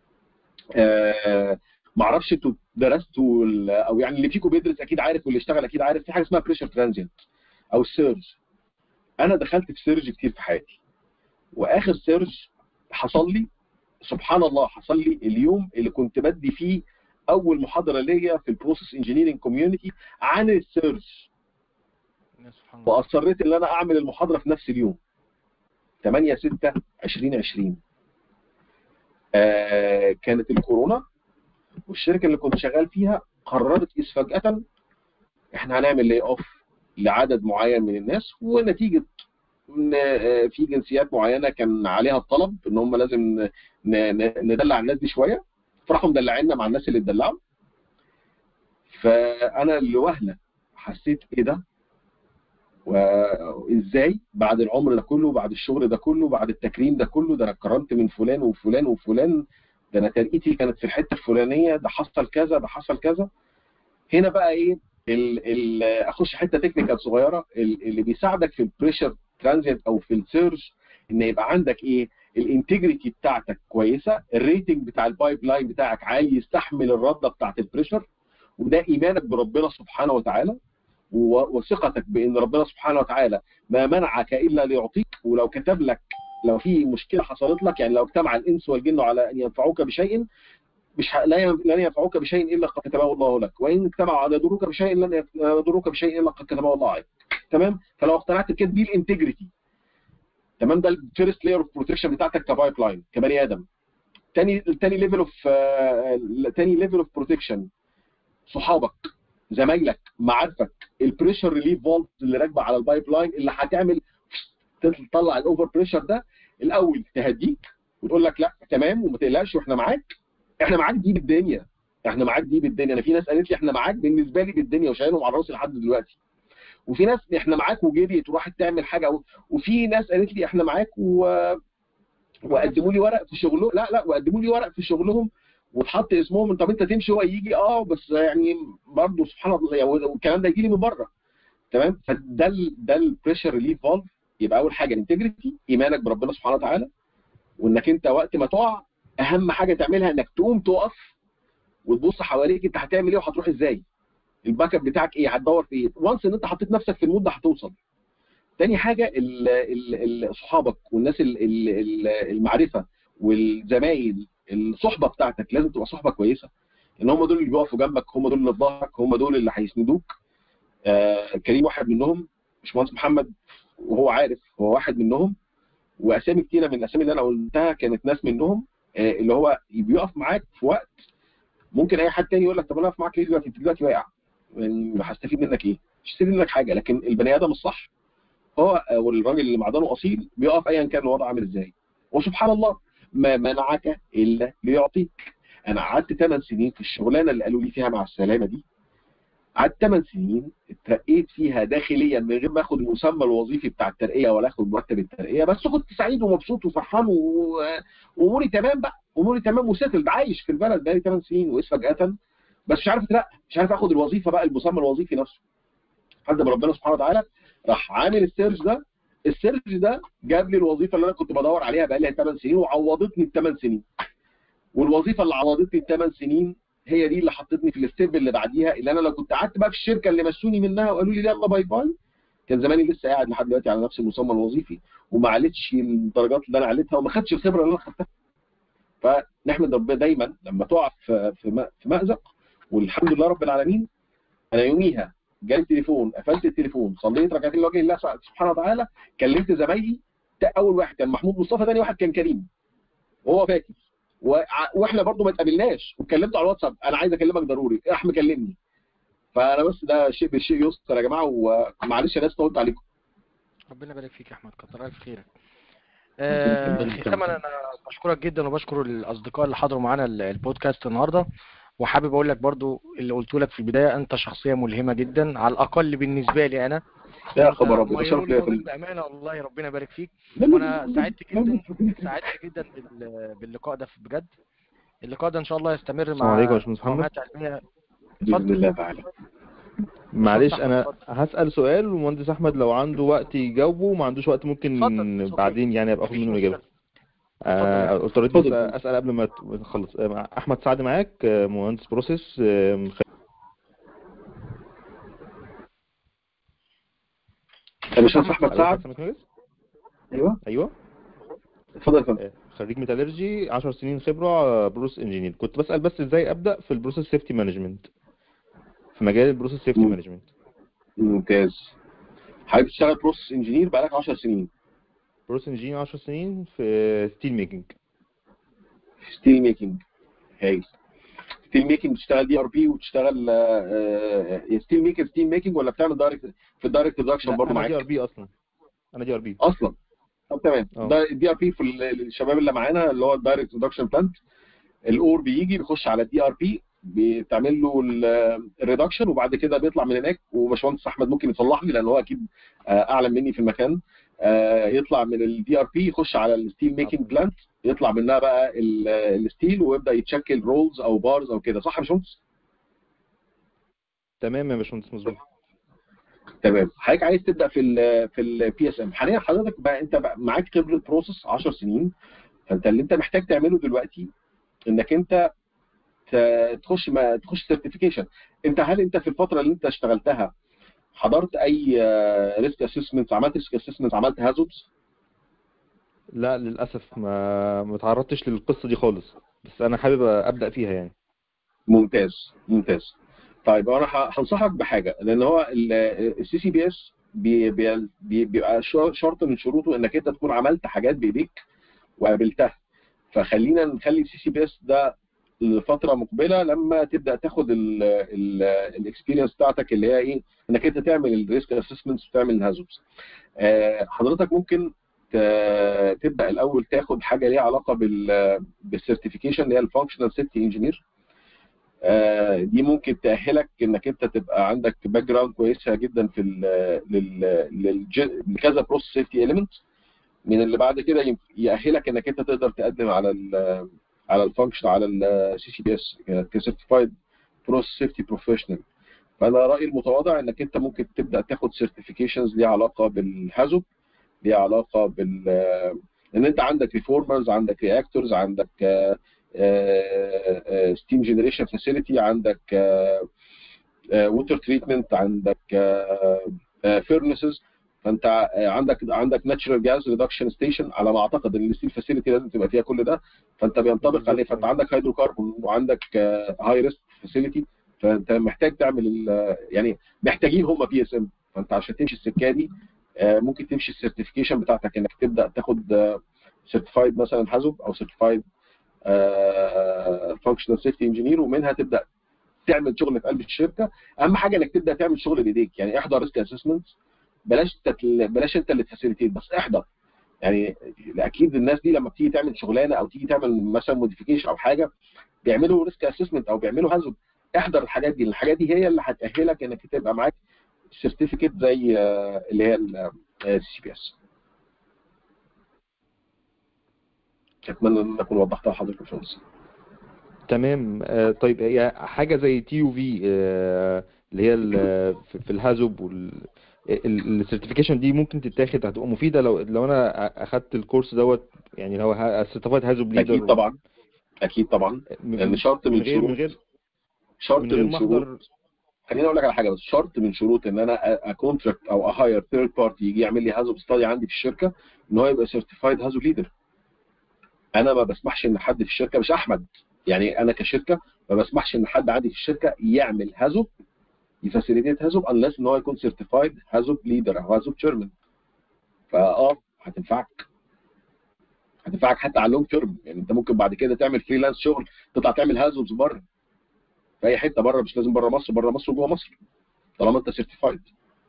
B: آه ما اعرفش انتوا درستوا ال- او يعني اللي فيكم بيدرس اكيد عارف واللي اشتغل اكيد عارف في حاجه اسمها بريشر ترانزيت او السيرج انا دخلت في سيرج كتير في حياتي واخر سيرج حصل لي سبحان الله حصل لي اليوم اللي كنت بدي فيه اول محاضره ليا في البروسيس انجينيرنج كوميونتي عن السيرج
A: يا سبحان الله
B: واصريت ان انا اعمل المحاضره في نفس اليوم 8 6 2020 آه كانت الكورونا والشركه اللي كنت شغال فيها قررت إذ فجاه احنا هنعمل لي اوف لعدد معين من الناس ونتيجه ان آه، في جنسيات معينه كان عليها الطلب ان هم لازم ن- ن- ندلع الناس دي شويه فراحوا مدلعيننا مع الناس اللي اتدلعوا فانا لوهله حسيت ايه ده وازاي بعد العمر ده كله بعد الشغل ده كله بعد التكريم ده كله ده انا اتكرمت من فلان وفلان وفلان ده انا ترقيتي كانت في الحته الفلانيه ده حصل كذا ده حصل كذا هنا بقى ايه ال ال اخش حته تكنيكال صغيره ال- اللي بيساعدك في البريشر ترانزيت او في السيرج ان يبقى عندك ايه الانتجريتي بتاعتك كويسه الريتنج بتاع البايب لاين بتاعك عالي يستحمل الرده بتاعت البريشر وده ايمانك بربنا سبحانه وتعالى و- وثقتك بان ربنا سبحانه وتعالى ما منعك الا ليعطيك ولو كتب لك لو في مشكله حصلت لك يعني لو اجتمع الانس والجن على ان ينفعوك بشيء مش ه- لا ين- لن ينفعوك بشيء الا قد كتبه الله لك وان اجتمعوا على يضروك بشيء لن يف- لا يضروك بشيء الا قد كتبه الله عليك تمام فلو اقتنعت بكده دي الانتجريتي تمام ده الفيرست لاير اوف بروتكشن بتاعتك كبايب لاين كبني ادم تاني تاني ليفل اوف تاني ليفل اوف بروتكشن صحابك زمايلك معارفك البريشر ريليف فولت اللي راكبه على البايب لاين اللي هتعمل تطلع الاوفر بريشر ده الاول تهديك وتقول لك لا تمام وما تقلقش واحنا معاك احنا معاك دي بالدنيا احنا معاك دي بالدنيا انا في ناس قالت لي احنا معاك بالنسبه لي بالدنيا وشايلهم على راسي لحد دلوقتي وفي ناس احنا معاك وجريت وراحت تعمل حاجه و... وفي ناس قالت لي احنا معاك و... وقدموا لي ورق في شغلهم لا لا وقدموا لي ورق في شغلهم واتحط اسمهم طب انت تمشي هو يجي اه بس يعني برضه سبحان الله يعني والكلام ده يجي لي من بره تمام فده ال ده البريشر ريليف فالف يبقى اول حاجه انتجريتي ايمانك بربنا سبحانه وتعالى وانك انت وقت ما تقع اهم حاجه تعملها انك تقوم تقف وتبص حواليك انت هتعمل ايه وهتروح ازاي الباك اب بتاعك ايه هتدور في ايه وانس ان انت حطيت نفسك في المود ده هتوصل تاني حاجه ال- ال- ال- صحابك والناس ال- ال- ال- المعرفه والزمايل الصحبه بتاعتك لازم تبقى صحبه كويسه ان هم دول اللي بيقفوا جنبك هم دول اللي في ظهرك هم دول اللي هيسندوك آه كريم واحد منهم باشمهندس محمد وهو عارف هو واحد منهم واسامي كتيره من الاسامي اللي انا قلتها كانت ناس منهم آه اللي هو بيقف معاك في وقت ممكن اي حد تاني يقول لك طب انا اقف معاك ليه دلوقتي انت دلوقتي واقع يعني هستفيد منك ايه؟ مش هستفيد منك حاجه لكن البني ادم الصح هو والراجل اللي معدنه اصيل بيقف ايا كان الوضع عامل ازاي وسبحان الله ما منعك الا ليعطيك انا قعدت 8 سنين في الشغلانه اللي قالوا لي فيها مع السلامه دي قعدت 8 سنين اترقيت فيها داخليا من غير ما اخد المسمى الوظيفي بتاع الترقيه ولا اخد مرتب الترقيه بس كنت سعيد ومبسوط وفرحان و- واموري تمام بقى اموري تمام وسيتلد عايش في البلد بقالي 8 سنين واذ فجاه بس مش عارف اترقى مش عارف اخد الوظيفه بقى المسمى الوظيفي نفسه لحد ما ربنا سبحانه وتعالى راح عامل السيرج ده السيرج ده جاب لي الوظيفه اللي انا كنت بدور عليها بقى لها 8 سنين وعوضتني الثمان سنين والوظيفه اللي عوضتني الثمان سنين هي دي اللي حطتني في الستيب اللي بعديها اللي انا لو كنت قعدت بقى في الشركه اللي مشوني منها وقالوا لي يلا باي باي كان زماني لسه قاعد لحد دلوقتي على نفس المسمى الوظيفي وما علتش الدرجات اللي انا علتها وما خدتش الخبره اللي انا خدتها فنحمد ربنا دايما لما تقع في في م- في مأزق والحمد لله رب العالمين انا يوميها جالي التليفون قفلت التليفون صليت ركعتين لوجه الله سبحانه وتعالى كلمت زمايلي تا- اول واحد كان محمود مصطفى ثاني واحد كان كريم وهو فاكر وع- واحنا برضو ما اتقابلناش وكلمته على الواتساب انا عايز اكلمك ضروري راح مكلمني فانا بس ده شيء بالشيء يذكر يا جماعه ومعلش يا ناس طولت عليكم
A: ربنا يبارك فيك يا احمد كتر الف خيرك آه،
E: يخليك.
A: ختاما انا بشكرك جدا وبشكر الاصدقاء اللي حضروا معانا ال- البودكاست النهارده وحابب اقول لك برضو اللي قلت لك في البدايه انت شخصيه ملهمه جدا على الاقل بالنسبه لي انا
B: يا
A: أنت
B: خبر ابيض
A: مغيرون
B: شرف ليا
A: راجل
B: كل
A: بامانه والله ربنا يبارك فيك
B: لا، لا،
A: وانا
B: لا،
A: سعدت
B: لا، لا،
A: جدا
B: ربنا يخليك.
A: سعدت جدا بال- باللقاء ده بجد اللقاء ده ان شاء الله يستمر
F: السلام
A: مع
F: عليكم يا باشمهندس محمد.
A: قنوات علميه
B: باذن الله تعالى
F: معلش
A: اتفضل
F: انا
A: اتفضل.
F: هسأل سؤال والمهندس احمد لو عنده وقت يجاوبه ما عندوش وقت ممكن
A: اتفضل، it's okay.
F: بعدين يعني ابقى اخد
A: مفيش
F: منه
A: مشكلة.
F: الاجابه آه،
A: اتفضل.
F: اضطريت بس
B: اتفضل.
F: اسال قبل ما ت- ما تخلص آه، احمد سعد معاك آه، مهندس بروسيس آه،
B: يا باشمهندس احمد سعد
F: سامعني كويس؟
B: ايوه
F: ايوه
B: اتفضل يا فندم
F: آه، خريج ميتالرجي 10 سنين خبره بروسيس انجينير كنت بسال بس ازاي ابدا في البروسيس سيفتي مانجمنت في مجال البروسيس سيفتي
B: مم.
F: مانجمنت
B: ممتاز حضرتك بتشتغل بروسيس انجينير بقالك 10 سنين
F: بروسيس انجينير 10 سنين في ستيل ميكنج
B: ستيل ميكنج هايل ستيل ميكنج بتشتغل دي ار بي وتشتغل ستيل ميكنج ستيل ميكنج ولا بتعمل دايركت في الدايركت برودكشن
F: لا
B: برضه
F: انا دي ار
B: معاك
F: بي اصلا انا دي ار بي
B: اصلا طب تمام
F: اه.
B: ده الدي ار بي في ال- الشباب اللي معانا اللي هو الدايركت برودكشن بلانت الاور بيجي بيخش على الدي ار بي بتعمل له الريدكشن وبعد كده بيطلع من هناك وباشمهندس احمد ممكن يصلح لي لان هو اكيد آه، اعلم مني في المكان آه، يطلع من الدي ار بي يخش على الستيل ميكنج بلانت يطلع منها بقى ال- الستيل ويبدا يتشكل رولز او بارز او كده صح يا باشمهندس؟
F: تمام يا باشمهندس مظبوط
B: تمام حضرتك عايز تبدا في ال في البي اس ام حاليا حضرتك بقى انت بقى معاك خبره بروسس 10 سنين فانت اللي انت محتاج تعمله دلوقتي انك انت ت- تخش ما تخش سيرتيفيكيشن انت هل انت في الفتره اللي انت اشتغلتها حضرت اي ريسك اسسمنت عملت ريسك اسسمنت عملت هازوبس
F: لا للاسف ما ما تعرضتش للقصه دي خالص بس انا حابب ابدا فيها يعني
B: ممتاز ممتاز طيب انا ه- هنصحك بحاجه لان هو السي سي بي اس بيبقى شر- شرط من شروطه انك انت تكون عملت حاجات بايديك وقابلتها فخلينا نخلي السي سي بي اس ده لفتره مقبله لما تبدا تاخد الاكسبيرينس بتاعتك اللي هي ايه انك انت تعمل الريسك اسسمنتس وتعمل الهازوبس حضرتك ممكن ت- تبدا الاول تاخد حاجه ليها علاقه بال بالسيرتيفيكيشن اللي هي الفانكشنال سيفتي انجينير آه، دي ممكن تأهلك انك انت تبقى عندك باك جراوند كويسه جدا في ال لل للج- لكذا بروسيس سيفتي اليمنت من اللي بعد كده ينف- يأهلك انك انت تقدر تقدم على ال على الفانكشن على السي سي بي اس كسيرتيفايد بروسيس سيفتي بروفيشنال فانا رايي المتواضع انك انت ممكن تبدا تاخد سيرتيفيكيشنز ليها علاقه بالهازوب ليها علاقه بال ان انت عندك ريفورمرز عندك رياكتورز عندك ستيم جنريشن فاسيلتي عندك ووتر تريتمنت عندك فيرنسز فانت آه، عندك عندك ناتشرال جاز ريدكشن ستيشن على ما اعتقد ان الستيل فاسيلتي لازم تبقى فيها كل ده فانت بينطبق عليه فانت عندك هيدروكربون وعندك هاي ريسك فاسيلتي فانت محتاج تعمل ال- يعني محتاجين هم بي اس ام فانت عشان تمشي السكه دي آه، ممكن تمشي السيرتيفيكيشن بتاعتك انك تبدا تاخد سيرتيفايد مثلا حاسب او سيرتيفايد فانكشنال سيفتي انجينير ومنها تبدا تعمل شغل في قلب الشركه اهم حاجه انك تبدا تعمل شغل بايديك يعني احضر ريسك اسسمنت بلاش تتل... بلاش انت اللي تفاسيليتيت بس احضر يعني اكيد الناس دي لما بتيجي تعمل شغلانه او تيجي تعمل مثلا موديفيكيشن او حاجه بيعملوا ريسك اسسمنت او بيعملوا هازب احضر الحاجات دي الحاجات دي هي اللي هتاهلك انك تبقى معاك سيرتيفيكت زي آه، اللي هي السي بي اس اتمنى ان اكون وضحتها لحضرتك يا باشمهندس
F: تمام آه، طيب هي حاجه زي تي يو في اللي هي ال- في في الهازوب وال السيرتيفيكيشن دي ممكن تتاخد هتبقى مفيده لو لو انا اخدت الكورس دوت يعني لو سيرتيفايد هازوب ليدر
B: اكيد طبعا اكيد طبعا لان شرط من
F: من غير من
B: شروط
F: غير
B: شرط
F: من غير
B: من
F: ما
B: شروط
F: احضر
B: خليني اقول لك على حاجه بس شرط من شروط ان انا اكونتراكت او اهاير ثيرد بارتي يجي يعمل لي هازو ستادي عندي في الشركه ان هو يبقى سيرتيفايد هازو ليدر انا ما بسمحش ان حد في الشركه مش احمد يعني انا كشركه ما بسمحش ان حد عندي في الشركه يعمل هازو يفاسيليتيت هازو unless ان هو يكون سيرتيفايد هازو ليدر او هازو تشيرمان فاه هتنفعك هتنفعك حتى على اللونج تيرم يعني انت ممكن بعد كده تعمل فريلانس شغل تطلع تعمل هازوبز بره في اي حته بره مش لازم بره مصر بره مصر وجوه مصر طالما انت سيرتيفايد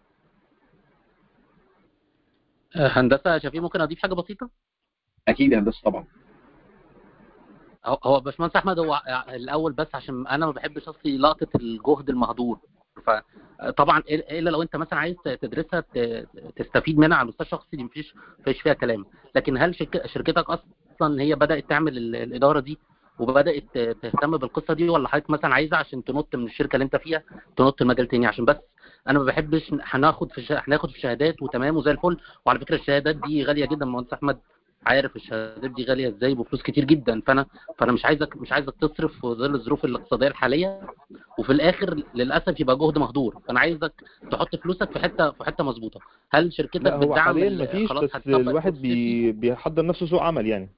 E: آه، هندسه يا شفيق ممكن اضيف حاجه بسيطه
B: اكيد يا هندسه طبعا
E: هو هو باشمهندس احمد هو الاول بس عشان انا ما بحبش اصلي لقطه الجهد المهدور فطبعا الا لو انت مثلا عايز تدرسها ت- تستفيد منها على مستوى شخصي دي مفيش مفيش فيها كلام لكن هل شرك- شركتك اصلا هي بدات تعمل ال- الاداره دي وبدات تهتم بالقصه دي ولا حضرتك مثلا عايزها عشان تنط من الشركه اللي انت فيها تنط المجال تاني عشان بس انا ما بحبش هناخد في شه- هناخد في شهادات وتمام وزي الفل وعلى فكره الشهادات دي غاليه جدا مهندس احمد عارف الشهادات دي غاليه ازاي بفلوس كتير جدا فانا فانا مش عايزك مش عايزك تصرف في ظل الظروف الاقتصاديه الحاليه وفي الاخر للاسف يبقى جهد مهدور فانا عايزك تحط فلوسك في حته في حته مظبوطه هل شركتك
F: لا هو
E: بتدعم
F: حاليا
E: ال-
F: مفيش
E: خلاص
F: بس
E: هتطبق
F: الواحد
E: الكورس
F: بي بيحضر نفسه سوق عمل يعني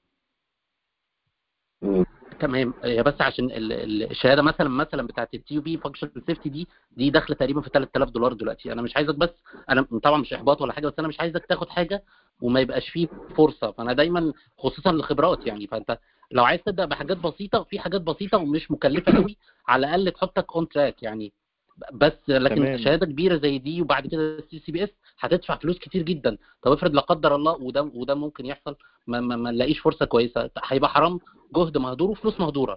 B: مم.
E: تمام هي بس عشان ال- ال- الشهاده مثلا مثلا بتاعت التي يو بي فانكشن سيفتي دي دي داخله تقريبا في 3000 دولار دلوقتي انا مش عايزك بس انا طبعا مش احباط ولا حاجه بس انا مش عايزك تاخد حاجه وما يبقاش فيه فرصه فانا دايما خصوصا الخبرات يعني فانت لو عايز تبدا بحاجات بسيطه في حاجات بسيطه ومش مكلفه قوي على الاقل تحطك اون تراك يعني بس لكن
F: تمام.
E: شهاده كبيره زي دي وبعد كده السي سي بي اس هتدفع فلوس كتير جدا طب افرض لا قدر الله وده وده ممكن يحصل ما, ما, ما نلاقيش فرصه كويسه هيبقى حرام جهد مهدور وفلوس مهدوره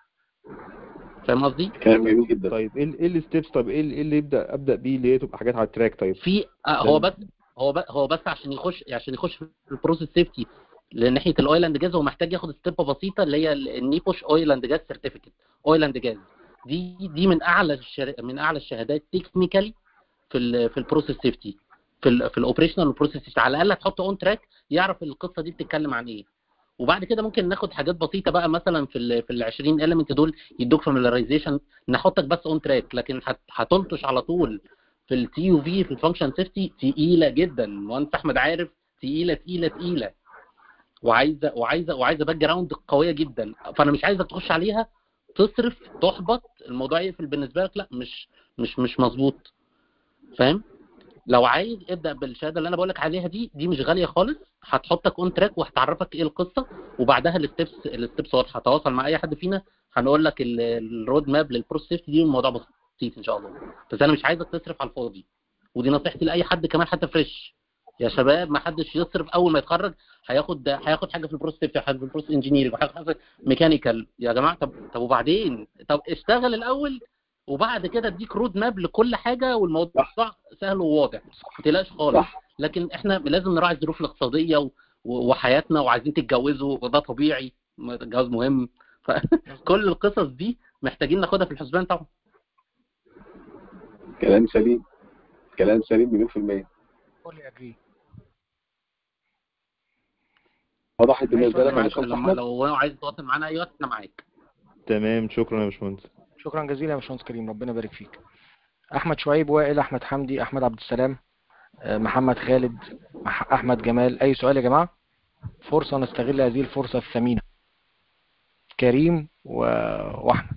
E: فاهم قصدي؟
B: كلام جميل جدا
F: طيب ايه ال- ايه الستبس طب ايه ال- ايه اللي يبدا ابدا بيه اللي هي تبقى حاجات على التراك طيب
E: في آه هو بس هو بس هو بس عشان يخش عشان يخش في البروسيس سيفتي لناحيه الاويل اند جاز هو محتاج ياخد ستيب بسيطه اللي هي النيبوش اويل اند جاز سيرتيفيكت اويل اند جاز دي دي من اعلى الشر... من اعلى الشهادات تكنيكالي في ال في البروسيس سيفتي في ال في الاوبريشنال والبروسيس سيفتي على الاقل هتحطه اون تراك يعرف القصه دي بتتكلم عن ايه وبعد كده ممكن ناخد حاجات بسيطه بقى مثلا في ال في ال 20 اليمنت دول يدوك فاميلارايزيشن نحطك بس اون تراك لكن هت- هتلطش على طول في التي يو في في الفانكشن سيفتي تقيله جدا وانت احمد عارف تقيله تقيله تقيله وعايزه وعايزه وعايزه باك جراوند قويه جدا فانا مش عايزك تخش عليها تصرف تحبط الموضوع يقفل بالنسبه لك لا مش مش مش مظبوط فاهم لو عايز ابدا بالشهاده اللي انا بقول لك عليها دي دي مش غاليه خالص هتحطك اون تراك وهتعرفك ايه القصه وبعدها الستبس الستبس واضحه تواصل مع اي حد فينا هنقول لك ال- الرود ماب للبروسيس دي والموضوع بسيط ان شاء الله بس انا مش عايزك تصرف على الفاضي ودي نصيحتي لاي حد كمان حتى فريش يا شباب ما حدش يصرف اول ما يتخرج هياخد هياخد حاجه في البروسيس حاجه في البروسيس انجينيرنج وهياخد حاجه ميكانيكال يا جماعه طب طب وبعدين طب اشتغل الاول وبعد كده اديك رود ماب لكل حاجه والموضوع سهل وواضح ما تقلقش خالص
B: صح
E: لكن احنا لازم نراعي الظروف الاقتصاديه و... و- وحياتنا وعايزين تتجوزوا وده طبيعي الجواز مهم فكل القصص دي محتاجين ناخدها في الحسبان طبعا
B: كلام سليم كلام سليم مليون في المية
A: قول اجري
B: وضحت بالنسبة لك يا
E: معاك
B: باشمهندس
E: لما
B: أحمد
E: لو عايز تتواصل معانا اي وقت انا معاك
F: تمام شكرا يا باشمهندس
A: شكرا جزيلا يا باشمهندس كريم ربنا يبارك فيك احمد شعيب وائل احمد حمدي احمد عبد السلام آه، محمد خالد مح- احمد جمال اي سؤال يا جماعه فرصه نستغل هذه الفرصه الثمينه كريم و... واحمد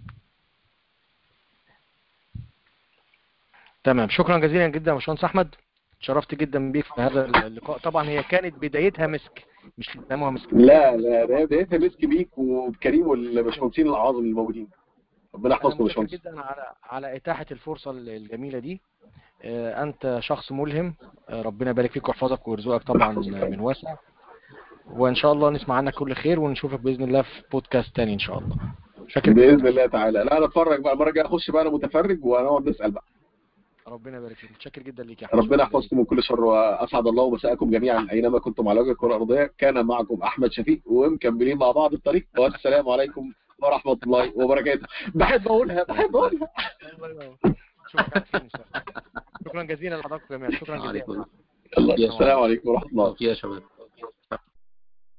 A: تمام شكرا جزيلا جدا يا باشمهندس احمد اتشرفت جدا بيك في هذا اللقاء طبعا هي كانت بدايتها مسك مش بيسموها مسك
B: لا لا ده بدايتها مسك بيك وبكريم والباشمهندسين الأعاظم الموجودين ربنا
A: انا
B: يحفظكم يا
A: متشكر
B: باشمهندس
A: جدا على على اتاحه الفرصه الجميله دي آه، انت شخص ملهم آه، ربنا يبارك فيك ويحفظك ويرزقك طبعا من واسع وان شاء الله نسمع عنك كل خير ونشوفك باذن الله في بودكاست تاني ان شاء الله شكرا
B: بإذن الله تعالى لا أنا أتفرج بقى المرة الجاية أخش بقى أنا متفرج وأقعد نسأل بقى
A: ربنا يبارك فيك متشكر جدا ليك يا احمد
B: ربنا يحفظكم من كل شر واسعد الله مساءكم جميعا اينما كنتم على وجه الكره الارضيه كان معكم احمد شفيق ومكملين مع بعض الطريق والسلام عليكم ورحمه الله وبركاته بحب اقولها بحب اقولها
A: الله ينور. اشوفك على خير ان شاء الله شكرا جزيلا لحضراتكم جميعا شكرا جزيلا
E: عليكم
B: يلا السلام عليكم ورحمه الله
E: يا شباب